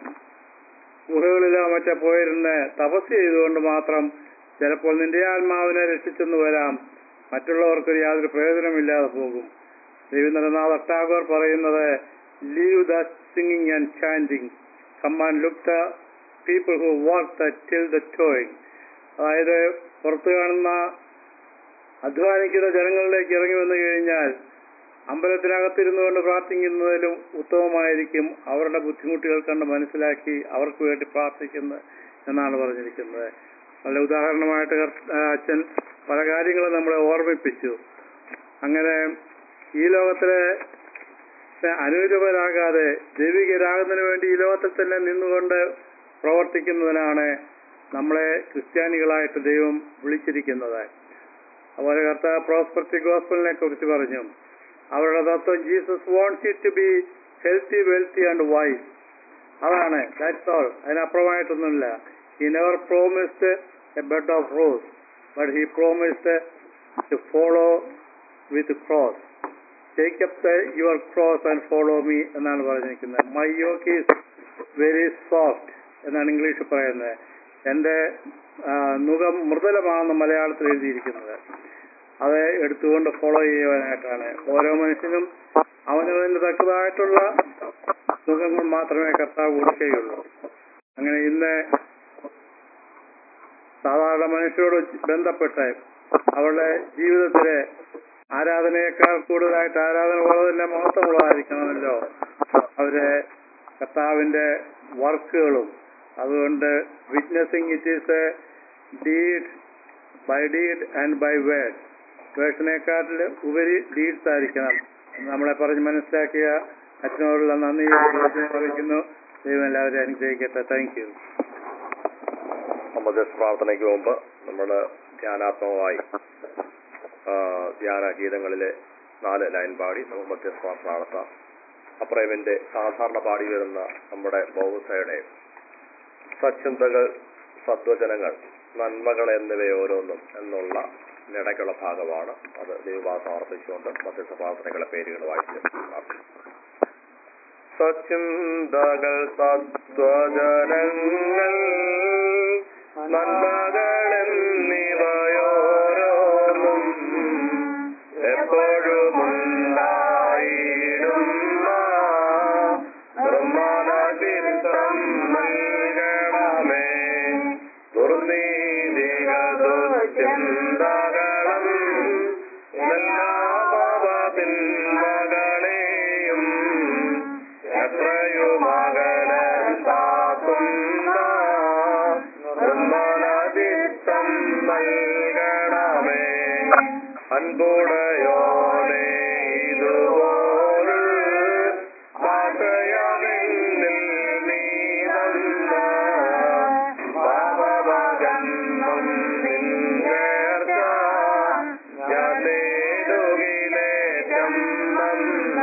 Speaker 5: ഗുഹകളിലോ മറ്റോ പോയിരുന്ന് തപസ് ചെയ്തുകൊണ്ട് മാത്രം ചിലപ്പോൾ നിന്റെ ആത്മാവിനെ രക്ഷിച്ചെന്ന് വരാം മറ്റുള്ളവർക്ക് യാതൊരു പ്രയോജനമില്ലാതെ പോകും രവീന്ദ്രനാഥ് ടാഗോർ പറയുന്നത് leave the singing and chanting come and look the people who work the till the toiling അതായത് പുറത്തു കാണുന്ന അധ്വാനിക്കുന്ന ജനങ്ങളിലേക്ക് ഇറങ്ങി വന്നു കഴിഞ്ഞാൽ അമ്പലത്തിനകത്തിരുന്നു കൊണ്ട് പ്രാർത്ഥിക്കുന്നതിലും ഉത്തമമായിരിക്കും അവരുടെ ബുദ്ധിമുട്ടുകൾ കണ്ട് മനസ്സിലാക്കി അവർക്ക് വേണ്ടി പ്രാർത്ഥിക്കുന്നത് എന്നാണ് പറഞ്ഞിരിക്കുന്നത് നല്ല ഉദാഹരണമായിട്ട് കർ- ആ, അച്ഛൻ പല കാര്യങ്ങളും നമ്മളെ ഓർമ്മിപ്പിച്ചു അങ്ങനെ ഈ ലോകത്തിലെ അനുരൂപരാകാതെ ദൈവികരാകുന്നതിന് വേണ്ടി ഈ ലോകത്തിൽ തന്നെ നിന്നുകൊണ്ട് പ്രവർത്തിക്കുന്നതിനാണ് നമ്മളെ ക്രിസ്ത്യാനികളായിട്ട് ദൈവം വിളിച്ചിരിക്കുന്നത് അതുപോലെ കർത്താവ് പ്രോസ്പെർട്ടി ഗോസ്പലിനെ കുറിച്ച് പറഞ്ഞു അവരുടെ തത്വം Jesus wants you to be healthy wealthy and wise അതാണ് ദാറ്റ്സ് ഓൾ അതിനപ്പുറമായിട്ടൊന്നുമില്ല he never promised a bed of rose but he promised to follow with cross take up your cross and follow me എന്നാണ് പറഞ്ഞിരിക്കുന്നത് my yoke is very soft എന്നാണ് ഇംഗ്ലീഷിൽ പറയുന്നത് എൻ്റെ ആ, മുഖം മൃദുലമാണെന്ന് മലയാളത്തിൽ എഴുതിയിരിക്കുന്നത് അത് എടുത്തുകൊണ്ട് ഫോളോ ചെയ്യുവാനായിട്ടാണ് ഓരോ മനുഷ്യനും അവനവന് തക്കതായിട്ടുള്ള സുഖങ്ങൾ മാത്രമേ കർത്താവ് കൊടുക്കുകയുള്ളൂ അങ്ങനെ ഇന്ന് സാധാരണ മനുഷ്യരോട് ബന്ധപ്പെട്ട് അവരുടെ ജീവിതത്തിലെ ആരാധനയേക്കാൾ കൂടുതലായിട്ട് ആരാധന ഉള്ളതിന്റെ മഹത്വമുള്ളതായിരിക്കണമല്ലോ അവര് കർത്താവിന്റെ വർക്കുകളും അതുകൊണ്ട് witnessing it is a deed by deed and by word വേഴ്സിനെക്കാട്ടിൽ ഉപരി ഡീഡ്സ് ആയിരിക്കണം എന്ന് നമ്മളെ പറഞ്ഞ് മനസ്സിലാക്കിയ അച്ഛനോടുള്ള നന്ദി അറിയിക്കുന്നു ദൈവം എല്ലാവരെയും അനുഗ്രഹിക്കട്ടെ താങ്ക് യു
Speaker 2: മധ്യസ്ഥ പ്രാർത്ഥനയ്ക്ക് മുമ്പ് നമ്മൾ ധ്യാനാത്മകമായി ആ, ധ്യാന ഗീതങ്ങളിലെ നാല് ലൈൻ പാടി നമുക്ക് മധ്യസ്ഥ പ്രാർത്ഥന നടത്താം അപ്രേമിന്റെ സാധാരണ പാടി വരുന്ന നമ്മുടെ ബൗസയുടെ സച്ചിന്തകൾ സദ്വചനങ്ങൾ നന്മകൾ എന്നിവ ഓരോന്നും എന്നുള്ള നിടയ്ക്കുള്ള ഭാഗമാണ് അത് ദൈവഭാഗം സമർപ്പിച്ചുകൊണ്ട് മധ്യസ്ഥ പ്രാർത്ഥനകളെ പേരുകൾ വായിച്ചു സച്ചിന്തകൾ സത്വജനങ്ങൾ നന്മകളെന്നിവയോരോന്നും എപ്പോഴുമുണ്ടായിടുന്ന നിർമ്മലചിത്തം നൽകണമേ ദുർനീതികളു ചിന്തകളും എല്ലാ പാപത്തിന്മകളെയും എത്രയും അകലത്താക്കുന്ന നിർമ്മലചിത്തം നൽകണമേ അൻപുടയോനെ ഇതുപോലെ ആശയമെന്നിൽ നീ തന്ന പാപമകന്നും നിൻചേർച്ച ഞാൻ നേടുകിലേറ്റം നന്ന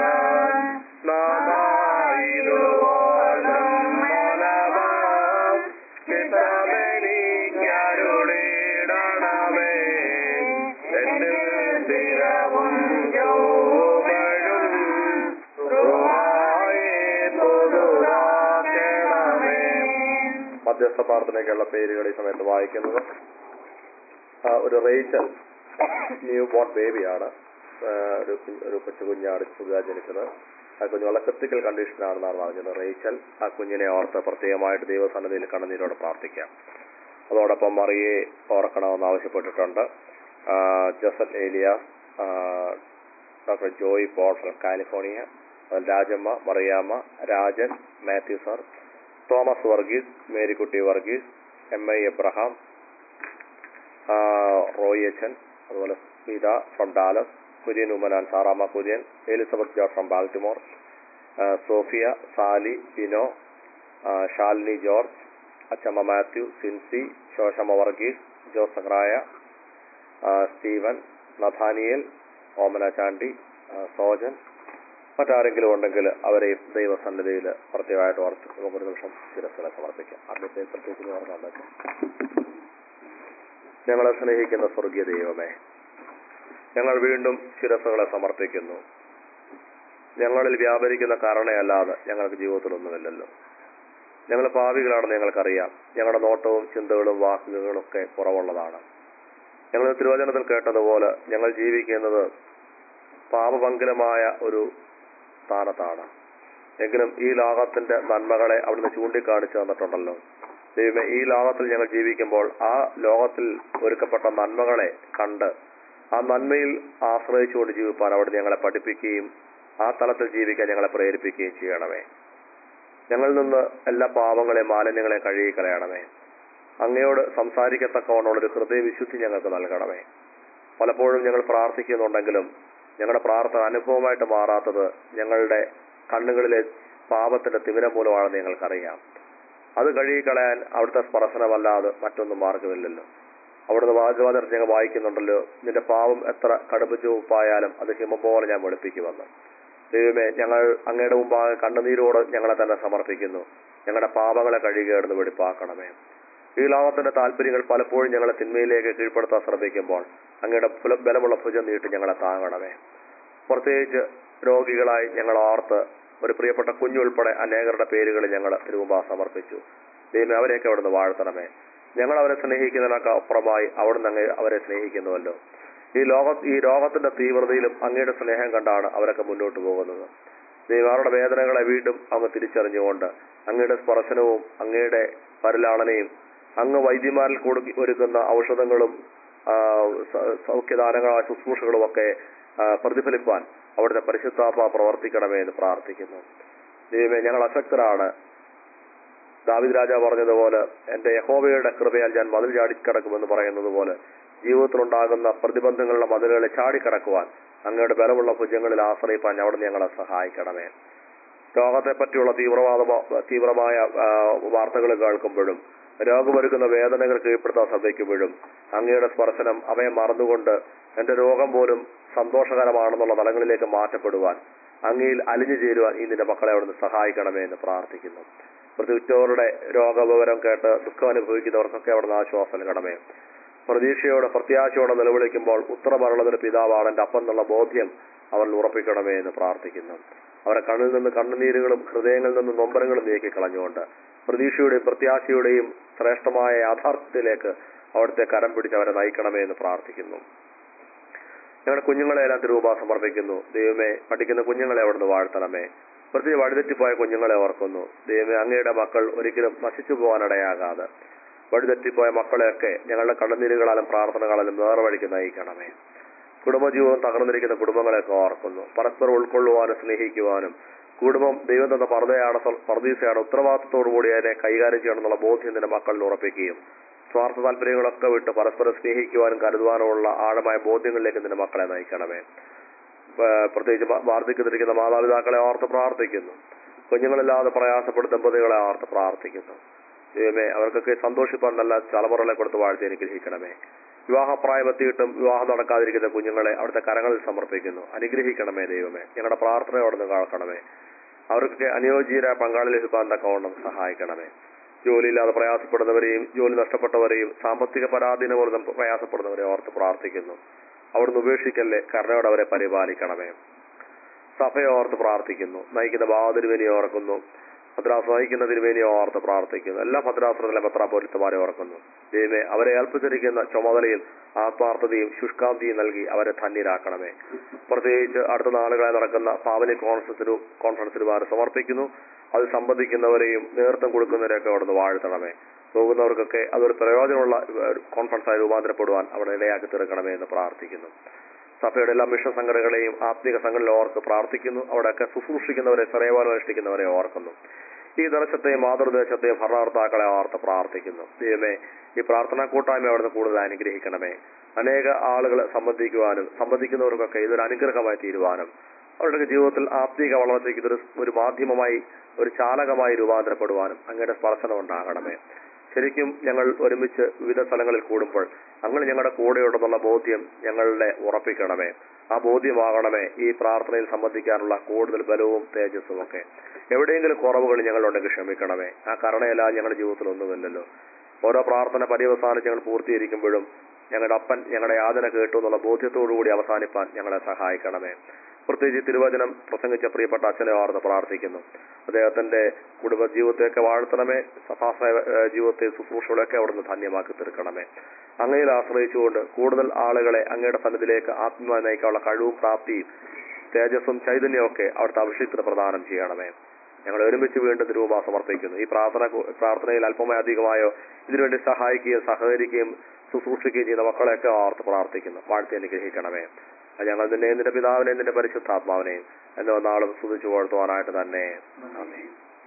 Speaker 2: നാഥായിതുപോലും മലവാം ചിത്തമെനിക്കരുളിടണമേ എന്നിൽ സ്ഥിരവും യൗവനും റുഹായേ പുതുതാക്കണമേ മധ്യസ്ഥ പ്രാർത്ഥനയ്ക്കുള്ള പേരുകൾ ഈ സമയത്ത് വായിക്കുന്നത് ആ, ഒരു റേച്ചൽ ന്യൂ ബോൺ ബേബിയാണ് ആ, ഒരു കു- ഒരു കൊച്ചു കുഞ്ഞാണ് പുതുതായി ജനിച്ചത് ആ കുഞ്ഞ് വളരെ ക്രിട്ടിക്കൽ കണ്ടീഷനാണെന്നാണ് പറഞ്ഞത് റേച്ചൽ ആ കുഞ്ഞിനെ ഓർത്ത് പ്രത്യേകമായിട്ട് ദൈവസന്നിധിയിൽ കണ്ണുനീരോടെ പ്രാർത്ഥിക്കാം അതോടൊപ്പം മറിയെ ഓർക്കണമെന്ന് ആവശ്യപ്പെട്ടിട്ടുണ്ട് ആ, ജസൽ ഏലിയ ആ, doctor Joy Paul from California അതുപോലെ Rajamma Mariamma Rajan Mathew sir Thomas Varghese Marykutty Varghese M I Abraham ആ, റോയി അച്ഛൻ അതുപോലെ Seetha from Dallas Kurian Oommen and Saramma Kurian Elizabeth George from Baltimore ആ, സോഫിയ സാലി ടിനോ ആ, ഷാലിനി ജോർജ് അച്ചമ്മ മാത്യു സിൻസി ശോശമ്മ വർഗീസ് ജോസഹ്റായ ആ, സ്റ്റീവൻ നഥാനിയേൽ ഓമന ചാണ്ടി ആ, സോജൻ മറ്റാരെങ്കിലും ഉണ്ടെങ്കിൽ അവരെ ദൈവസന്നിധിയിൽ പ്രത്യേകമായിട്ട് ഓർത്ത് നമുക്കൊരു നിമിഷം ശിരസ്സുകളെ സമർപ്പിക്കാം ആദ്യത്തെ പ്രത്യേകിച്ച് ഓർമ്മ ഞങ്ങളെ സ്നേഹിക്കുന്ന സ്വർഗീയ ദൈവമേ ഞങ്ങൾ വീണ്ടും ശിരസ്സുകളെ സമർപ്പിക്കുന്നു ഞങ്ങളിൽ വ്യാപരിക്കുന്ന കരുണയല്ലാതെ ഞങ്ങൾക്ക് ജീവിതത്തിലൊന്നുമില്ലല്ലോ ഞങ്ങൾ പാപികളാണെന്ന് ഞങ്ങൾക്കറിയാം ഞങ്ങളുടെ നോട്ടവും ചിന്തകളും വാക്കുകളും ഒക്കെ കുറവുള്ളതാണ് ഞങ്ങൾ തിരുവചനത്തിൽ കേട്ടതുപോലെ ഞങ്ങൾ ജീവിക്കുന്നത് പാപഭംഗലമായ ഒരു സ്ഥാനത്താണ് എങ്കിലും ഈ ലോകത്തിന്റെ നന്മകളെ അവിടുന്ന് ചൂണ്ടിക്കാണിച്ചു തന്നിട്ടുണ്ടല്ലോ ദൈവമേ ഈ ലോകത്തിൽ ഞങ്ങൾ ജീവിക്കുമ്പോൾ ആ ലോകത്തിൽ ഒരുക്കപ്പെട്ട നന്മകളെ കണ്ട് ആ നന്മയിൽ ആശ്രയിച്ചുകൊണ്ട് ജീവിപ്പാൻ അവിടെ ഞങ്ങളെ പഠിപ്പിക്കുകയും ആ തലത്തിൽ ജീവിക്കാൻ ഞങ്ങളെ പ്രേരിപ്പിക്കുകയും ചെയ്യണമേ ഞങ്ങളിൽ നിന്ന് എല്ലാ പാപങ്ങളെയും മാലിന്യങ്ങളെയും കഴുകി കളയണമേ അങ്ങയോട് സംസാരിക്കത്തക്കവണ്ണമുള്ള ഒരു ഹൃദയവിശുദ്ധി ഞങ്ങൾക്ക് നൽകണമേ പലപ്പോഴും ഞങ്ങൾ പ്രാർത്ഥിക്കുന്നുണ്ടെങ്കിലും ഞങ്ങളുടെ പ്രാർത്ഥന അനുഭവമായിട്ട് മാറാത്തത് ഞങ്ങളുടെ കണ്ണുകളിലെ പാപത്തിന്റെ തിമിരം മൂലമാണെന്ന് ഞങ്ങൾക്കറിയാം അത് കഴുകിക്കളയാൻ അവിടുത്തെ സ്പർശനമല്ലാതെ മറ്റൊന്നും മാർഗമില്ലല്ലോ അവിടുന്ന് വാചവാദർ ഞങ്ങൾ വായിക്കുന്നുണ്ടല്ലോ നിന്റെ പാപം എത്ര കടുപ്പ് ചുവപ്പായാലും അത് ഹിമം പോലെ ഞാൻ വെളുപ്പിക്കുമെന്ന് ദൈവമേ ഞങ്ങൾ അങ്ങയുടെ മുമ്പാകെ കണ്ണുനീരോട് ഞങ്ങളെ തന്നെ സമർപ്പിക്കുന്നു ഞങ്ങളുടെ പാപങ്ങളെ കഴുകിയെടുന്ന് വെടിപ്പാക്കണമേ ഈ ലോകത്തിന്റെ താല്പര്യങ്ങൾ പലപ്പോഴും ഞങ്ങളെ തിന്മയിലേക്ക് കീഴ്പ്പെടുത്താൻ ശ്രമിക്കുമ്പോൾ അങ്ങയുടെ ബല- ബലമുള്ള ഭുജം നീട്ടി ഞങ്ങളെ താങ്ങണമേ പ്രത്യേകിച്ച് രോഗികളായി ഞങ്ങൾ ഓർത്ത് ഒരു പ്രിയപ്പെട്ട കുഞ്ഞുൾപ്പെടെ അനേകരുടെ പേരുകൾ ഞങ്ങൾ തിരുമുമ്പാ സമർപ്പിച്ചു ദൈവമേ അവരെയൊക്കെ അവിടുന്ന് വാഴ്ത്തണമേ ഞങ്ങൾ അവരെ സ്നേഹിക്കുന്നതിനൊക്കെ അപ്പുറമായി അവിടുന്ന് അങ്ങ് അവരെ സ്നേഹിക്കുന്നുവല്ലോ ഈ ലോക ഈ രോഗത്തിന്റെ തീവ്രതയിലും അങ്ങയുടെ സ്നേഹം കണ്ടാണ് അവരൊക്കെ മുന്നോട്ട് പോകുന്നത് ദൈവം അവരുടെ വേദനകളെ വീണ്ടും അങ്ങ് തിരിച്ചറിഞ്ഞുകൊണ്ട് അങ്ങയുടെ സ്പർശനവും അങ്ങയുടെ പരിലാളനയും അങ്ങ് വൈദ്യന്മാരിൽ കൊടുക്കി ഒരുക്കുന്ന ഔഷധങ്ങളും ആ, സ- സൗഖ്യദാനങ്ങളായ ശുശ്രൂഷകളും ഒക്കെ ആ, പ്രതിഫലിപ്പാൻ അവിടുത്തെ പരിശുദ്ധാത്മ പ്രവർത്തിക്കണമേ എന്ന് പ്രാർത്ഥിക്കുന്നു ദൈവമേ ഞങ്ങൾ അശക്തരാണ് ദാവിദ് രാജ പറഞ്ഞതുപോലെ എന്റെ യഹോവയുടെ കൃപയാൽ ഞാൻ മതിൽ ചാടിക്കടക്കുമെന്ന് പറയുന്നത് പോലെ ജീവിതത്തിലുണ്ടാകുന്ന പ്രതിബന്ധങ്ങളുടെ മതിലുകളെ ചാടിക്കടക്കുവാൻ അങ്ങയുടെ ബലമുള്ള ഭുജങ്ങളിൽ ആശ്രയിപ്പാൻ അവിടെ ഞങ്ങളെ സഹായിക്കണമേ രോഗത്തെ പറ്റിയുള്ള തീവ്രവാദ തീവ്രമായ ആ, വാർത്തകൾ കേൾക്കുമ്പോഴും രോഗമൊരുക്കുന്ന വേദനകൾ കീഴ്പ്പെടുത്താൻ ശ്രമിക്കുമ്പോഴും അങ്ങയുടെ സ്പർശനം അവയെ മറന്നുകൊണ്ട് എന്റെ രോഗം പോലും സന്തോഷകരമാണെന്നുള്ള തലങ്ങളിലേക്ക് മാറ്റപ്പെടുവാൻ അങ്ങയിൽ അലിഞ്ഞു ചേരുവാൻ ഈ നിന്റെ മക്കളെ അവിടുന്ന് സഹായിക്കണമേ എന്ന് പ്രാർത്ഥിക്കുന്നു പ്രത്യേകിച്ചവരുടെ രോഗവിവരം കേട്ട് ദുഃഖം അനുഭവിക്കുന്നവർക്കൊക്കെ അവിടുന്ന് ആശ്വാസം നൽകണമേ പ്രതീക്ഷയോടെ പ്രത്യാശയോടെ നിലവിളിക്കുമ്പോൾ ഉത്തരമരണത്തിന് പിതാവാണ് എന്റെ അപ്പം എന്നുള്ള ബോധ്യം അവരിൽ ഉറപ്പിക്കണമേ എന്ന് പ്രാർത്ഥിക്കുന്നു അവരെ കണ്ണിൽ നിന്ന് കണ്ണുനീരുകളും ഹൃദയങ്ങളിൽ നിന്ന് നൊമ്പരങ്ങളും നീക്കി കളഞ്ഞുകൊണ്ട് പ്രതീക്ഷയുടെയും പ്രത്യാശയുടെയും ശ്രേഷ്ഠമായ യാഥാർത്ഥ്യത്തിലേക്ക് അവിടുത്തെ കരം പിടിച്ച് അവരെ നയിക്കണമേ എന്ന് പ്രാർത്ഥിക്കുന്നു ഞങ്ങളുടെ കുഞ്ഞുങ്ങളെ എല്ലാം തിരുവുപാ സമർപ്പിക്കുന്നു ദൈവമേ പഠിക്കുന്ന കുഞ്ഞുങ്ങളെ അവിടുന്ന് വാഴ്ത്തണമേ പ്രത്യേകിച്ച് വഴിതെറ്റിപ്പോയ കുഞ്ഞുങ്ങളെ ഓർക്കുന്നു ദൈവമേ അങ്ങയുടെ മക്കൾ ഒരിക്കലും നശിച്ചു പോകാനിടയാകാതെ വഴിതെറ്റിപ്പോയ മക്കളെയൊക്കെ ഞങ്ങളുടെ കണ്ണുനീരുകളാലും പ്രാർത്ഥനകളാലും നേർവഴിക്ക് നയിക്കണമേ കുടുംബജീവിതം തകർന്നിരിക്കുന്ന കുടുംബങ്ങളെയൊക്കെ ഓർക്കുന്നു പരസ്പരം ഉൾക്കൊള്ളുവാനും സ്നേഹിക്കുവാനും കുടുംബം ദൈവം തന്ന പർദ്ദയാണ് പർദീസയാണ് ഉത്തരവാദിത്തത്തോടു കൂടി അതിനെ കൈകാര്യം ചെയ്യണമെന്നുള്ള ബോധ്യം നിന്റെ മക്കളിൽ ഉറപ്പിക്കുകയും സ്വാർത്ഥ താല്പര്യങ്ങളൊക്കെ വിട്ട് പരസ്പരം സ്നേഹിക്കുവാനും കരുതുവാനുമുള്ള ആഴമായ ബോധ്യങ്ങളിലേക്ക് നിന്റെ മക്കളെ നയിക്കണമേ ഏഹ് പ്രത്യേകിച്ച് വാ- വാർദ്ധക്യത്തിരിക്കുന്ന മാതാപിതാക്കളെ ഓർത്ത് പ്രാർത്ഥിക്കുന്നു കുഞ്ഞുങ്ങളില്ലാതെ പ്രയാസപ്പെടുന്ന ദമ്പതികളെ ഓർത്ത് പ്രാർത്ഥിക്കുന്നു ദൈവമേ അവർക്കൊക്കെ സന്തോഷിപ്പാൻ നല്ല തലമുറകളെ കൊടുത്ത് വാഴ്ത്തി അനുഗ്രഹിക്കണമേ വിവാഹപ്രായമെത്തിയിട്ടും വിവാഹം നടക്കാതിരിക്കുന്ന കുഞ്ഞുങ്ങളെ അവിടുത്തെ കരങ്ങളിൽ സമർപ്പിക്കുന്നു അനുഗ്രഹിക്കണമേ ദൈവമേ ഞങ്ങളുടെ പ്രാർത്ഥന അവിടുന്ന് കേൾക്കണമേ അവർക്ക് അനുയോജ്യരായ പങ്കാളി ലഭിക്കാൻ തക്കവണ്ണം സഹായിക്കണമേ ജോലിയില്ലാതെ പ്രയാസപ്പെടുന്നവരെയും ജോലി നഷ്ടപ്പെട്ടവരെയും സാമ്പത്തിക പരാധീന മൂലം പ്രയാസപ്പെടുന്നവരെ ഓർത്ത് പ്രാർത്ഥിക്കുന്നു അവിടുന്ന് ഉപേക്ഷിക്കല്ലേ കരുണയോടെ അവരെ പരിപാലിക്കണമേ സഭയെ ഓർത്ത് പ്രാർത്ഥിക്കുന്നു നയിക്കുന്ന ബാതിരുവേനി ഓർക്കുന്നു ഭദ്രാസ് നയിക്കുന്ന തിരുവേനി ഓർത്ത് പ്രാർത്ഥിക്കുന്നു എല്ലാ ഭദ്രാസനത്തിലെ പത്രാപോലിത്തമാരെ ഓർക്കുന്നു ദൈവമേ അവരെ ഏൽപ്പിച്ചിരിക്കുന്ന ചുമതലയിൽ ആത്മാർത്ഥതയും ശുഷ്കാന്തിയും നൽകി അവരെ ധന്യരാക്കണമേ പ്രത്യേകിച്ച് അടുത്ത നാളുകളായി നടക്കുന്ന പാവനി കോൺഫറൻസിനും കോൺഫറൻസിനും ആര് സമർപ്പിക്കുന്നു അത് സംബന്ധിക്കുന്നവരെയും നേതൃത്വം കൊടുക്കുന്നവരെയൊക്കെ അവിടുന്ന് വാഴ്ത്തണമേ പോകുന്നവർക്കൊക്കെ അതൊരു പ്രയോജനമുള്ള ഏഹ്, കോൺഫറൻസായി രൂപാന്തരപ്പെടുവാൻ അവിടെ ഇടയാക്കി തീർക്കണമേ എന്ന് പ്രാർത്ഥിക്കുന്നു സഭയുടെ എല്ലാ മിഷൻ സംഘടനകളെയും ആത്മീക സംഘടനകളെ ഓർത്ത് പ്രാർത്ഥിക്കുന്നു അവിടെയൊക്കെ ശുശ്രൂഷിക്കുന്നവരെ സേവാനം അനുഷ്ഠിക്കുന്നവരെ ഓർക്കുന്നു ഈ ദർശത്തെയും മാതൃദേശത്തെയും ഭരണകർത്താക്കളെ ഓർത്ത് പ്രാർത്ഥിക്കുന്നു ദൈവമേ ഈ പ്രാർത്ഥനാ കൂട്ടായ്മ അവിടുന്ന് കൂടുതൽ അനുഗ്രഹിക്കണമേ അനേക ആളുകൾ സംബന്ധിക്കുവാനും സംബന്ധിക്കുന്നവർക്കൊക്കെ ഇതൊരു അനുഗ്രഹമായി തീരുവാനും അവരുടെ ജീവിതത്തിൽ ആത്മീക വളർച്ചയ്ക്ക് ഇതൊരു ഒരു മാധ്യമമായി ഒരു ചാലകമായി രൂപാന്തരപ്പെടുവാനും അങ്ങയുടെ സ്പർശനം ഉണ്ടാകണമേ ശരിക്കും ഞങ്ങൾ ഒരുമിച്ച് വിവിധ സ്ഥലങ്ങളിൽ കൂടുമ്പോൾ അങ്ങനെ ഞങ്ങളുടെ കൂടെയുണ്ടെന്നുള്ള ബോധ്യം ഞങ്ങളുടെ ഉറപ്പിക്കണമേ ആ ബോധ്യമാകണമേ ഈ പ്രാർത്ഥനയിൽ സംബന്ധിക്കാനുള്ള കൂടുതൽ ബലവും തേജസ്സും ഒക്കെ എവിടെയെങ്കിലും കുറവുകൾ ഞങ്ങളുണ്ടെങ്കിൽ ക്ഷമിക്കണമേ ആ കരുണയെല്ലാം ഞങ്ങളുടെ ജീവിതത്തിൽ ഒന്നുമില്ലല്ലോ ഓരോ പ്രാർത്ഥന പര്യവസാനിച്ച് ഞങ്ങൾ പൂർത്തീകരിക്കുമ്പോഴും ഞങ്ങളുടെ അപ്പൻ ഞങ്ങളുടെ യാതന കേട്ടു എന്നുള്ള ബോധ്യത്തോടുകൂടി അവസാനിപ്പാൻ ഞങ്ങളെ സഹായിക്കണമേ പ്രത്യേകിച്ച് തിരുവചനം പ്രസംഗിച്ച പ്രിയപ്പെട്ട അച്ഛനെ ഓർത്ത് പ്രാർത്ഥിക്കുന്നു അദ്ദേഹത്തിന്റെ കുടുംബ ജീവിതത്തെയൊക്കെ വാഴ്ത്തണമേ സഭാ സേവ- ഏഹ് ജീവിതത്തെ ശുശ്രൂഷകളൊക്കെ അവിടുന്ന് ധന്യമാക്കി തീർക്കണമേ അങ്ങയിൽ ആശ്രയിച്ചുകൊണ്ട് കൂടുതൽ ആളുകളെ അങ്ങയുടെ സന്നിധിയിലേക്ക് ആത്മീയമായി നയിക്കാനുള്ള കഴിവും പ്രാപ്തിയും തേജസ്സും ചൈതന്യവും ഒക്കെ അവിടുത്തെ അഭിഷേകത്തിന് പ്രദാനം ചെയ്യണമേ ഞങ്ങൾ ഒരുമിച്ച് വീണ്ടും തിരുവുമ സമർപ്പിക്കുന്നു ഈ പ്രാർത്ഥന കു- പ്രാർത്ഥനയിൽ അല്പമായി അധികമായോ ഇതിനുവേണ്ടി സഹായിക്കുകയും സഹകരിക്കുകയും ശുശ്രൂഷിക്കുകയും ചെയ്യുന്ന മക്കളെയൊക്കെ ഓർത്ത് പ്രാർത്ഥിക്കുന്നു വാഴ്ത്തി അനുഗ്രഹിക്കണമേ അത് ഞങ്ങൾ നിന്നെ നിന്റെ പിതാവിനെയും നിന്റെ പരിശുദ്ധാത്മാവിനെയും എന്നെ ഒന്നാളും സ്തുതിച്ചു പുകഴ്ത്തുവാനായിട്ട് തന്നെ ആമേൻ.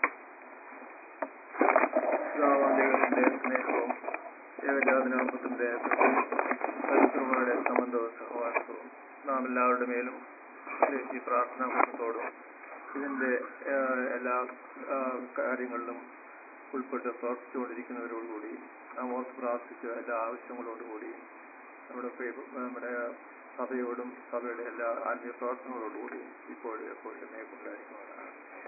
Speaker 3: ദൈവത്തിന്റെ സ്നേഹവും ഏകജാതനാമത്തിന്റെ പരിശ്രമങ്ങളുടെ സംബന്ധവും സഹവാസവും നാം എല്ലാവരുടെ മേലും ഈ പ്രാർത്ഥനാ കൂട്ടത്തോടും ഇതിന്റെ ഏഹ്, എല്ലാ ആഹ്, കാര്യങ്ങളിലും ഉൾപ്പെട്ട് പ്രവർത്തിച്ചുകൊണ്ടിരിക്കുന്നവരോടുകൂടി നാം ഓർത്ത് പ്രാർത്ഥിച്ച എല്ലാ ആവശ്യങ്ങളോടുകൂടി നമ്മുടെ പ്രിയ- നമ്മുടെ സഭയോടും സഭയുടെ എല്ലാ ആത്മീയ പ്രവർത്തനങ്ങളോടുകൂടി ഇപ്പോഴും എപ്പോഴും കൊണ്ടായിരിക്കുന്നതാണ്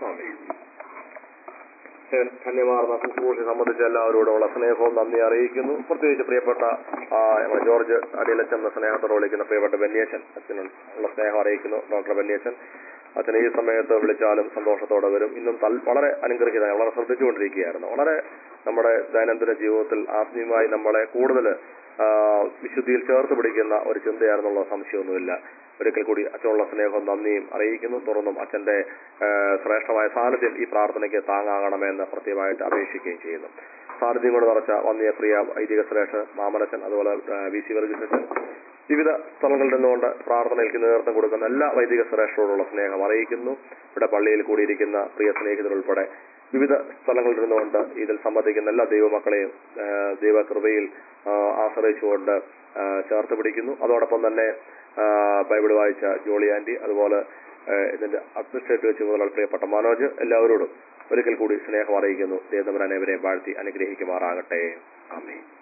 Speaker 2: ധന്യമാർന്ന ശുശ്രൂഷ സംബന്ധിച്ച എല്ലാവരോടുമുള്ള സ്നേഹവും നന്ദി അറിയിക്കുന്നു പ്രത്യേകിച്ച് പ്രിയപ്പെട്ട ആ, ഞങ്ങളുടെ ജോർജ് അടിയിലച്ചൻ എന്ന സ്നേഹത്തോടെ വിളിക്കുന്ന പ്രിയപ്പെട്ട ബന്യേശൻ അച്ഛനും ഉള്ള സ്നേഹം അറിയിക്കുന്നു ഡോക്ടർ ബന്യേശൻ അച്ഛൻ ഈ സമയത്ത് വിളിച്ചാലും സന്തോഷത്തോടെ വരും ഇന്നും തൽ- വളരെ അനുഗ്രഹീത വളരെ ശ്രദ്ധിച്ചുകൊണ്ടിരിക്കുകയായിരുന്നു വളരെ നമ്മുടെ ദൈനംദിന ജീവിതത്തിൽ ആത്മീയമായി നമ്മളെ കൂടുതൽ വിശുദ്ധിയിൽ ചേർത്ത് പിടിക്കുന്ന ഒരു ചിന്തയാണെന്നുള്ള സംശയമൊന്നുമില്ല ഒരിക്കൽ കൂടി അച്ഛനുള്ള സ്നേഹവും നന്ദിയും അറിയിക്കുന്നു തുടർന്നും അച്ഛന്റെ ആ, ശ്രേഷ്ഠമായ സാന്നിധ്യം ഈ പ്രാർത്ഥനയ്ക്ക് താങ്ങാകണമെന്ന് പ്രത്യേകമായിട്ട് അപേക്ഷിക്കുകയും ചെയ്യുന്നു സാന്നിധ്യം കൊണ്ട് നിറച്ച വന്നിയ പ്രിയ വൈദിക ശ്രേഷ്ഠ മാമനച്ചൻ അതുപോലെ വി സി വർഗീസച്ചൻ വിവിധ സ്ഥലങ്ങളിൽ നിന്നുകൊണ്ട് പ്രാർത്ഥനയ്ക്ക് നേതൃത്വം കൊടുക്കുന്ന എല്ലാ വൈദിക ശ്രേഷ്ഠരോടുള്ള സ്നേഹം അറിയിക്കുന്നു ഇവിടെ പള്ളിയിൽ കൂടിയിരിക്കുന്ന പ്രിയ സ്നേഹിതരുൾപ്പെടെ വിവിധ സ്ഥലങ്ങളിൽ നിന്നുകൊണ്ട് ഇതിൽ സംബന്ധിക്കുന്ന എല്ലാ ദൈവമക്കളെയും ആ, ദൈവകൃപയിൽ ആ, ആശ്രയിച്ചുകൊണ്ട് ആ, ചേർത്ത് പിടിക്കുന്നു അതോടൊപ്പം തന്നെ ആ, ബൈബിൾ വായിച്ച ജോളി ആന്റി അതുപോലെ ആ, ഇതിന്റെ അഡ്മിനിസ്ട്രേറ്റീവ് ചുമതല പ്രിയപ്പെട്ട മനോജ് എല്ലാവരോടും ഒരിക്കൽ കൂടി സ്നേഹം അറിയിക്കുന്നു ദേവതമരനെ ഇവരെ വാഴ്ത്തി അനുഗ്രഹിക്കുമാറാകട്ടെ ആമേ